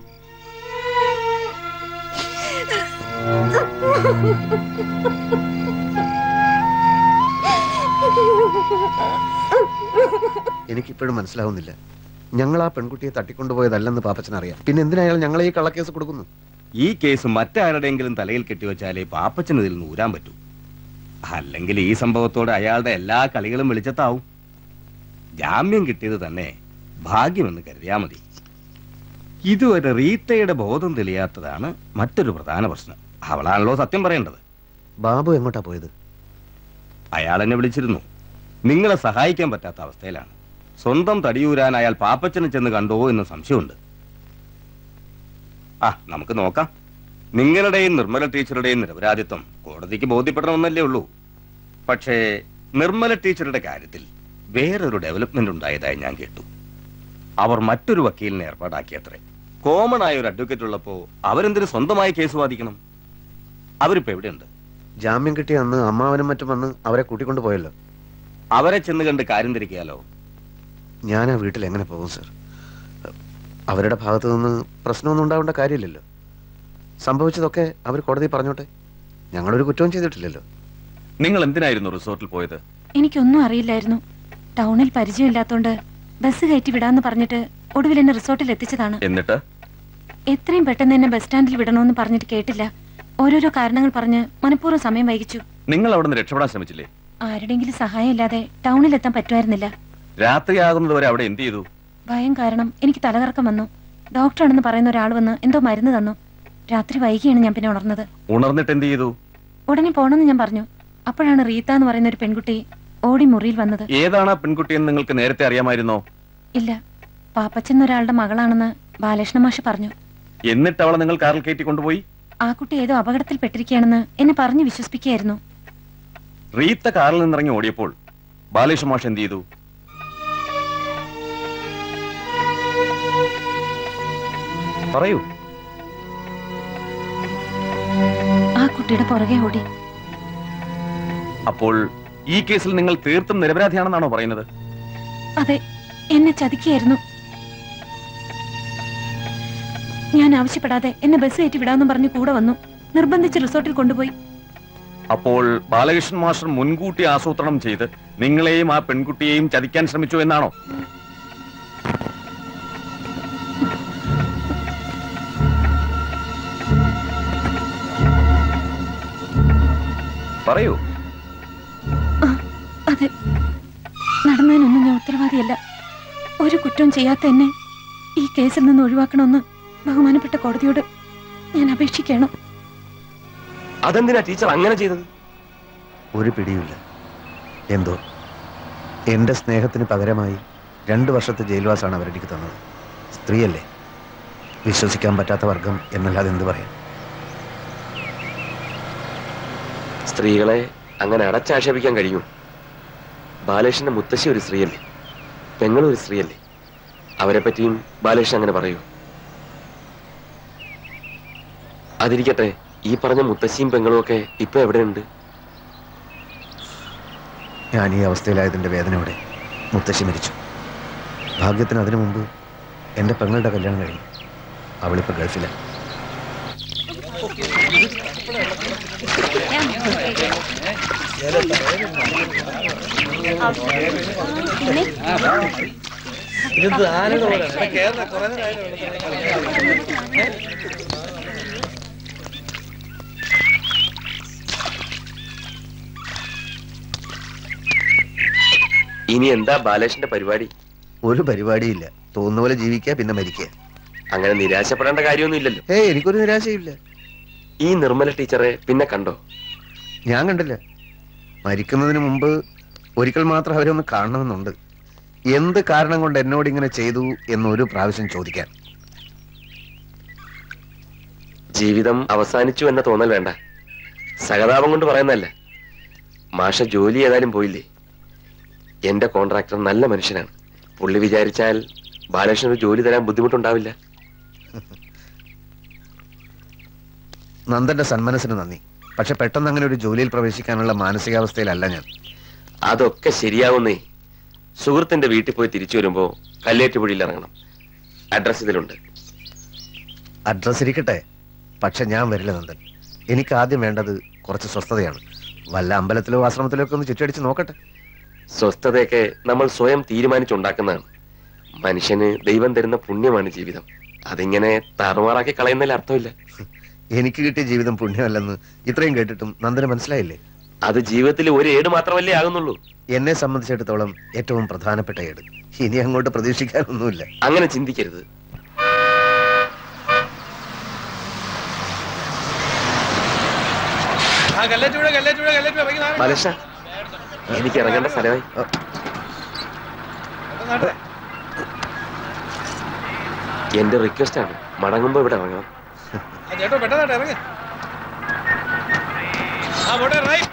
Speaker 2: എനിക്കിപ്പോഴും മനസ്സിലാവുന്നില്ല ഞങ്ങൾ ആ പെൺകുട്ടിയെ തട്ടിക്കൊണ്ടുപോയതല്ലെന്ന് പാപ്പച്ചൻ അറിയാം പിന്നെ എന്തിനാ അയാൾ ഞങ്ങളെ ഈ കള്ളക്കേസ് കൊടുക്കുന്നു
Speaker 19: ഈ കേസ് മറ്റാരുടെയെങ്കിലും തലയിൽ കെട്ടിവെച്ചാലേ പാപ്പച്ചന് ഇതിൽ നിന്ന് ഊരാൻ പറ്റൂ അല്ലെങ്കിൽ ഈ സംഭവത്തോടെ അയാളുടെ എല്ലാ കളികളും വെളിച്ചത്താവും ജാമ്യം കിട്ടിയത് തന്നെ ഭാഗ്യമെന്ന് കരുതിയാ മതി ഇതുവരെ റീത്തയുടെ ബോധം തെളിയാത്തതാണ് മറ്റൊരു പ്രധാന പ്രശ്നം അവളാണല്ലോ സത്യം പറയേണ്ടത്
Speaker 2: ബാബു എങ്ങോട്ടാ പോയത്
Speaker 19: അയാൾ എന്നെ വിളിച്ചിരുന്നു നിങ്ങളെ സഹായിക്കാൻ പറ്റാത്ത അവസ്ഥയിലാണ് സ്വന്തം തടിയൂരാൻ അയാൾ പാപ്പച്ചനെ ചെന്ന് കണ്ടോ എന്ന് സംശയമുണ്ട് ആ നമുക്ക് നോക്കാം നിങ്ങളുടെയും നിർമ്മല ടീച്ചറുടെയും നിരപരാധിത്വം കോടതിക്ക് ബോധ്യപ്പെടണമെന്നല്ലേ ഉള്ളൂ പക്ഷേ നിർമ്മല ടീച്ചറുടെ കാര്യത്തിൽ വേറൊരു ഡെവലപ്മെന്റ് ഉണ്ടായതായി ഞാൻ കേട്ടു അവർ മറ്റൊരു വക്കീലിനെ ഏർപ്പാടാക്കിയത്രേ കോമൺ ആയ ഒരു അഡ്വക്കേറ്റ് ഉള്ളപ്പോ അവരെന്തിനു സ്വന്തമായി കേസ് വാദിക്കണം അവരിപ്പോ എവിടെയുണ്ട്
Speaker 2: ജാമ്യം കിട്ടിയ അന്ന് അമ്മാവനും മറ്റും വന്ന് അവരെ കൂട്ടിക്കൊണ്ടു പോയല്ലോ
Speaker 19: അവരെ ചെന്ന് കണ്ട് കാര്യം തിരിക്കാലോ
Speaker 2: ഞാൻ ആ വീട്ടിൽ എങ്ങനെ പോകും സർ അവരുടെ ഭാഗത്തു നിന്ന് പ്രശ്നമൊന്നും ഉണ്ടാവേണ്ട കാര്യമില്ലല്ലോ സംഭവിച്ചതൊക്കെ അവർ കോടതി പറഞ്ഞോട്ടെ ഞങ്ങളൊരു കുറ്റവും ചെയ്തിട്ടില്ലല്ലോ
Speaker 8: നിങ്ങൾ എന്തിനായിരുന്നു റിസോർട്ടിൽ പോയത്
Speaker 6: എനിക്കൊന്നും അറിയില്ലായിരുന്നു ടൗണിൽ പരിചയമില്ലാത്തോണ്ട് ബസ് കയറ്റി വിടാന്ന് പറഞ്ഞിട്ട് ഒടുവിൽ എന്നെ റിസോർട്ടിൽ എത്തിച്ചതാണ്
Speaker 8: എന്നിട്ട്
Speaker 6: എത്രയും പെട്ടെന്ന് എന്നെ ബസ് സ്റ്റാൻഡിൽ വിടണമെന്ന് പറഞ്ഞിട്ട് കേട്ടില്ല ഓരോരോ കാരണങ്ങൾ പറഞ്ഞ് മനഃപൂർവ്വം സമയം വൈകിച്ചു
Speaker 8: നിങ്ങൾ അവിടെ നിന്ന് രക്ഷപ്പെടാൻ ശ്രമിച്ചില്ലേ
Speaker 6: ആരുടെങ്കിലും സഹായം ഇല്ലാതെ ടൗണിൽ എത്താൻ പറ്റുമായിരുന്നില്ല
Speaker 8: രാത്രിയാകുന്നത് വരെ അവിടെ എന്ത് ചെയ്തു
Speaker 6: ഭയം കാരണം എനിക്ക് തലകറക്കം വന്നു ഡോക്ടറാണെന്ന് പറയുന്ന ഒരാൾ വന്ന് എന്തോ മരുന്ന് തന്നു രാത്രി വൈകിയാണ് ഞാൻ പിന്നെ ഉണർന്നത്
Speaker 8: ഉണർന്നിട്ട് എന്ത് ചെയ്തു
Speaker 6: ഉടനെ പോണെന്ന് ഞാൻ പറഞ്ഞു അപ്പോഴാണ് റീത്ത എന്ന് പറയുന്ന ഒരു പെൺകുട്ടി ഓടി മുറിയിൽ വന്നത്
Speaker 8: ഏതാണ് ആ പെൺകുട്ടിയെന്ന് നിങ്ങൾക്ക് നേരത്തെ അറിയാമായിരുന്നോ
Speaker 6: ഇല്ല പാപ്പച്ചൻ എന്നൊരാളുടെ മകളാണെന്ന് ബാലകൃഷ്ണ മാഷ് പറഞ്ഞു
Speaker 8: എന്നിട്ട് അവളെ നിങ്ങൾ കാറിൽ കയറ്റി കൊണ്ടുപോയി
Speaker 6: ആ കുട്ടി ഏതോ അപകടത്തിൽപ്പെട്ടിരിക്കുകയാണെന്ന് എന്നെ പറഞ്ഞു വിശ്വസിപ്പിക്കുകയായിരുന്നു
Speaker 8: റീത്ത കാറിൽ നിന്നിറങ്ങി ഓടിയപ്പോൾ ബാലേഷ് മാഷ് എന്ത് ചെയ്തു പറയൂ
Speaker 6: ആ കുട്ടിയുടെ പുറകെ ഓടി
Speaker 8: അപ്പോൾ ഈ കേസിൽ നിങ്ങൾ തീർത്തും നിരപരാധിയാണെന്നാണോ പറയുന്നത്
Speaker 6: അതെ എന്നെ ചതിക്കുകയായിരുന്നു ഞാൻ ആവശ്യപ്പെടാതെ എന്നെ ബസ് കയറ്റി വിടാമെന്ന് പറഞ്ഞ് കൂടെ വന്നു നിർബന്ധിച്ച് റിസോർട്ടിൽ കൊണ്ടുപോയി
Speaker 8: അപ്പോൾ ബാലകൃഷ്ണൻ മാസ്റ്റർ മുൻകൂട്ടി ആസൂത്രണം ചെയ്ത് നിങ്ങളെയും ആ പെൺകുട്ടിയെയും ചതിക്കാൻ ശ്രമിച്ചു എന്നാണോ പറയൂ
Speaker 6: അതെ നടന്നതിനൊന്നും ഞാൻ ഉത്തരവാദിയല്ല ഒരു കുറ്റവും ചെയ്യാത്ത എന്നെ ഈ കേസിൽ നിന്ന് ഒഴിവാക്കണമെന്ന് ബഹുമാനപ്പെട്ട കോടതിയോട് ഞാൻ അപേക്ഷിക്കണം
Speaker 1: അതെന്തിനാ ടീച്ചർ അങ്ങനെ ചെയ്തത്
Speaker 2: ഒരു പിടിയുമില്ല എന്തോ എന്റെ സ്നേഹത്തിന് പകരമായി രണ്ടു വർഷത്തെ ജയിൽവാസാണ് അവരെനിക്ക് തന്നത് സ്ത്രീയല്ലേ വിശ്വസിക്കാൻ പറ്റാത്ത വർഗം എന്നല്ലാതെ എന്ത് പറയാം
Speaker 1: സ്ത്രീകളെ അങ്ങനെ അടച്ചാക്ഷേപിക്കാൻ കഴിയും ബാലകൃഷ്ണന്റെ മുത്തശ്ശി ഒരു സ്ത്രീയല്ലേ പെങ്ങളും ഒരു സ്ത്രീയല്ലേ അവരെ പറ്റിയും ബാലകൃഷ്ണൻ അങ്ങനെ പറയൂ അതിരിക്കട്ടെ ഈ പറഞ്ഞ മുത്തശ്ശിയും പെങ്ങളും ഒക്കെ ഇപ്പൊ എവിടെയുണ്ട്
Speaker 2: ഞാൻ ഈ അവസ്ഥയിലായതിന്റെ വേദനയോടെ മുത്തശ്ശി മരിച്ചു ഭാഗ്യത്തിന് അതിനു മുമ്പ് എന്റെ പെങ്ങളുടെ കല്യാണം കഴിഞ്ഞു അവളിപ്പോ ഗൾഫിലാണ്
Speaker 1: ഇനി എന്താ ബാലകൃഷ്ണന്റെ പരിപാടി
Speaker 2: ഒരു പരിപാടിയില്ല തോന്നുന്ന പോലെ ജീവിക്കുക പിന്നെ മരിക്കുക
Speaker 1: അങ്ങനെ നിരാശപ്പെടേണ്ട കാര്യമൊന്നും ഇല്ലല്ലോ
Speaker 2: ഏയ് എനിക്കൊരു നിരാശയില്ല
Speaker 1: ഈ നിർമ്മല ടീച്ചറെ പിന്നെ കണ്ടോ
Speaker 2: ഞാൻ കണ്ടില്ല മരിക്കുന്നതിന് മുമ്പ് ഒരിക്കൽ മാത്രം അവരെ ഒന്ന് കാണണമെന്നുണ്ട് എന്ത് കാരണം കൊണ്ട് എന്നോട് ഇങ്ങനെ ചെയ്തു എന്നൊരു പ്രാവശ്യം ചോദിക്കാൻ
Speaker 1: ജീവിതം അവസാനിച്ചു എന്ന തോന്നൽ വേണ്ട സഹതാപം കൊണ്ട് പറയുന്നല്ല മാഷ ജോലി ഏതായാലും പോയില്ലേ എന്റെ കോൺട്രാക്ടർ നല്ല മനുഷ്യനാണ് പുള്ളി വിചാരിച്ചാൽ ബാലകൃഷ്ണൻ ഒരു ജോലി തരാൻ ബുദ്ധിമുട്ടുണ്ടാവില്ല
Speaker 2: നന്ദന്റെ സന്മനസ്സിന് നന്ദി പക്ഷെ പെട്ടെന്ന് അങ്ങനെ ഒരു ജോലിയിൽ പ്രവേശിക്കാനുള്ള മാനസികാവസ്ഥയിലല്ല ഞാൻ
Speaker 1: അതൊക്കെ ശരിയാവുന്നേ സുഹൃത്തിന്റെ വീട്ടിൽ പോയി തിരിച്ചു വരുമ്പോ കല്ലേറ്റുപുഴയിൽ ഇറങ്ങണം അഡ്രസ് ഇതിലുണ്ട്
Speaker 2: അഡ്രസ് ഇരിക്കട്ടെ പക്ഷെ ഞാൻ വരില്ല നന്ദൻ എനിക്ക് ആദ്യം വേണ്ടത് കുറച്ച് സ്വസ്ഥതയാണ് വല്ല അമ്പലത്തിലോ ആശ്രമത്തിലോ ഒക്കെ ഒന്ന് ചുറ്റടിച്ച് നോക്കട്ടെ
Speaker 1: സ്വസ്ഥതയൊക്കെ നമ്മൾ സ്വയം തീരുമാനിച്ചുണ്ടാക്കുന്നതാണ് മനുഷ്യന് ദൈവം തരുന്ന പുണ്യമാണ് ജീവിതം അതിങ്ങനെ താറുമാറാക്കി കളയുന്നതിൽ അർത്ഥമില്ല
Speaker 2: എനിക്ക് കിട്ടിയ ജീവിതം പുണ്യമല്ലെന്ന് ഇത്രയും കേട്ടിട്ടും നന്ദന് മനസ്സിലായില്ലേ
Speaker 1: അത് ജീവിതത്തിൽ ഒരു ഏട് മാത്രമല്ലേ ആകുന്നുള്ളൂ
Speaker 2: എന്നെ സംബന്ധിച്ചിടത്തോളം ഏറ്റവും പ്രധാനപ്പെട്ട ഏട് ഇനി അങ്ങോട്ട് പ്രതീക്ഷിക്കാനൊന്നുമില്ല
Speaker 1: അങ്ങനെ ചിന്തിക്കരുത് ബാലകൃഷ്ണ എനിക്ക് ഇറങ്ങേണ്ട സ്ഥലമായി എന്റെ റിക്വസ്റ്റ് ആണ് മടങ്ങുമ്പോ ഇവിടെ ഇറങ്ങണം
Speaker 7: ചേട്ടോ പെട്ടെന്നാട്ടെ ഇറങ്ങ്
Speaker 8: അവിടെ റൈറ്റ്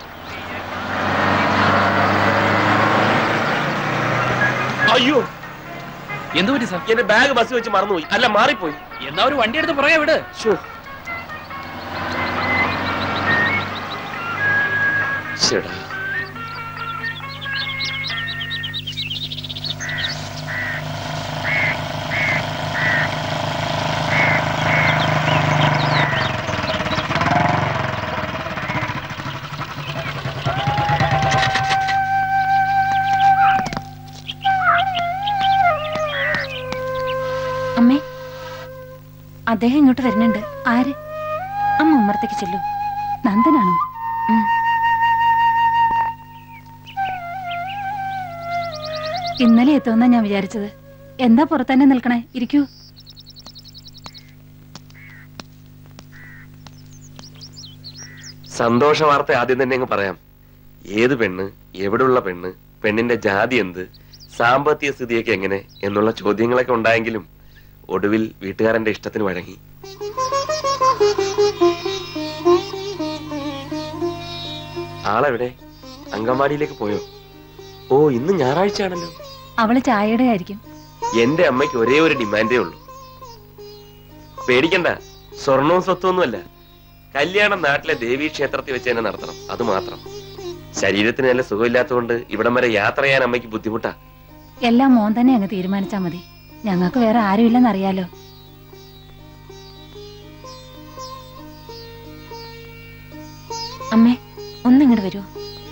Speaker 1: അയ്യോ
Speaker 8: എന്ത് പറ്റി സാർ
Speaker 1: എന്റെ ബാഗ് ബസ് വെച്ച് മറന്നുപോയി അല്ല മാറിപ്പോയി
Speaker 8: എന്നാ ഒരു വണ്ടി എടുത്ത് പുറകെ വിട്
Speaker 1: ശരിടാ
Speaker 6: അമ്മേ അദ്ദേഹം ഇങ്ങോട്ട് വരുന്നുണ്ട് ആര് അമ്മ ഉമ്മറത്തേക്ക് ചെല്ലു നന്ദനാണോ ഉം. ഇന്നലെ എത്തുമെന്നാ ഞാൻ വിചാരിച്ചത് എന്താ പുറത്തന്നെ നിൽക്കണേ ഇരിക്കൂ
Speaker 1: സന്തോഷ വാർത്ത ആദ്യം തന്നെ അങ്ങ് പറയാം ഏത് പെണ്ണ് എവിടെയുള്ള പെണ്ണ് പെണ്ണിന്റെ ജാതി എന്ത് സാമ്പത്തിക സ്ഥിതിയൊക്കെ എങ്ങനെ എന്നുള്ള ചോദ്യങ്ങളൊക്കെ ഉണ്ടായെങ്കിലും ഒടുവിൽ വീട്ടുകാരന്റെ ഇഷ്ടത്തിന് വഴങ്ങി ആളെവിടെ അങ്കമാടിയിലേക്ക് പോയോ ഓ ഇന്ന് ഞായറാഴ്ചയാണല്ലോ
Speaker 6: അവള് ചായയുടെ ആയിരിക്കും
Speaker 1: എന്റെ അമ്മയ്ക്ക് ഒരേ ഒരു ഡിമാൻഡേ ഉള്ളൂ പേടിക്കണ്ട സ്വർണവും സ്വത്തൊന്നുമല്ല കല്യാണം നാട്ടിലെ ദേവീ ക്ഷേത്രത്തിൽ വെച്ച് തന്നെ നടത്തണം അത് മാത്രം ശരീരത്തിന് നല്ല സുഖമില്ലാത്തതുകൊണ്ട് ഇവിടം വരെ യാത്ര ചെയ്യാൻ അമ്മയ്ക്ക് ബുദ്ധിമുട്ടാ
Speaker 6: എല്ലാം മോൻ തന്നെ അങ്ങ് തീരുമാനിച്ചാ മതി ഞങ്ങൾക്ക് വേറെ ആരുമില്ലെന്നറിയാലോ അമ്മേ ഒന്നിങ്ങോട്ട് വരുമോ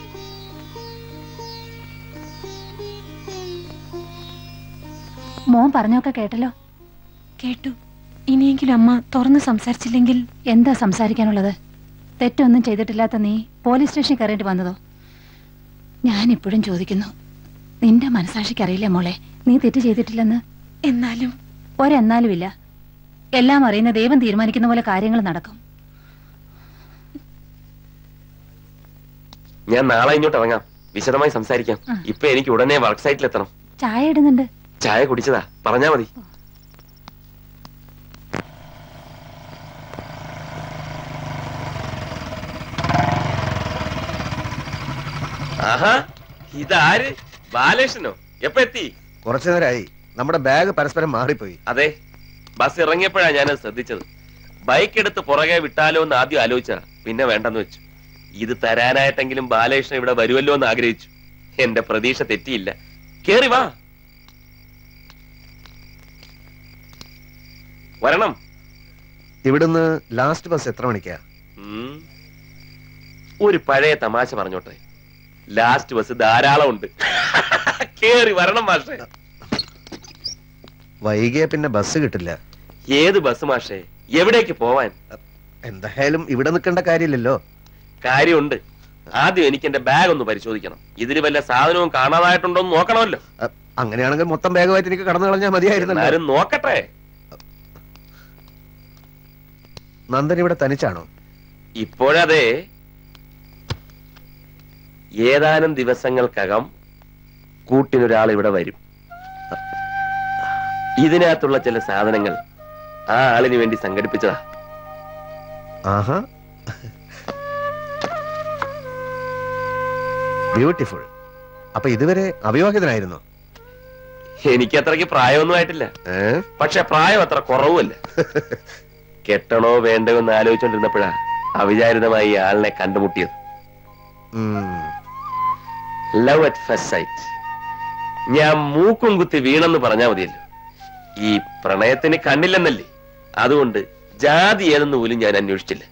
Speaker 6: മോൻ പറഞ്ഞൊക്കെ കേട്ടല്ലോ കേട്ടു ഇനിയെങ്കിലും അമ്മ തുറന്ന് സംസാരിച്ചില്ലെങ്കിൽ എന്താ സംസാരിക്കാനുള്ളത് തെറ്റൊന്നും ചെയ്തിട്ടില്ലാത്ത നീ പോലീസ് സ്റ്റേഷനിൽ കയറേണ്ടി വന്നതോ ഞാൻ ഇപ്പോഴും ചോദിക്കുന്നു നിന്റെ മനസാക്ഷിക്ക് അറിയില്ല മോളെ നീ തെറ്റ് ചെയ്തിട്ടില്ലെന്ന് എന്നാലും ഒരെന്നാലും ഇല്ല എല്ലാം അറിയുന്ന ദൈവം തീരുമാനിക്കുന്ന പോലെ കാര്യങ്ങൾ നടക്കും
Speaker 1: ഞാൻ നാളെ ഇങ്ങോട്ട് ഇറങ്ങാം വിശദമായി സംസാരിക്കാം
Speaker 6: ആ.
Speaker 1: ഇപ്പൊ എനിക്ക് ഉടനെ വർക്ക് സൈറ്റിൽ എത്തണം
Speaker 6: ചായ ഇടുന്നുണ്ട്
Speaker 1: ചായ കുടിച്ചതാ പറഞ്ഞാ മതി ആഹാ ഇതാര് ബാലേഷനോ എപ്പ എത്തി
Speaker 2: കുറച്ചു നേരമായി നമ്മുടെ ബാഗ് പരസ്പരം മാറിപ്പോയി
Speaker 1: അതെ ബസ് ഇറങ്ങിയപ്പോഴാ ഞാനത് ശ്രദ്ധിച്ചത് ബൈക്ക് എടുത്ത് പുറകെ വിട്ടാലോ എന്ന് ആദ്യം ആലോചിച്ച പിന്നെ വേണ്ടെന്ന് വെച്ചു ഇത് തരാനായിട്ടെങ്കിലും ബാലകൃഷ്ണൻ ഇവിടെ വരുമല്ലോ എന്ന് ആഗ്രഹിച്ചു എന്റെ പ്രതീക്ഷ തെറ്റിയില്ല കേറി വാ വരണം
Speaker 2: ഇവിടുന്ന് ലാസ്റ്റ് ബസ് എത്ര മണിക്കാ
Speaker 1: ഉം. ഒരു പഴയ തമാശ പറഞ്ഞോട്ടെ ലാസ്റ്റ് ബസ് ധാരാളം ഉണ്ട് കേറി വരണം മാഷേ
Speaker 2: വൈകിയ പിന്നെ ബസ് കിട്ടില്ല
Speaker 1: ഏത് ബസ് മാഷേ എവിടേക്ക് പോവാൻ
Speaker 2: എന്തായാലും ഇവിടെ നിൽക്കേണ്ട കാര്യമില്ലല്ലോ
Speaker 1: കാര്യമുണ്ട് ആദ്യം എനിക്ക് എന്റെ ബാഗ് ഒന്ന് പരിശോധിക്കണം ഇതിൽ വല്ല സാധനവും കാണാതായിട്ടുണ്ടോ എന്ന് നോക്കണമല്ലോ
Speaker 2: അങ്ങനെയാണെങ്കിൽ മൊത്തം ബാഗുമായിട്ട് എനിക്ക് കടന്നു കളഞ്ഞാൽ മതിയായിരുന്നല്ലോ
Speaker 1: എന്നാലും നോക്കട്ടെ
Speaker 2: നന്ദൻ ഇവിടെ തനിച്ചാണോ
Speaker 1: ഇപ്പോഴതെ ഏതാനും ദിവസങ്ങൾക്കകം കൂട്ടിനൊരാൾ ഇവിടെ വരും ഇതിനകത്തുള്ള ചില സാധനങ്ങൾ ആ ആളിന് വേണ്ടി സംഘടിപ്പിച്ചതാ
Speaker 2: ആഹാ ബ്യൂട്ടിഫുൾ അപ്പൊ ഇതുവരെ അവിവാഹിതനായിരുന്നു
Speaker 1: എനിക്ക് അത്രയ്ക്ക് പ്രായമൊന്നും ആയിട്ടില്ല പക്ഷെ പ്രായം അത്ര കുറവുമല്ല കെട്ടണോ വേണ്ടോ എന്ന് ആലോചിച്ചോണ്ടിരുന്നപ്പോഴാ അവിചാരിതമായി ഈ ആളിനെ കണ്ടുമുട്ടിയത് ലവ് അറ്റ് ഫസ്റ്റ് സൈറ്റ് ഞാൻ മൂക്കും കുത്തി വീണെന്ന് പറഞ്ഞാ മതിയല്ലോ ഈ പ്രണയത്തിന് കണ്ണില്ലെന്നല്ലേ അതുകൊണ്ട് ജാതി ഏതെന്ന് പോലും ഞാൻ അന്വേഷിച്ചില്ല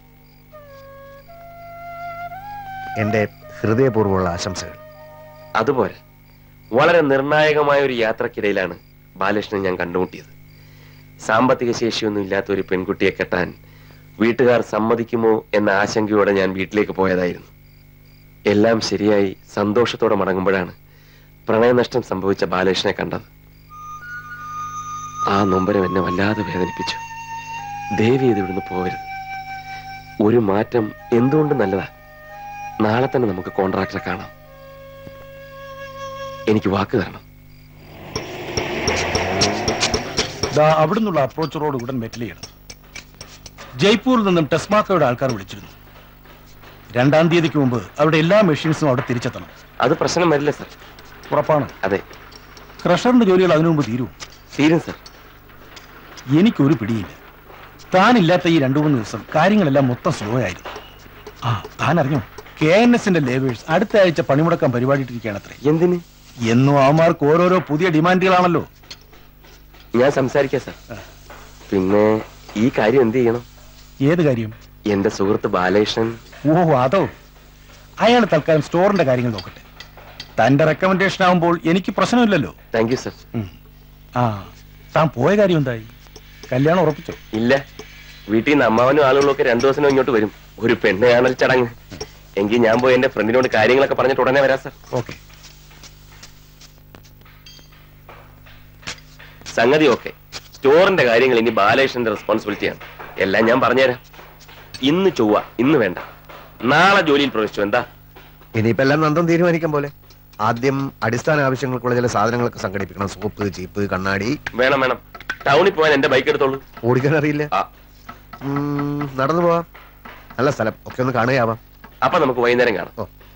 Speaker 2: എന്റെ ഹൃദയപൂർവ്വമുള്ള ആശംസകൾ
Speaker 1: അതുപോലെ വളരെ നിർണായകമായ ഒരു യാത്രക്കിടയിലാണ് ബാലകൃഷ്ണൻ ഞാൻ കണ്ടുമുട്ടിയത് സാമ്പത്തിക ശേഷിയൊന്നും ഇല്ലാത്ത ഒരു പെൺകുട്ടിയെ കെട്ടാൻ വീട്ടുകാർ സമ്മതിക്കുമോ എന്ന ആശങ്കയോടെ ഞാൻ വീട്ടിലേക്ക് പോയതായിരുന്നു എല്ലാം ശരിയായി സന്തോഷത്തോടെ മടങ്ങുമ്പോഴാണ് പ്രണയനഷ്ടം സംഭവിച്ച ബാലകൃഷ്ണനെ കണ്ടത് ആ നൊമ്പരം എന്നെ വല്ലാതെ വേദനിപ്പിച്ചു ദേവി ഇത് ഇവിടുന്ന് പോകരുത് ഒരു മാറ്റം എന്തുകൊണ്ട് നല്ലതാ നാളെ തന്നെ നമുക്ക് കോൺട്രാക്ടറെ കാണാം എനിക്ക് വാക്ക് തരണം
Speaker 14: ദാ അവിടുന്നുള്ള അപ്രോച്ച് റോഡ് ഉടൻ മെറ്റൽ ചെയ്യണം ജയ്പൂരിൽ നിന്നും ടെസ്മാക്കയുടെ ആൾക്കാർ വിളിച്ചിരുന്നു രണ്ടാം തീയതിക്ക് മുമ്പ് അവിടെ എല്ലാ മെഷീൻസും അവിടെ തിരിച്ചെത്തണം
Speaker 1: അത് പ്രശ്നം വരില്ല സർ
Speaker 14: ഉറപ്പാണ്
Speaker 1: അതെ
Speaker 14: ക്രഷറിന്റെ ജോലികൾ അതിനു മുമ്പ് തീരും
Speaker 1: തീരും സർ
Speaker 14: എനിക്കൊരു പിടിയില്ല താനില്ലാത്ത ഈ രണ്ടു മൂന്ന് ദിവസം കാര്യങ്ങളെല്ലാം മൊത്തം സ്ലോ ആയിരുന്നു ആ താൻ അറിഞ്ഞോ കെ എൻ എസിന്റെ ലേബേഴ്സ് അടുത്ത ആഴ്ച പണിമുടക്കാൻ പരിപാടി ഇട്ടിരിക്കുകയാണത്രേ
Speaker 1: എന്തിന്
Speaker 14: എന്നും അവന്മാർക്ക് ഓരോരോ പുതിയ ഡിമാൻഡുകളാണല്ലോ
Speaker 1: ഞാൻ സംസാരിക്കാം സർ പിന്നെ ഈ കാര്യം എന്ത് ചെയ്യണം
Speaker 14: ഏത് കാര്യം
Speaker 1: എന്റെ സുഹൃത്ത് ബാലകൃഷ്ണൻ
Speaker 14: ഓ അതോ അയാൾ തൽക്കാലം സ്റ്റോറിന്റെ കാര്യങ്ങൾ നോക്കട്ടെ തന്റെ റെക്കമെൻഡേഷൻ ആവുമ്പോൾ എനിക്ക് പ്രശ്നമില്ലല്ലോ
Speaker 1: താങ്ക് യു സർ
Speaker 14: ആ താൻ പോയ കാര്യം എന്തായി കല്യാണം ഉറപ്പിച്ചോ
Speaker 1: ഇല്ല വീട്ടിൽ നിന്ന് അമ്മാവനും ആളുകളും ഒക്കെ രണ്ടു ദിവസം ഇങ്ങോട്ട് വരും ഒരു പെണ്ണ് കാണൽ ചടങ്ങ് എങ്കിൽ ഞാൻ പോയി എന്റെ ഫ്രണ്ടിനോട് കാര്യങ്ങളൊക്കെ പറഞ്ഞിട്ട് ഉടനെ വരാം സർ
Speaker 14: ഓക്കെ
Speaker 1: സംഗതി ഓക്കെ സ്റ്റോറിന്റെ കാര്യങ്ങൾ ഇനി ബാലകൃഷ്ണന്റെ റെസ്പോൺസിബിലിറ്റിയാണ് എല്ലാം ഞാൻ പറഞ്ഞുതരാം ഇന്ന് ചൊവ്വ ഇന്ന് വേണ്ട നാളെ ജോലിയിൽ പ്രവേശിച്ചു എന്താ
Speaker 2: ഇനിയിപ്പോ എല്ലാം നന്ദം തീരുമാനിക്കാൻ പോലെ ആദ്യം അടിസ്ഥാന ആവശ്യങ്ങൾക്കുള്ള ചില സാധനങ്ങളൊക്കെ സംഘടിപ്പിക്കണം സോപ്പ് ചീപ്പ് കണ്ണാടി
Speaker 1: വേണം വേണം ടൗണിൽ പോകാൻ എന്റെ ബൈക്ക് എടുത്തോളൂ
Speaker 2: ഓടിക്കാൻ അറിയില്ല ഉം, നടന്നു പോവാം നല്ല സ്ഥലം ഒക്കെ ഒന്ന് കാണുകയാവാം
Speaker 1: അപ്പൊ നമുക്ക് വൈകുന്നേരം കാണാം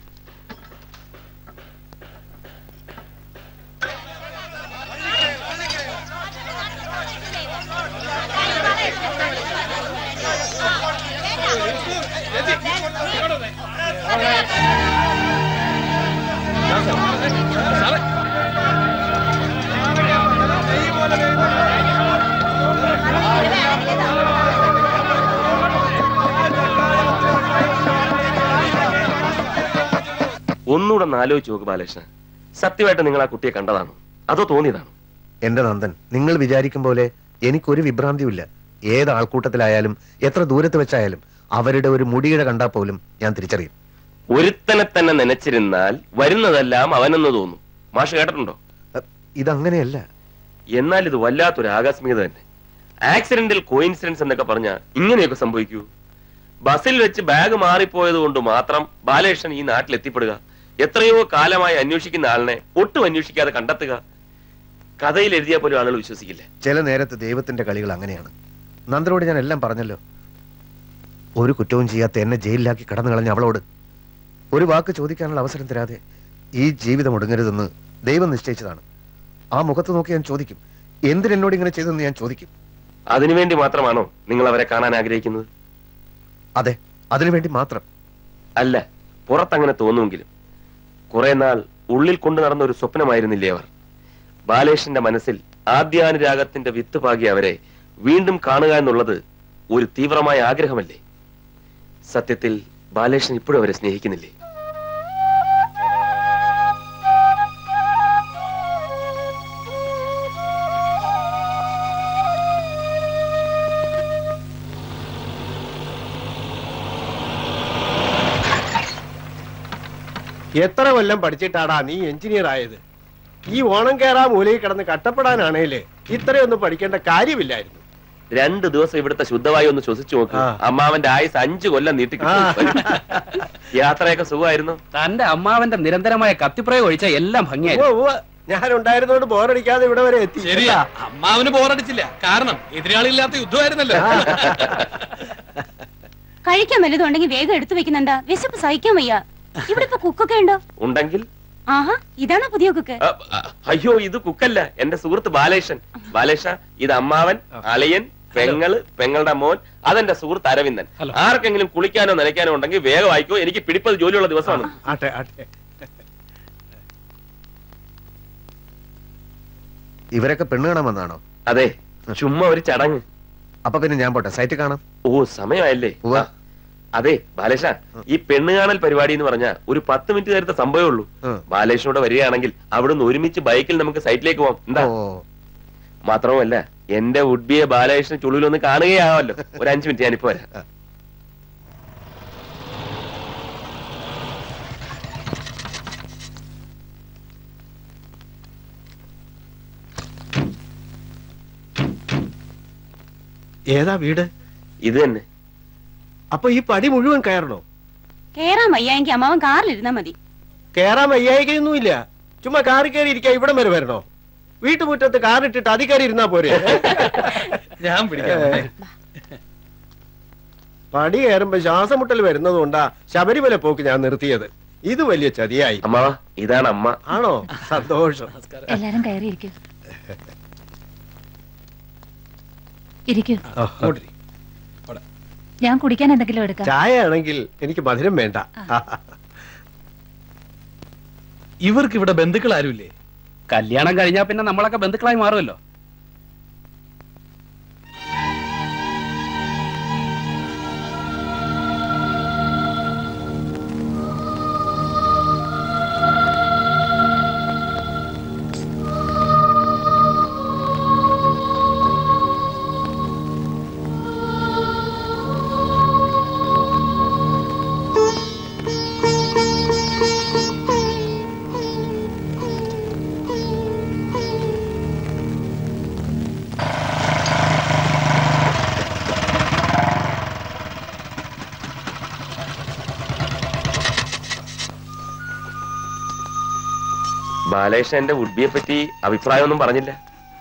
Speaker 1: ഒന്നുകൂടെ ഒന്ന് ആലോചിച്ച് നോക്ക് ബാലകൃഷ്ണൻ സത്യമായിട്ട് നിങ്ങൾ ആ കുട്ടിയെ കണ്ടതാണോ അതോ തോന്നിയതാണോ
Speaker 2: എന്റെ നന്ദൻ നിങ്ങൾ വിചാരിക്കും പോലെ എനിക്കൊരു വിഭ്രാന്തിയുമില്ല ഏത് ആൾക്കൂട്ടത്തിലായാലും എത്ര ദൂരത്ത് വെച്ചായാലും അവരുടെ ഒരു മുടിയിഴ കണ്ടാൽ പോലും ഞാൻ തിരിച്ചറിയും
Speaker 1: ഒരുത്തനെ തന്നെ നനച്ചിരുന്നാൽ വരുന്നതെല്ലാം അവനെന്ന് തോന്നും മാഷ് കേട്ടിട്ടുണ്ടോ
Speaker 2: ഇതങ്ങനെയല്ല
Speaker 1: എന്നാൽ ഇത് വല്ലാത്തൊരു ആകസ്മികത തന്നെ ആക്സിഡന്റൽ കോയിൻസിഡൻസ് എന്നൊക്കെ പറഞ്ഞ ഇങ്ങനെയൊക്കെ സംഭവിക്കൂ ബസ്സിൽ വെച്ച് ബാഗ് മാറിപ്പോയത് കൊണ്ട് മാത്രം ബാലകൃഷ്ണൻ ഈ നാട്ടിൽ എത്തിപ്പെടുക എത്രയോ കാലമായി അന്വേഷിക്കുന്ന ആളിനെ ഒട്ടും അന്വേഷിക്കാതെ കണ്ടെത്തുക കഥയിൽ എഴുതിയാൽ പോലും ആളുകൾ വിശ്വസിക്കില്ല
Speaker 2: ചില നേരത്ത് ദൈവത്തിന്റെ കളികൾ അങ്ങനെയാണ് നന്ദനോട് ഞാൻ എല്ലാം പറഞ്ഞല്ലോ ഒരു കുറ്റവും ചെയ്യാത്ത എന്നെ ജയിലിലാക്കി കടന്നു കളഞ്ഞ അവളോട് ഒരു വാക്ക് ചോദിക്കാനുള്ള അവസരം തരാതെ ഈ ജീവിതം ഒടുങ്ങരുതെന്ന് ദൈവം നിശ്ചയിച്ചതാണ് ആ മുഖത്ത് നോക്കി ഞാൻ ചോദിക്കും എന്തിനെന്നോട് ഇങ്ങനെ ചെയ്തെന്ന് ഞാൻ ചോദിക്കും
Speaker 1: അതിനുവേണ്ടി മാത്രമാണോ നിങ്ങൾ അവരെ കാണാൻ ആഗ്രഹിക്കുന്നത്
Speaker 2: അതെ അതിനുവേണ്ടി മാത്രം
Speaker 1: അല്ല പുറത്തങ്ങനെ തോന്നുമെങ്കിലും കുറെ നാൾ ഉള്ളിൽ കൊണ്ടു നടന്ന ഒരു സ്വപ്നമായിരുന്നില്ലേ അവർ ബാലേഷന്റെ മനസ്സിൽ ആദ്യാനുരാഗത്തിന്റെ വിത്ത് പാകിയ അവരെ വീണ്ടും കാണുക എന്നുള്ളത് ഒരു തീവ്രമായ ആഗ്രഹമല്ലേ സത്യത്തിൽ ബാലേഷൻ ഇപ്പോഴും അവരെ സ്നേഹിക്കുന്നില്ലേ
Speaker 20: എത്ര കൊല്ലം പഠിച്ചിട്ടാടാ നീ എഞ്ചിനീയർ ആയത് ഈ ഓണം കയറാ മൂലയിൽ കിടന്ന് കട്ടപ്പെടാനാണേലേ ഇത്രയൊന്നും പഠിക്കേണ്ട കാര്യമില്ലായിരുന്നു
Speaker 1: രണ്ടു ദിവസം ഇവിടുത്തെ ശുദ്ധവായു ഒന്ന് ശ്വസിച്ചു നോക്ക് അമ്മാവന്റെ ആയുസ് അഞ്ചു കൊല്ലം നീട്ടി യാത്രയൊക്കെ സുഖമായിരുന്നു
Speaker 21: തന്റെ അമ്മാവന്റെ നിരന്തരമായ കത്തിപ്രയോഗം ഒഴിച്ച എല്ലാം ഭംഗിയായിരുന്നു
Speaker 20: ഞാൻ ഉണ്ടായിരുന്നോണ്ട് ബോറടിക്കാതെ ഇവിടെ വരെ എത്തി
Speaker 4: ശരിയാ അമ്മാവന് ബോറടിച്ചില്ല കാരണം എതിരാളിയില്ലാത്ത യുദ്ധമായിരുന്നല്ലോ
Speaker 22: കഴിക്കാൻ വല്ലതുണ്ടെങ്കിൽ വേഗം എടുത്തു വെക്കുന്നെന്താ വിശപ്പ് സഹിക്കാൻ വയ്യ ഇവിടെ ഇപ്പൊ കുക്കൊക്കെ ഉണ്ടോ
Speaker 1: ഉണ്ടെങ്കിൽ
Speaker 22: ആഹാ ഇതാണോ പുതിയ കുക്ക്
Speaker 1: അ, അ, അയ്യോ ഇത് കുക്കല്ല എന്റെ സുഹൃത്ത് ബാലേഷൻ ബാലേഷ ഇത് അമ്മാവൻ അളിയൻ പെങ്ങള് പെങ്ങളുടെ മോൻ അതെന്റെ സുഹൃത്ത് അരവിന്ദൻ ആർക്കെങ്കിലും കുളിക്കാനോ നനയ്ക്കാനോ ഉണ്ടെങ്കിൽ വേഗം വായിക്കോ എനിക്ക് പിടിപ്പത് ജോലിയുള്ള ദിവസമാണ്
Speaker 20: ആട്ടെ ആട്ടെ
Speaker 2: ഇവരൊക്കെ പെണ്ണ് കാണാൻ വന്നാണോ
Speaker 1: അതെ ചുമ്മാ ഒരു ചടങ്ങ്
Speaker 2: അപ്പൊ പിന്നെ ഞാൻ പോട്ടെ സൈറ്റ് കാണാം
Speaker 1: ഓ സമയമായല്ലേ ആ, അതെ ബാലേഷ ഈ പെണ്ണ് കാണൽ പരിപാടി എന്ന് പറഞ്ഞാൽ ഒരു പത്ത് മിനിറ്റ് നേരത്തെ സംഭവമേ ഉള്ളൂ ബാലേഷനോട് വരികയാണെങ്കിൽ അവിടുന്ന് ഒരുമിച്ച് ബൈക്കിൽ നമുക്ക് സൈറ്റിലേക്ക് പോവാം എന്താ മാത്രവുമല്ല എന്റെ വുഡ്ബിയെ ബാലകൃഷ്ണൻ ചുള്ളിലൊന്ന് കാണുകയാവല്ലോ ഒരു അഞ്ചു മിനിറ്റ് ഞാനിപ്പോ വരാം
Speaker 20: ഏതാ വീട്
Speaker 1: ഇത് തന്നെ
Speaker 20: അപ്പൊ ഈ പടി മുഴുവൻ കയറണോ
Speaker 22: കേറാൻ വയ്യായെങ്കിൽ അമ്മാവൻ കാറിലിരുന്നാ മതി
Speaker 20: കേറാൻ വയ്യായികയൊന്നുമില്ല ചുമ്മാ കാറി കയറി ഇരിക്കാൻ ഇവിടം വരെ വരണോ വീട്ടുമുറ്റത്ത് കാറിട്ടിട്ട് അതി കയറി ഇരുന്നാ പോരെ
Speaker 4: ഞാൻ പിടിക്കാം
Speaker 20: പടി കയറുമ്പോ ശ്വാസം മുട്ടൽ വരുന്നത് കൊണ്ടാ ശബരിമല പോക്ക് ഞാൻ നിർത്തിയത് ഇത് വലിയ ചതിയായി
Speaker 1: അമ്മ ഇതാണ് അമ്മ
Speaker 20: ആണോ സന്തോഷം
Speaker 6: എല്ലാരും കയറിയിരിക്കൂ ഇരിക്കൂ ഞാൻ കുടിക്കാൻ എന്തെങ്കിലും എടുക്കാം
Speaker 20: ചായ ആണെങ്കിൽ എനിക്ക് മധുരം വേണ്ട
Speaker 21: ഇവർക്ക് ഇവിടെ ബന്ധുക്കൾ ആരുമില്ലേ കല്യാണം കഴിഞ്ഞാൽ പിന്നെ നമ്മളൊക്കെ ബന്ധുക്കളായി മാറുമല്ലോ
Speaker 1: ബാലകൃഷ്ണൻ എന്റെ വുഡ്ബിയെ പറ്റി അഭിപ്രായമൊന്നും പറഞ്ഞില്ല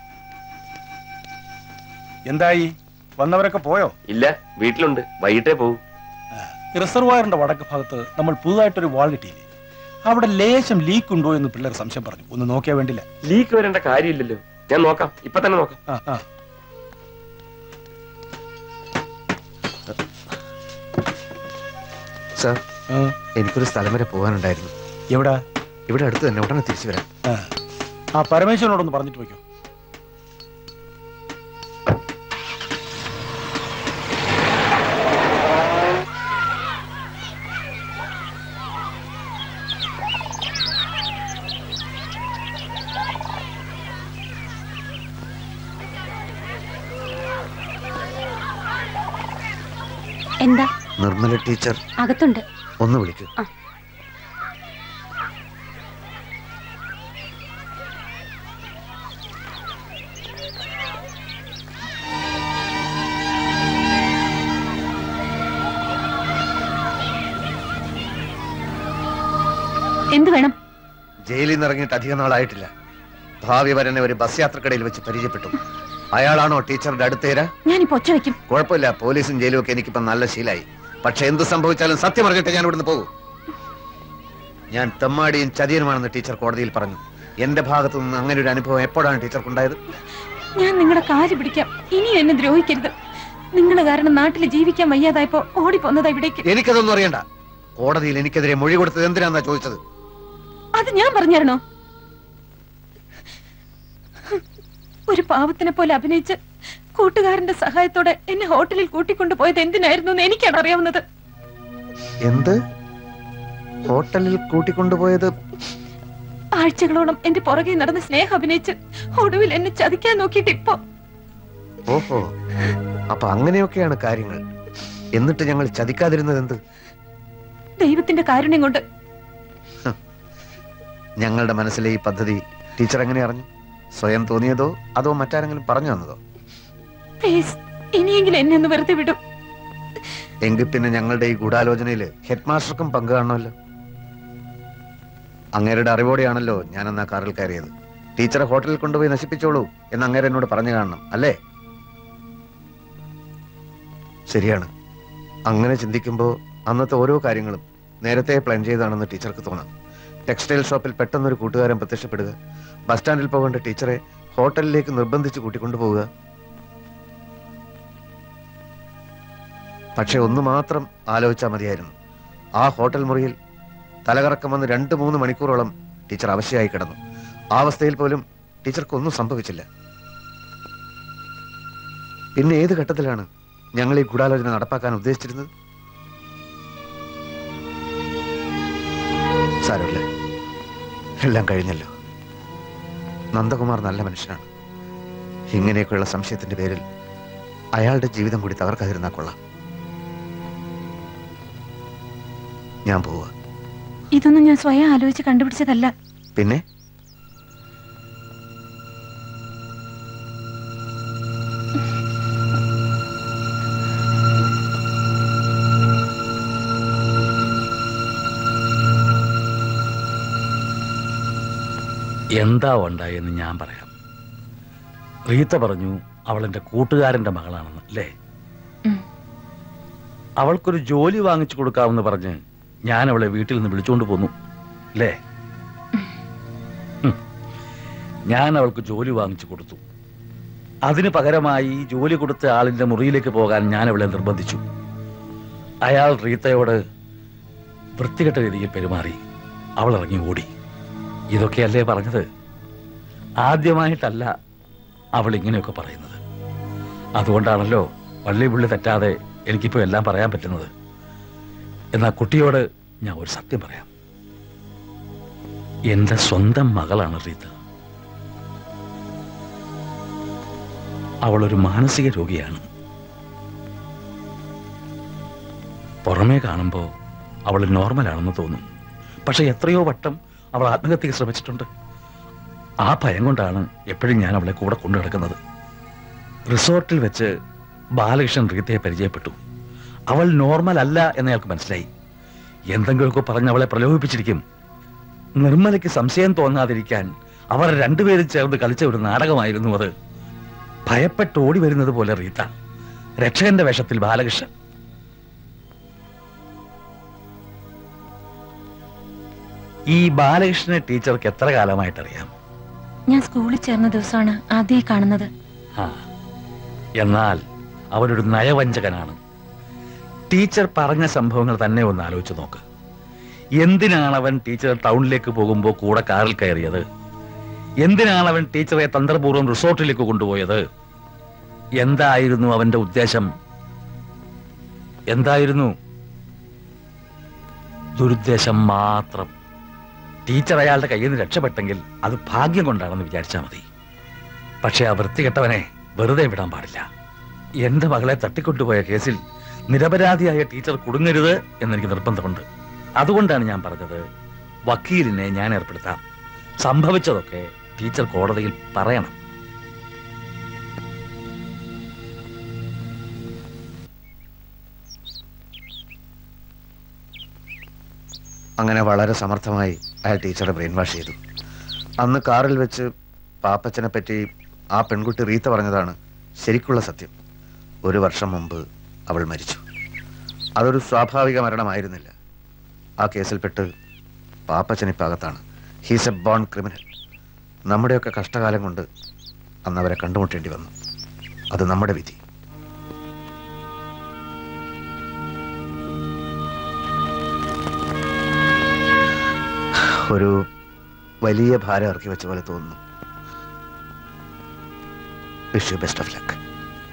Speaker 7: എന്തായി വന്നവരൊക്കെ പോയോ
Speaker 1: ഇല്ല വീട്ടിലുണ്ട് വൈകിട്ടേ പോവും
Speaker 7: റിസർവായറിന്റെ വടക്ക് ഭാഗത്ത് നമ്മൾ പുതുതായിട്ടൊരു വാൾ കിട്ടിയില്ലേ അവിടെ ലേശം ലീക്ക് ഉണ്ടോ എന്ന് പിള്ളേർ സംശയം പറഞ്ഞു ഒന്ന് നോക്കിയാ വേണ്ടില്ല
Speaker 1: ലീക്ക് വരേണ്ട കാര്യമില്ലല്ലോ ഞാൻ നോക്കാം ഇപ്പൊ തന്നെ നോക്കാം
Speaker 7: ആ ആ
Speaker 2: സാർ എനിക്കൊരു സ്ഥലം വരെ പോകാനുണ്ടായിരുന്നു
Speaker 7: എവിടാ
Speaker 2: ഇവിടെ അടുത്ത് തന്നെ ഉടനെ തിരിച്ചു വരാം
Speaker 7: ആ. ആ പരമേശ്വരനോടൊന്ന് പറഞ്ഞിട്ട് പോയിക്കോ
Speaker 6: എന്താ
Speaker 2: നിർമ്മല ടീച്ചർ
Speaker 6: അകത്തുണ്ട്
Speaker 2: ഒന്ന് വിളിക്കൂ
Speaker 6: ആ. എന്ത് വേണം
Speaker 2: ജയിലിൽ നിന്ന് ഇറങ്ങിയിട്ട് അധിക നാളായിട്ടില്ല ഭാവി വരനെ ഒരു ബസ് യാത്രക്കിടയിൽ വെച്ച് പരിചയപ്പെട്ടു അയാളാണോ ടീച്ചറുടെ അടുത്തേരാ
Speaker 6: ഞാനിപ്പോ ഒച്ച വെക്കും
Speaker 2: കുഴപ്പമില്ല പോലീസും ജയിലും ഒക്കെ എനിക്കിപ്പം നല്ല ശീലായി പക്ഷെ എന്ത് സംഭവിച്ചാലും സത്യം അറിഞ്ഞിട്ട് ഞാൻ ഇവിടുന്ന് പോകും ഞാൻ തെമ്മാടിയും ചതിയനുമാണെന്ന് ടീച്ചർ കോടതിയിൽ പറഞ്ഞു എന്റെ ഭാഗത്തു നിന്ന് അങ്ങനെ ഒരു അനുഭവം എപ്പോഴാണ് ടീച്ചർക്കുണ്ടായത്
Speaker 6: ഞാൻ നിങ്ങളുടെ കാല് പിടിക്കാം ഇനിയും എന്നെ ദ്രോഹിക്കരുത് നിങ്ങൾ കാരണം നാട്ടിൽ ജീവിക്കാൻ വയ്യാതായപ്പോ ഓടിപ്പോന്നതാ ഇവിടേക്ക്
Speaker 2: എനിക്കതൊന്നും അറിയണ്ട കോടതിയിൽ എനിക്കെതിരെ മൊഴി കൊടുത്തത് എന്തിനാന്നാ ചോദിച്ചത്
Speaker 6: അത് ഞാൻ പറഞ്ഞാരണോ ഒരു പാവത്തിനെ പോലെ അഭിനയിച്ച് കൂട്ടുകാരന്റെ സഹായത്തോടെ എന്നെ ഹോട്ടലിൽ കൂട്ടിക്കൊണ്ടുപോയത് എന്തിനായിരുന്നു എന്ന് എനിക്കാണ് അറിയാവുന്നത്
Speaker 2: എന്ത് ഹോട്ടലിൽ കൂട്ടിക്കൊണ്ടുപോയത്
Speaker 6: ആഴ്ചകളോളം എന്റെ പുറകെ നടന്ന് സ്നേഹം അഭിനയിച്ച് ഒടുവിൽ എന്നെ ചതിക്കാൻ നോക്കിയിട്ട് ഇപ്പൊ
Speaker 2: ഓഹോ അപ്പൊ അങ്ങനെയൊക്കെയാണ് കാര്യങ്ങൾ എന്നിട്ട് ഞങ്ങൾ ചതിക്കാതിരുന്നത് എന്ത്
Speaker 6: ദൈവത്തിന്റെ കാരുണ്യം കൊണ്ട്
Speaker 2: ഞങ്ങളുടെ മനസ്സിലെ ഈ പദ്ധതി ടീച്ചർ എങ്ങനെ അറിഞ്ഞു സ്വയം തോന്നിയതോ അതോ മറ്റാരെങ്കിലും പറഞ്ഞു തന്നതോ
Speaker 6: പ്ലീസ് ഇനിയെങ്കിലും എന്നെ ഒന്ന് വെറുതെ വിടും
Speaker 2: എങ്കിൽ പിന്നെ ഞങ്ങളുടെ ഈ ഗൂഢാലോചനയിൽ ഹെഡ് മാസ്റ്റർക്കും പങ്ക് കാണുമല്ലോ അങ്ങേരുടെ അറിവോടെയാണല്ലോ ഞാൻ അന്ന് ആ കാറിൽ കയറിയത് ടീച്ചറെ ഹോട്ടലിൽ കൊണ്ടുപോയി നശിപ്പിച്ചോളൂ എന്ന് അങ്ങേരെ എന്നോട് പറഞ്ഞു കാണണം അല്ലേ ശരിയാണ് അങ്ങനെ ചിന്തിക്കുമ്പോൾ അന്നത്തെ ഓരോ കാര്യങ്ങളും നേരത്തെ പ്ലാൻ ചെയ്താണെന്ന് ടീച്ചർക്ക് തോന്നാം ടെക്സ്റ്റൈൽ ഷോപ്പിൽ പെട്ടെന്നൊരു കൂട്ടുകാരൻ പ്രത്യക്ഷപ്പെടുക ബസ് സ്റ്റാൻഡിൽ പോകേണ്ട ടീച്ചറെ ഹോട്ടലിലേക്ക് നിർബന്ധിച്ച് കൂട്ടിക്കൊണ്ടുപോവുക പക്ഷെ ഒന്ന് മാത്രം ആലോചിച്ചാൽ മതിയായിരുന്നു ആ ഹോട്ടൽ മുറിയിൽ തലകറക്കം വന്ന് രണ്ട് മൂന്ന് മണിക്കൂറോളം ടീച്ചർ അവശയായി കിടന്നു ആ അവസ്ഥയിൽ പോലും ടീച്ചർക്ക് ഒന്നും സംഭവിച്ചില്ല പിന്നെ ഏത് ഘട്ടത്തിലാണ് ഞങ്ങൾ ഈ ഗൂഢാലോചന നടപ്പാക്കാൻ ഉദ്ദേശിച്ചിരുന്നത് സാരമില്ല എല്ലാം കഴിഞ്ഞല്ലോ നന്ദകുമാർ നല്ല മനുഷ്യനാണ് ഇങ്ങനെയൊക്കെയുള്ള സംശയത്തിന്റെ പേരിൽ അയാളുടെ ജീവിതം കൂടി തകർക്കാതിരുന്നാ കൊള്ളാം ഞാൻ പോവാ
Speaker 6: ഇതൊന്നും ഞാൻ സ്വയം ആലോചിച്ച് കണ്ടുപിടിച്ചതല്ല
Speaker 2: പിന്നെ
Speaker 15: എന്താ ഉണ്ടായെന്ന് ഞാൻ പറയാം റീത്ത പറഞ്ഞു അവൾ എൻ്റെ കൂട്ടുകാരൻ്റെ മകളാണെന്ന് അല്ലേ അവൾക്കൊരു ജോലി വാങ്ങിച്ചു കൊടുക്കാമെന്ന് പറഞ്ഞ് ഞാൻ അവളെ വീട്ടിൽ നിന്ന് വിളിച്ചുകൊണ്ട് പോന്നു അല്ലേ ഉം. ഞാൻ അവൾക്ക് ജോലി വാങ്ങിച്ചു കൊടുത്തു അതിന് പകരമായി ജോലി കൊടുത്ത ആളിന്റെ മുറിയിലേക്ക് പോകാൻ ഞാൻ അവളെ നിർബന്ധിച്ചു അയാൾ റീത്തയോട് വൃത്തികെട്ട രീതിയിൽ പെരുമാറി അവൾ ഇറങ്ങി ഓടി ഇതൊക്കെയല്ലേ പറഞ്ഞത് ആദ്യമായിട്ടല്ല അവൾ ഇങ്ങനെയൊക്കെ പറയുന്നത് അതുകൊണ്ടാണല്ലോ വള്ളി പുള്ളി തെറ്റാതെ എനിക്കിപ്പോൾ എല്ലാം പറയാൻ പറ്റുന്നത് എന്നാൽ കുട്ടിയോട് ഞാൻ ഒരു സത്യം പറയാം എന്റെ സ്വന്തം മകളാണ് റീത്ത അവൾ ഒരു മാനസിക രോഗിയാണ് പുറമേ കാണുമ്പോൾ അവൾ നോർമലാണെന്ന് തോന്നും പക്ഷെ എത്രയോ വട്ടം അവൾ ആത്മഹത്യക്ക് ശ്രമിച്ചിട്ടുണ്ട് ആ ഭയം കൊണ്ടാണ് എപ്പോഴും ഞാൻ അവളെ കൂടെ കൊണ്ടു നടക്കുന്നത് റിസോർട്ടിൽ വെച്ച് ബാലകൃഷ്ണൻ റീത്തയെ പരിചയപ്പെട്ടു അവൾ നോർമൽ അല്ല എന്നയാൾക്ക് മനസ്സിലായി എന്തെങ്കിലുമൊക്കെ പറഞ്ഞ് അവളെ പ്രലോഭിപ്പിച്ചിരിക്കും നിർമ്മലയ്ക്ക് സംശയം തോന്നാതിരിക്കാൻ അവർ രണ്ടുപേരും ചേർന്ന് കളിച്ച ഒരു നാടകമായിരുന്നു അത് ഭയപ്പെട്ട് ഓടി വരുന്നത് പോലെ റീത്ത രക്ഷകന്റെ വേഷത്തിൽ ബാലകൃഷ്ണൻ ഈ ബാലകൃഷ്ണനെ ടീച്ചർക്ക് എത്ര കാലമായിട്ടറിയാം
Speaker 6: ഞാൻ സ്കൂളിൽ ചേർന്ന ദിവസമാണ് ആദ്യമായി കാണുന്നത്
Speaker 15: ആ എന്നാൽ അവനൊരു നയവഞ്ചകനാണ് ടീച്ചർ പറഞ്ഞ സംഭവങ്ങൾ തന്നെ ഒന്ന് ആലോചിച്ച് നോക്ക് എന്തിനാണ് അവൻ ടീച്ചർ ടൗണിലേക്ക് പോകുമ്പോൾ കൂടെ കാറിൽ കയറിയത് എന്തിനാണ് അവൻ ടീച്ചറെ തന്ത്രപൂർവ്വം റിസോർട്ടിലേക്ക് കൊണ്ടുപോയത് എന്തായിരുന്നു അവന്റെ ഉദ്ദേശം എന്തായിരുന്നു ദുരുദ്ദേശം മാത്രം ടീച്ചർ അയാളുടെ കയ്യിൽ നിന്ന് രക്ഷപ്പെട്ടെങ്കിൽ അത് ഭാഗ്യം കൊണ്ടാണെന്ന് വിചാരിച്ചാൽ മതി പക്ഷെ ആ വൃത്തികെട്ടവനെ വെറുതെ വിടാൻ പാടില്ല എന്റെ മകളെ തട്ടിക്കൊണ്ടുപോയ കേസിൽ നിരപരാധിയായ ടീച്ചർ കുടുങ്ങരുത് എന്നെനിക്ക് നിർബന്ധമുണ്ട് അതുകൊണ്ടാണ് ഞാൻ പറഞ്ഞത് വക്കീലിനെ ഞാൻ ഏർപ്പെടുത്താം സംഭവിച്ചതൊക്കെ ടീച്ചർ കോടതിയിൽ പറയണം
Speaker 2: അങ്ങനെ വളരെ സമർത്ഥമായി അയാൾ ടീച്ചറെ ബ്രെയിൻ വാഷ് ചെയ്തു അന്ന് കാറിൽ വെച്ച് പാപ്പച്ചനെ പറ്റി ആ പെൺകുട്ടി റീത്ത പറഞ്ഞതാണ് ശരിക്കുള്ള സത്യം ഒരു വർഷം മുമ്പ് അവൾ മരിച്ചു അതൊരു സ്വാഭാവിക മരണമായിരുന്നില്ല ആ കേസിൽപ്പെട്ട് പാപ്പച്ചൻ ഇപ്പം അകത്താണ് ഹീസ് എ ബോൺ ക്രിമിനൽ നമ്മുടെയൊക്കെ കഷ്ടകാലം കൊണ്ട് അന്ന് അവരെ കണ്ടുമുട്ടേണ്ടി വന്നു അത് നമ്മുടെ വിധി ഒരു വലിയ ഭാരം ഇറക്കി വെച്ച പോലെ തോന്നുന്നു wish you best of luck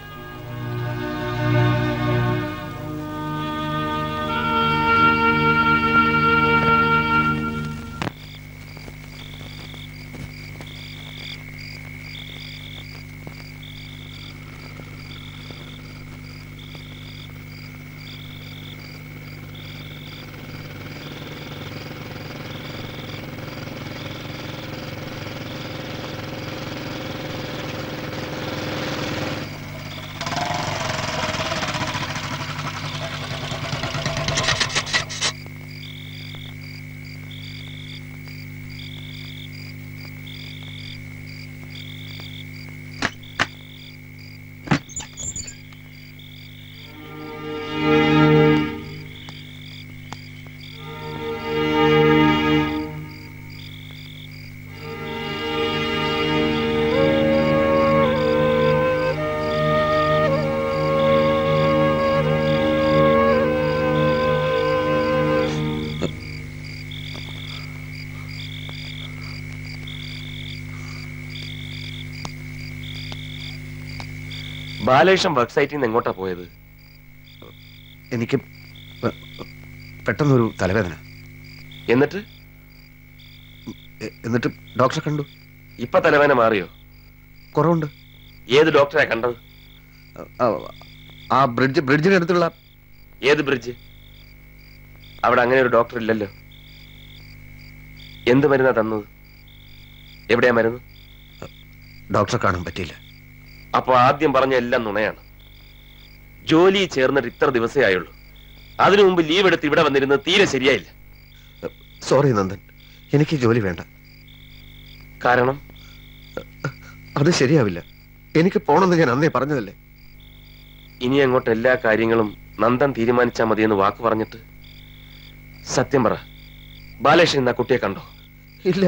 Speaker 1: Balakrishnan work സൈറ്റിൽ നിന്ന് എങ്ങോട്ടാ പോയത്
Speaker 2: എനിക്ക് പെ- പെട്ടെന്നൊരു തലവേദന
Speaker 1: എന്നിട്ട്
Speaker 2: എ- എന്നിട്ട് ഡോക്ടറെ കണ്ടു
Speaker 1: ഇപ്പൊ തലവേന മാറിയോ
Speaker 2: കുറവുണ്ട്
Speaker 1: ഏത് ഡോക്ടറെ കണ്ടത്
Speaker 2: ആ- ആ ബ്രിഡ്ജ് ബ്രിഡ്ജിനടുത്തുള്ള
Speaker 1: ഏത് ബ്രിഡ്ജ് അവിടെ അങ്ങനെ ഒരു ഡോക്ടർ ഇല്ലല്ലോ എന്ത് മരുന്നാ തന്നത് എവിടെയാ മരുന്ന്
Speaker 2: ഡോക്ടറെ കാണാൻ പറ്റിയില്ല
Speaker 1: അപ്പൊ ആദ്യം പറഞ്ഞ എല്ലാം നുണയാണ് ജോലി ചേർന്നിട്ട് ഇത്ര ദിവസമേ ആയുള്ളൂ അതിനു മുമ്പ് ലീവ് എടുത്ത് ഇവിടെ വന്നിരുന്നത് തീരെ ശരിയായില്ല
Speaker 2: സോറി നന്ദൻ എനിക്ക് ജോലി വേണ്ട
Speaker 1: കാരണം
Speaker 2: അത് ശരിയാവില്ല എനിക്ക് പോണെന്ന് ഞാൻ അന്നേ പറഞ്ഞതല്ലേ
Speaker 1: ഇനി അങ്ങോട്ട് എല്ലാ കാര്യങ്ങളും നന്ദൻ തീരുമാനിച്ചാൽ മതിയെന്ന് വാക്ക് പറഞ്ഞിട്ട് സത്യം പറ ബാലകൃഷ്ണൻ ഇന്ന് ആ കുട്ടിയെ കണ്ടോ
Speaker 2: ഇല്ല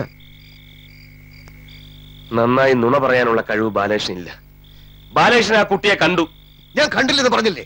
Speaker 1: നന്നായി നുണ പറയാനുള്ള കഴിവ് ബാലകൃഷ്ണൻ ഇല്ല ബാലകൃഷ്ണൻ ആ കുട്ടിയെ കണ്ടു
Speaker 2: ഞാൻ കണ്ടില്ലെന്ന് പറഞ്ഞില്ലേ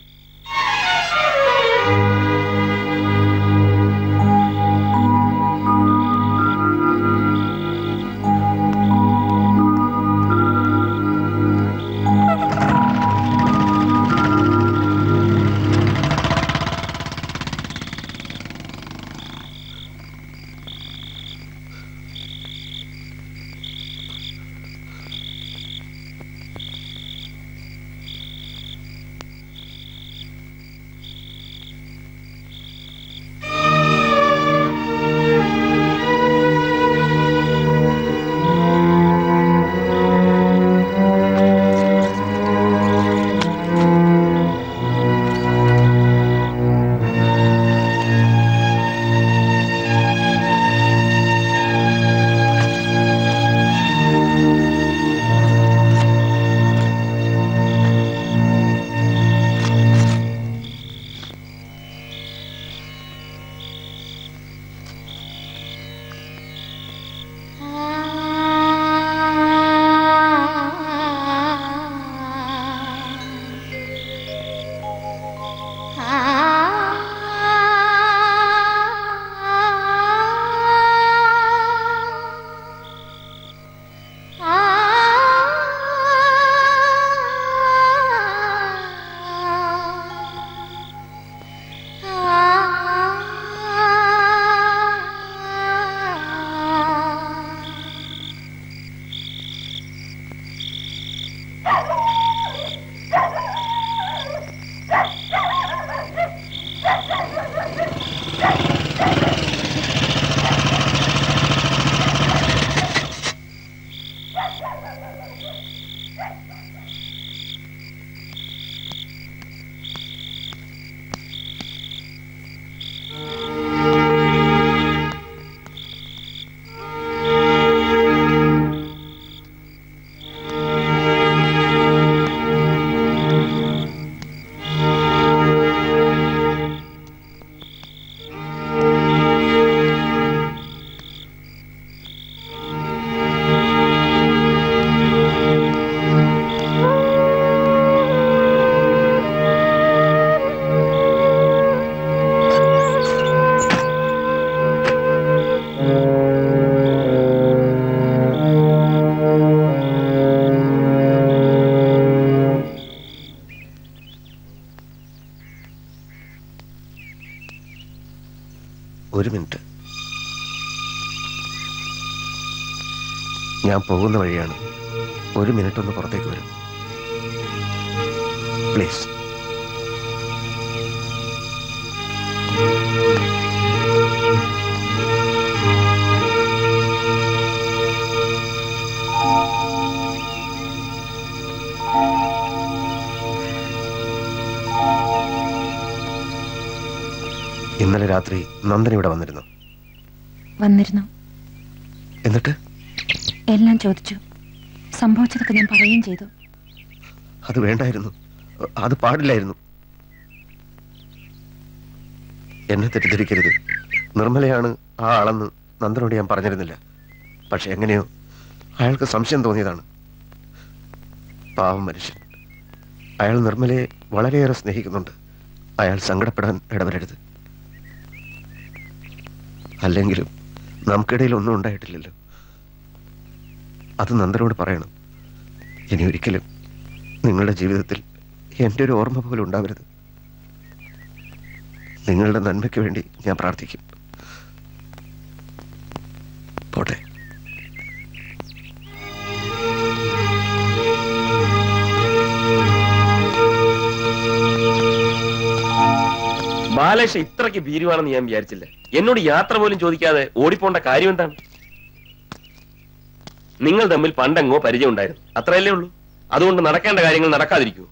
Speaker 2: ഒരു മിനിറ്റ് ഞാൻ പോകുന്ന വഴിയാണ് ഒരു മിനിറ്റ് ഒന്ന് പുറത്തേക്ക് വരും പ്ലീസ് ഇന്നലെ രാത്രി നന്ദൻ ഇവിടെ വന്നിരുന്നു
Speaker 6: വന്നിരുന്നു
Speaker 2: എന്നിട്ട്
Speaker 6: എല്ലാം ചോദിച്ചു സംഭവിച്ചതൊക്കെ ഞാൻ പറയുകയും ചെയ്തു
Speaker 2: അത് വേണ്ടായിരുന്നു അത് പാടില്ലായിരുന്നു എന്നെ തെറ്റിദ്ധരിക്കരുത് നിർമ്മലയാണ് ആ ആളെന്ന് നന്ദനോട് ഞാൻ പറഞ്ഞിരുന്നില്ല പക്ഷെ എങ്ങനെയോ അയാൾക്ക് സംശയം തോന്നിയതാണ് പാവം മനുഷ്യൻ അയാൾ നിർമ്മലയെ വളരെയേറെ സ്നേഹിക്കുന്നുണ്ട് അയാൾ സങ്കടപ്പെടാൻ ഇടവരരുത് അല്ലെങ്കിലും നമുക്കിടയിൽ ഒന്നും ഉണ്ടായിട്ടില്ലല്ലോ അത് നന്ദനോട് പറയണം ഇനി ഒരിക്കലും നിങ്ങളുടെ ജീവിതത്തിൽ എൻ്റെ ഒരു ഓർമ്മ പോലും ഉണ്ടാവരുത് നിങ്ങളുടെ നന്മയ്ക്ക് വേണ്ടി ഞാൻ പ്രാർത്ഥിക്കും പോട്ടെ
Speaker 1: ബാലേഷ ഇത്രയ്ക്ക് ഭീരുവാണെന്ന് ഞാൻ വിചാരിച്ചില്ല എന്നോട് യാത്ര പോലും ചോദിക്കാതെ ഓടിപ്പോണ്ട കാര്യം എന്താണ് നിങ്ങൾ തമ്മിൽ പണ്ടെങ്ങോ പരിചയം ഉണ്ടായിരുന്നു അത്രയല്ലേ ഉള്ളൂ അതുകൊണ്ട് നടക്കേണ്ട കാര്യങ്ങൾ നടക്കാതിരിക്കൂ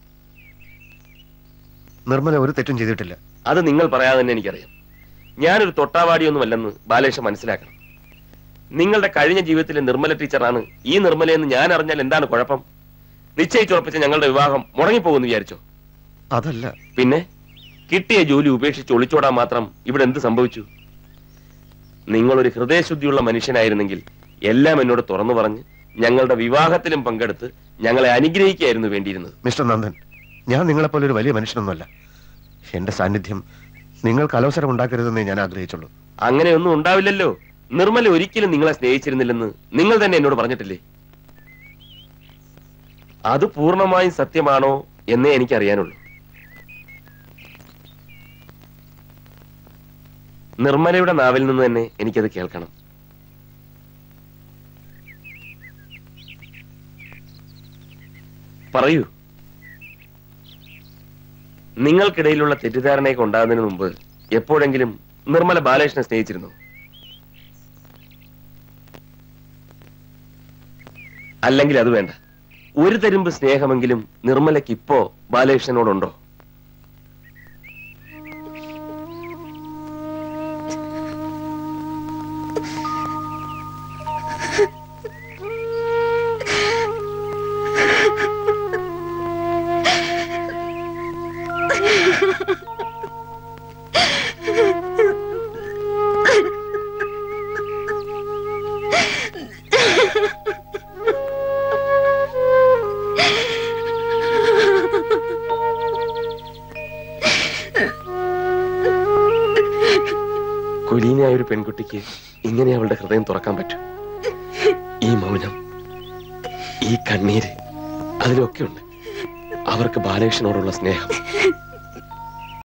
Speaker 2: നിർമ്മല ഒരു തെറ്റും ചെയ്തിട്ടില്ല
Speaker 1: അത് നിങ്ങൾ പറയാതെ തന്നെ എനിക്കറിയാം ഞാനൊരു തൊട്ടാവാടിയൊന്നുമല്ലെന്ന് ബാലേഷ മനസ്സിലാക്കണം നിങ്ങളുടെ കഴിഞ്ഞ ജീവിതത്തിലെ നിർമ്മല ടീച്ചറാണ് ഈ നിർമ്മലയെന്ന് ഞാൻ അറിഞ്ഞാൽ എന്താണ് കുഴപ്പം നിശ്ചയിച്ചുറപ്പിച്ച ഞങ്ങളുടെ വിവാഹം മുടങ്ങിപ്പോകുമെന്ന് വിചാരിച്ചോ
Speaker 2: അതല്ല
Speaker 1: പിന്നെ കിട്ടിയ ജോലി ഉപേക്ഷിച്ച് ഒളിച്ചോടാൻ മാത്രം ഇവിടെ എന്ത് സംഭവിച്ചു നിങ്ങളൊരു ഹൃദയശുദ്ധിയുള്ള മനുഷ്യനായിരുന്നെങ്കിൽ എല്ലാം എന്നോട് തുറന്നു പറഞ്ഞ് ഞങ്ങളുടെ വിവാഹത്തിലും പങ്കെടുത്ത് ഞങ്ങളെ അനുഗ്രഹിക്കുകയായിരുന്നു വേണ്ടിയിരുന്നത്
Speaker 2: മിസ്റ്റർ നന്ദൻ ഞാൻ നിങ്ങളെപ്പോലെ ഒരു വലിയ മനുഷ്യനൊന്നുമല്ല എന്റെ സാന്നിധ്യം നിങ്ങൾക്ക് അലോസരം ഉണ്ടാക്കരുതെന്നേ ഞാൻ ആഗ്രഹിച്ചുള്ളൂ
Speaker 1: അങ്ങനെയൊന്നും ഉണ്ടാവില്ലല്ലോ നിർമ്മല ഒരിക്കലും നിങ്ങളെ സ്നേഹിച്ചിരുന്നില്ലെന്ന് നിങ്ങൾ തന്നെ എന്നോട് പറഞ്ഞിട്ടില്ലേ അത് പൂർണ്ണമായും സത്യമാണോ എന്നേ എനിക്കറിയാനുള്ളൂ നിർമ്മലയുടെ നാവിൽ നിന്ന് തന്നെ എനിക്കത് കേൾക്കണം പറയൂ നിങ്ങൾക്കിടയിലുള്ള തെറ്റിദ്ധാരണയൊക്കെ ഉണ്ടാകുന്നതിന് മുമ്പ് എപ്പോഴെങ്കിലും നിർമ്മല ബാലകൃഷ്ണനെ സ്നേഹിച്ചിരുന്നു അല്ലെങ്കിൽ അത് വേണ്ട ഒരു തരുമ്പ് സ്നേഹമെങ്കിലും നിർമ്മലയ്ക്ക് ഇപ്പോ ബാലകൃഷ്ണനോടുണ്ടോ കുലീനയായ ഒരു പെൺകുട്ടിക്ക് ഇങ്ങനെ അവളുടെ ഹൃദയം തുറക്കാൻ പറ്റും ഈ മൗനം ഈ കണ്ണീര് അതിലൊക്കെ ഉണ്ട് അവർക്ക് ബാലകൃഷ്ണനോടുള്ള സ്നേഹം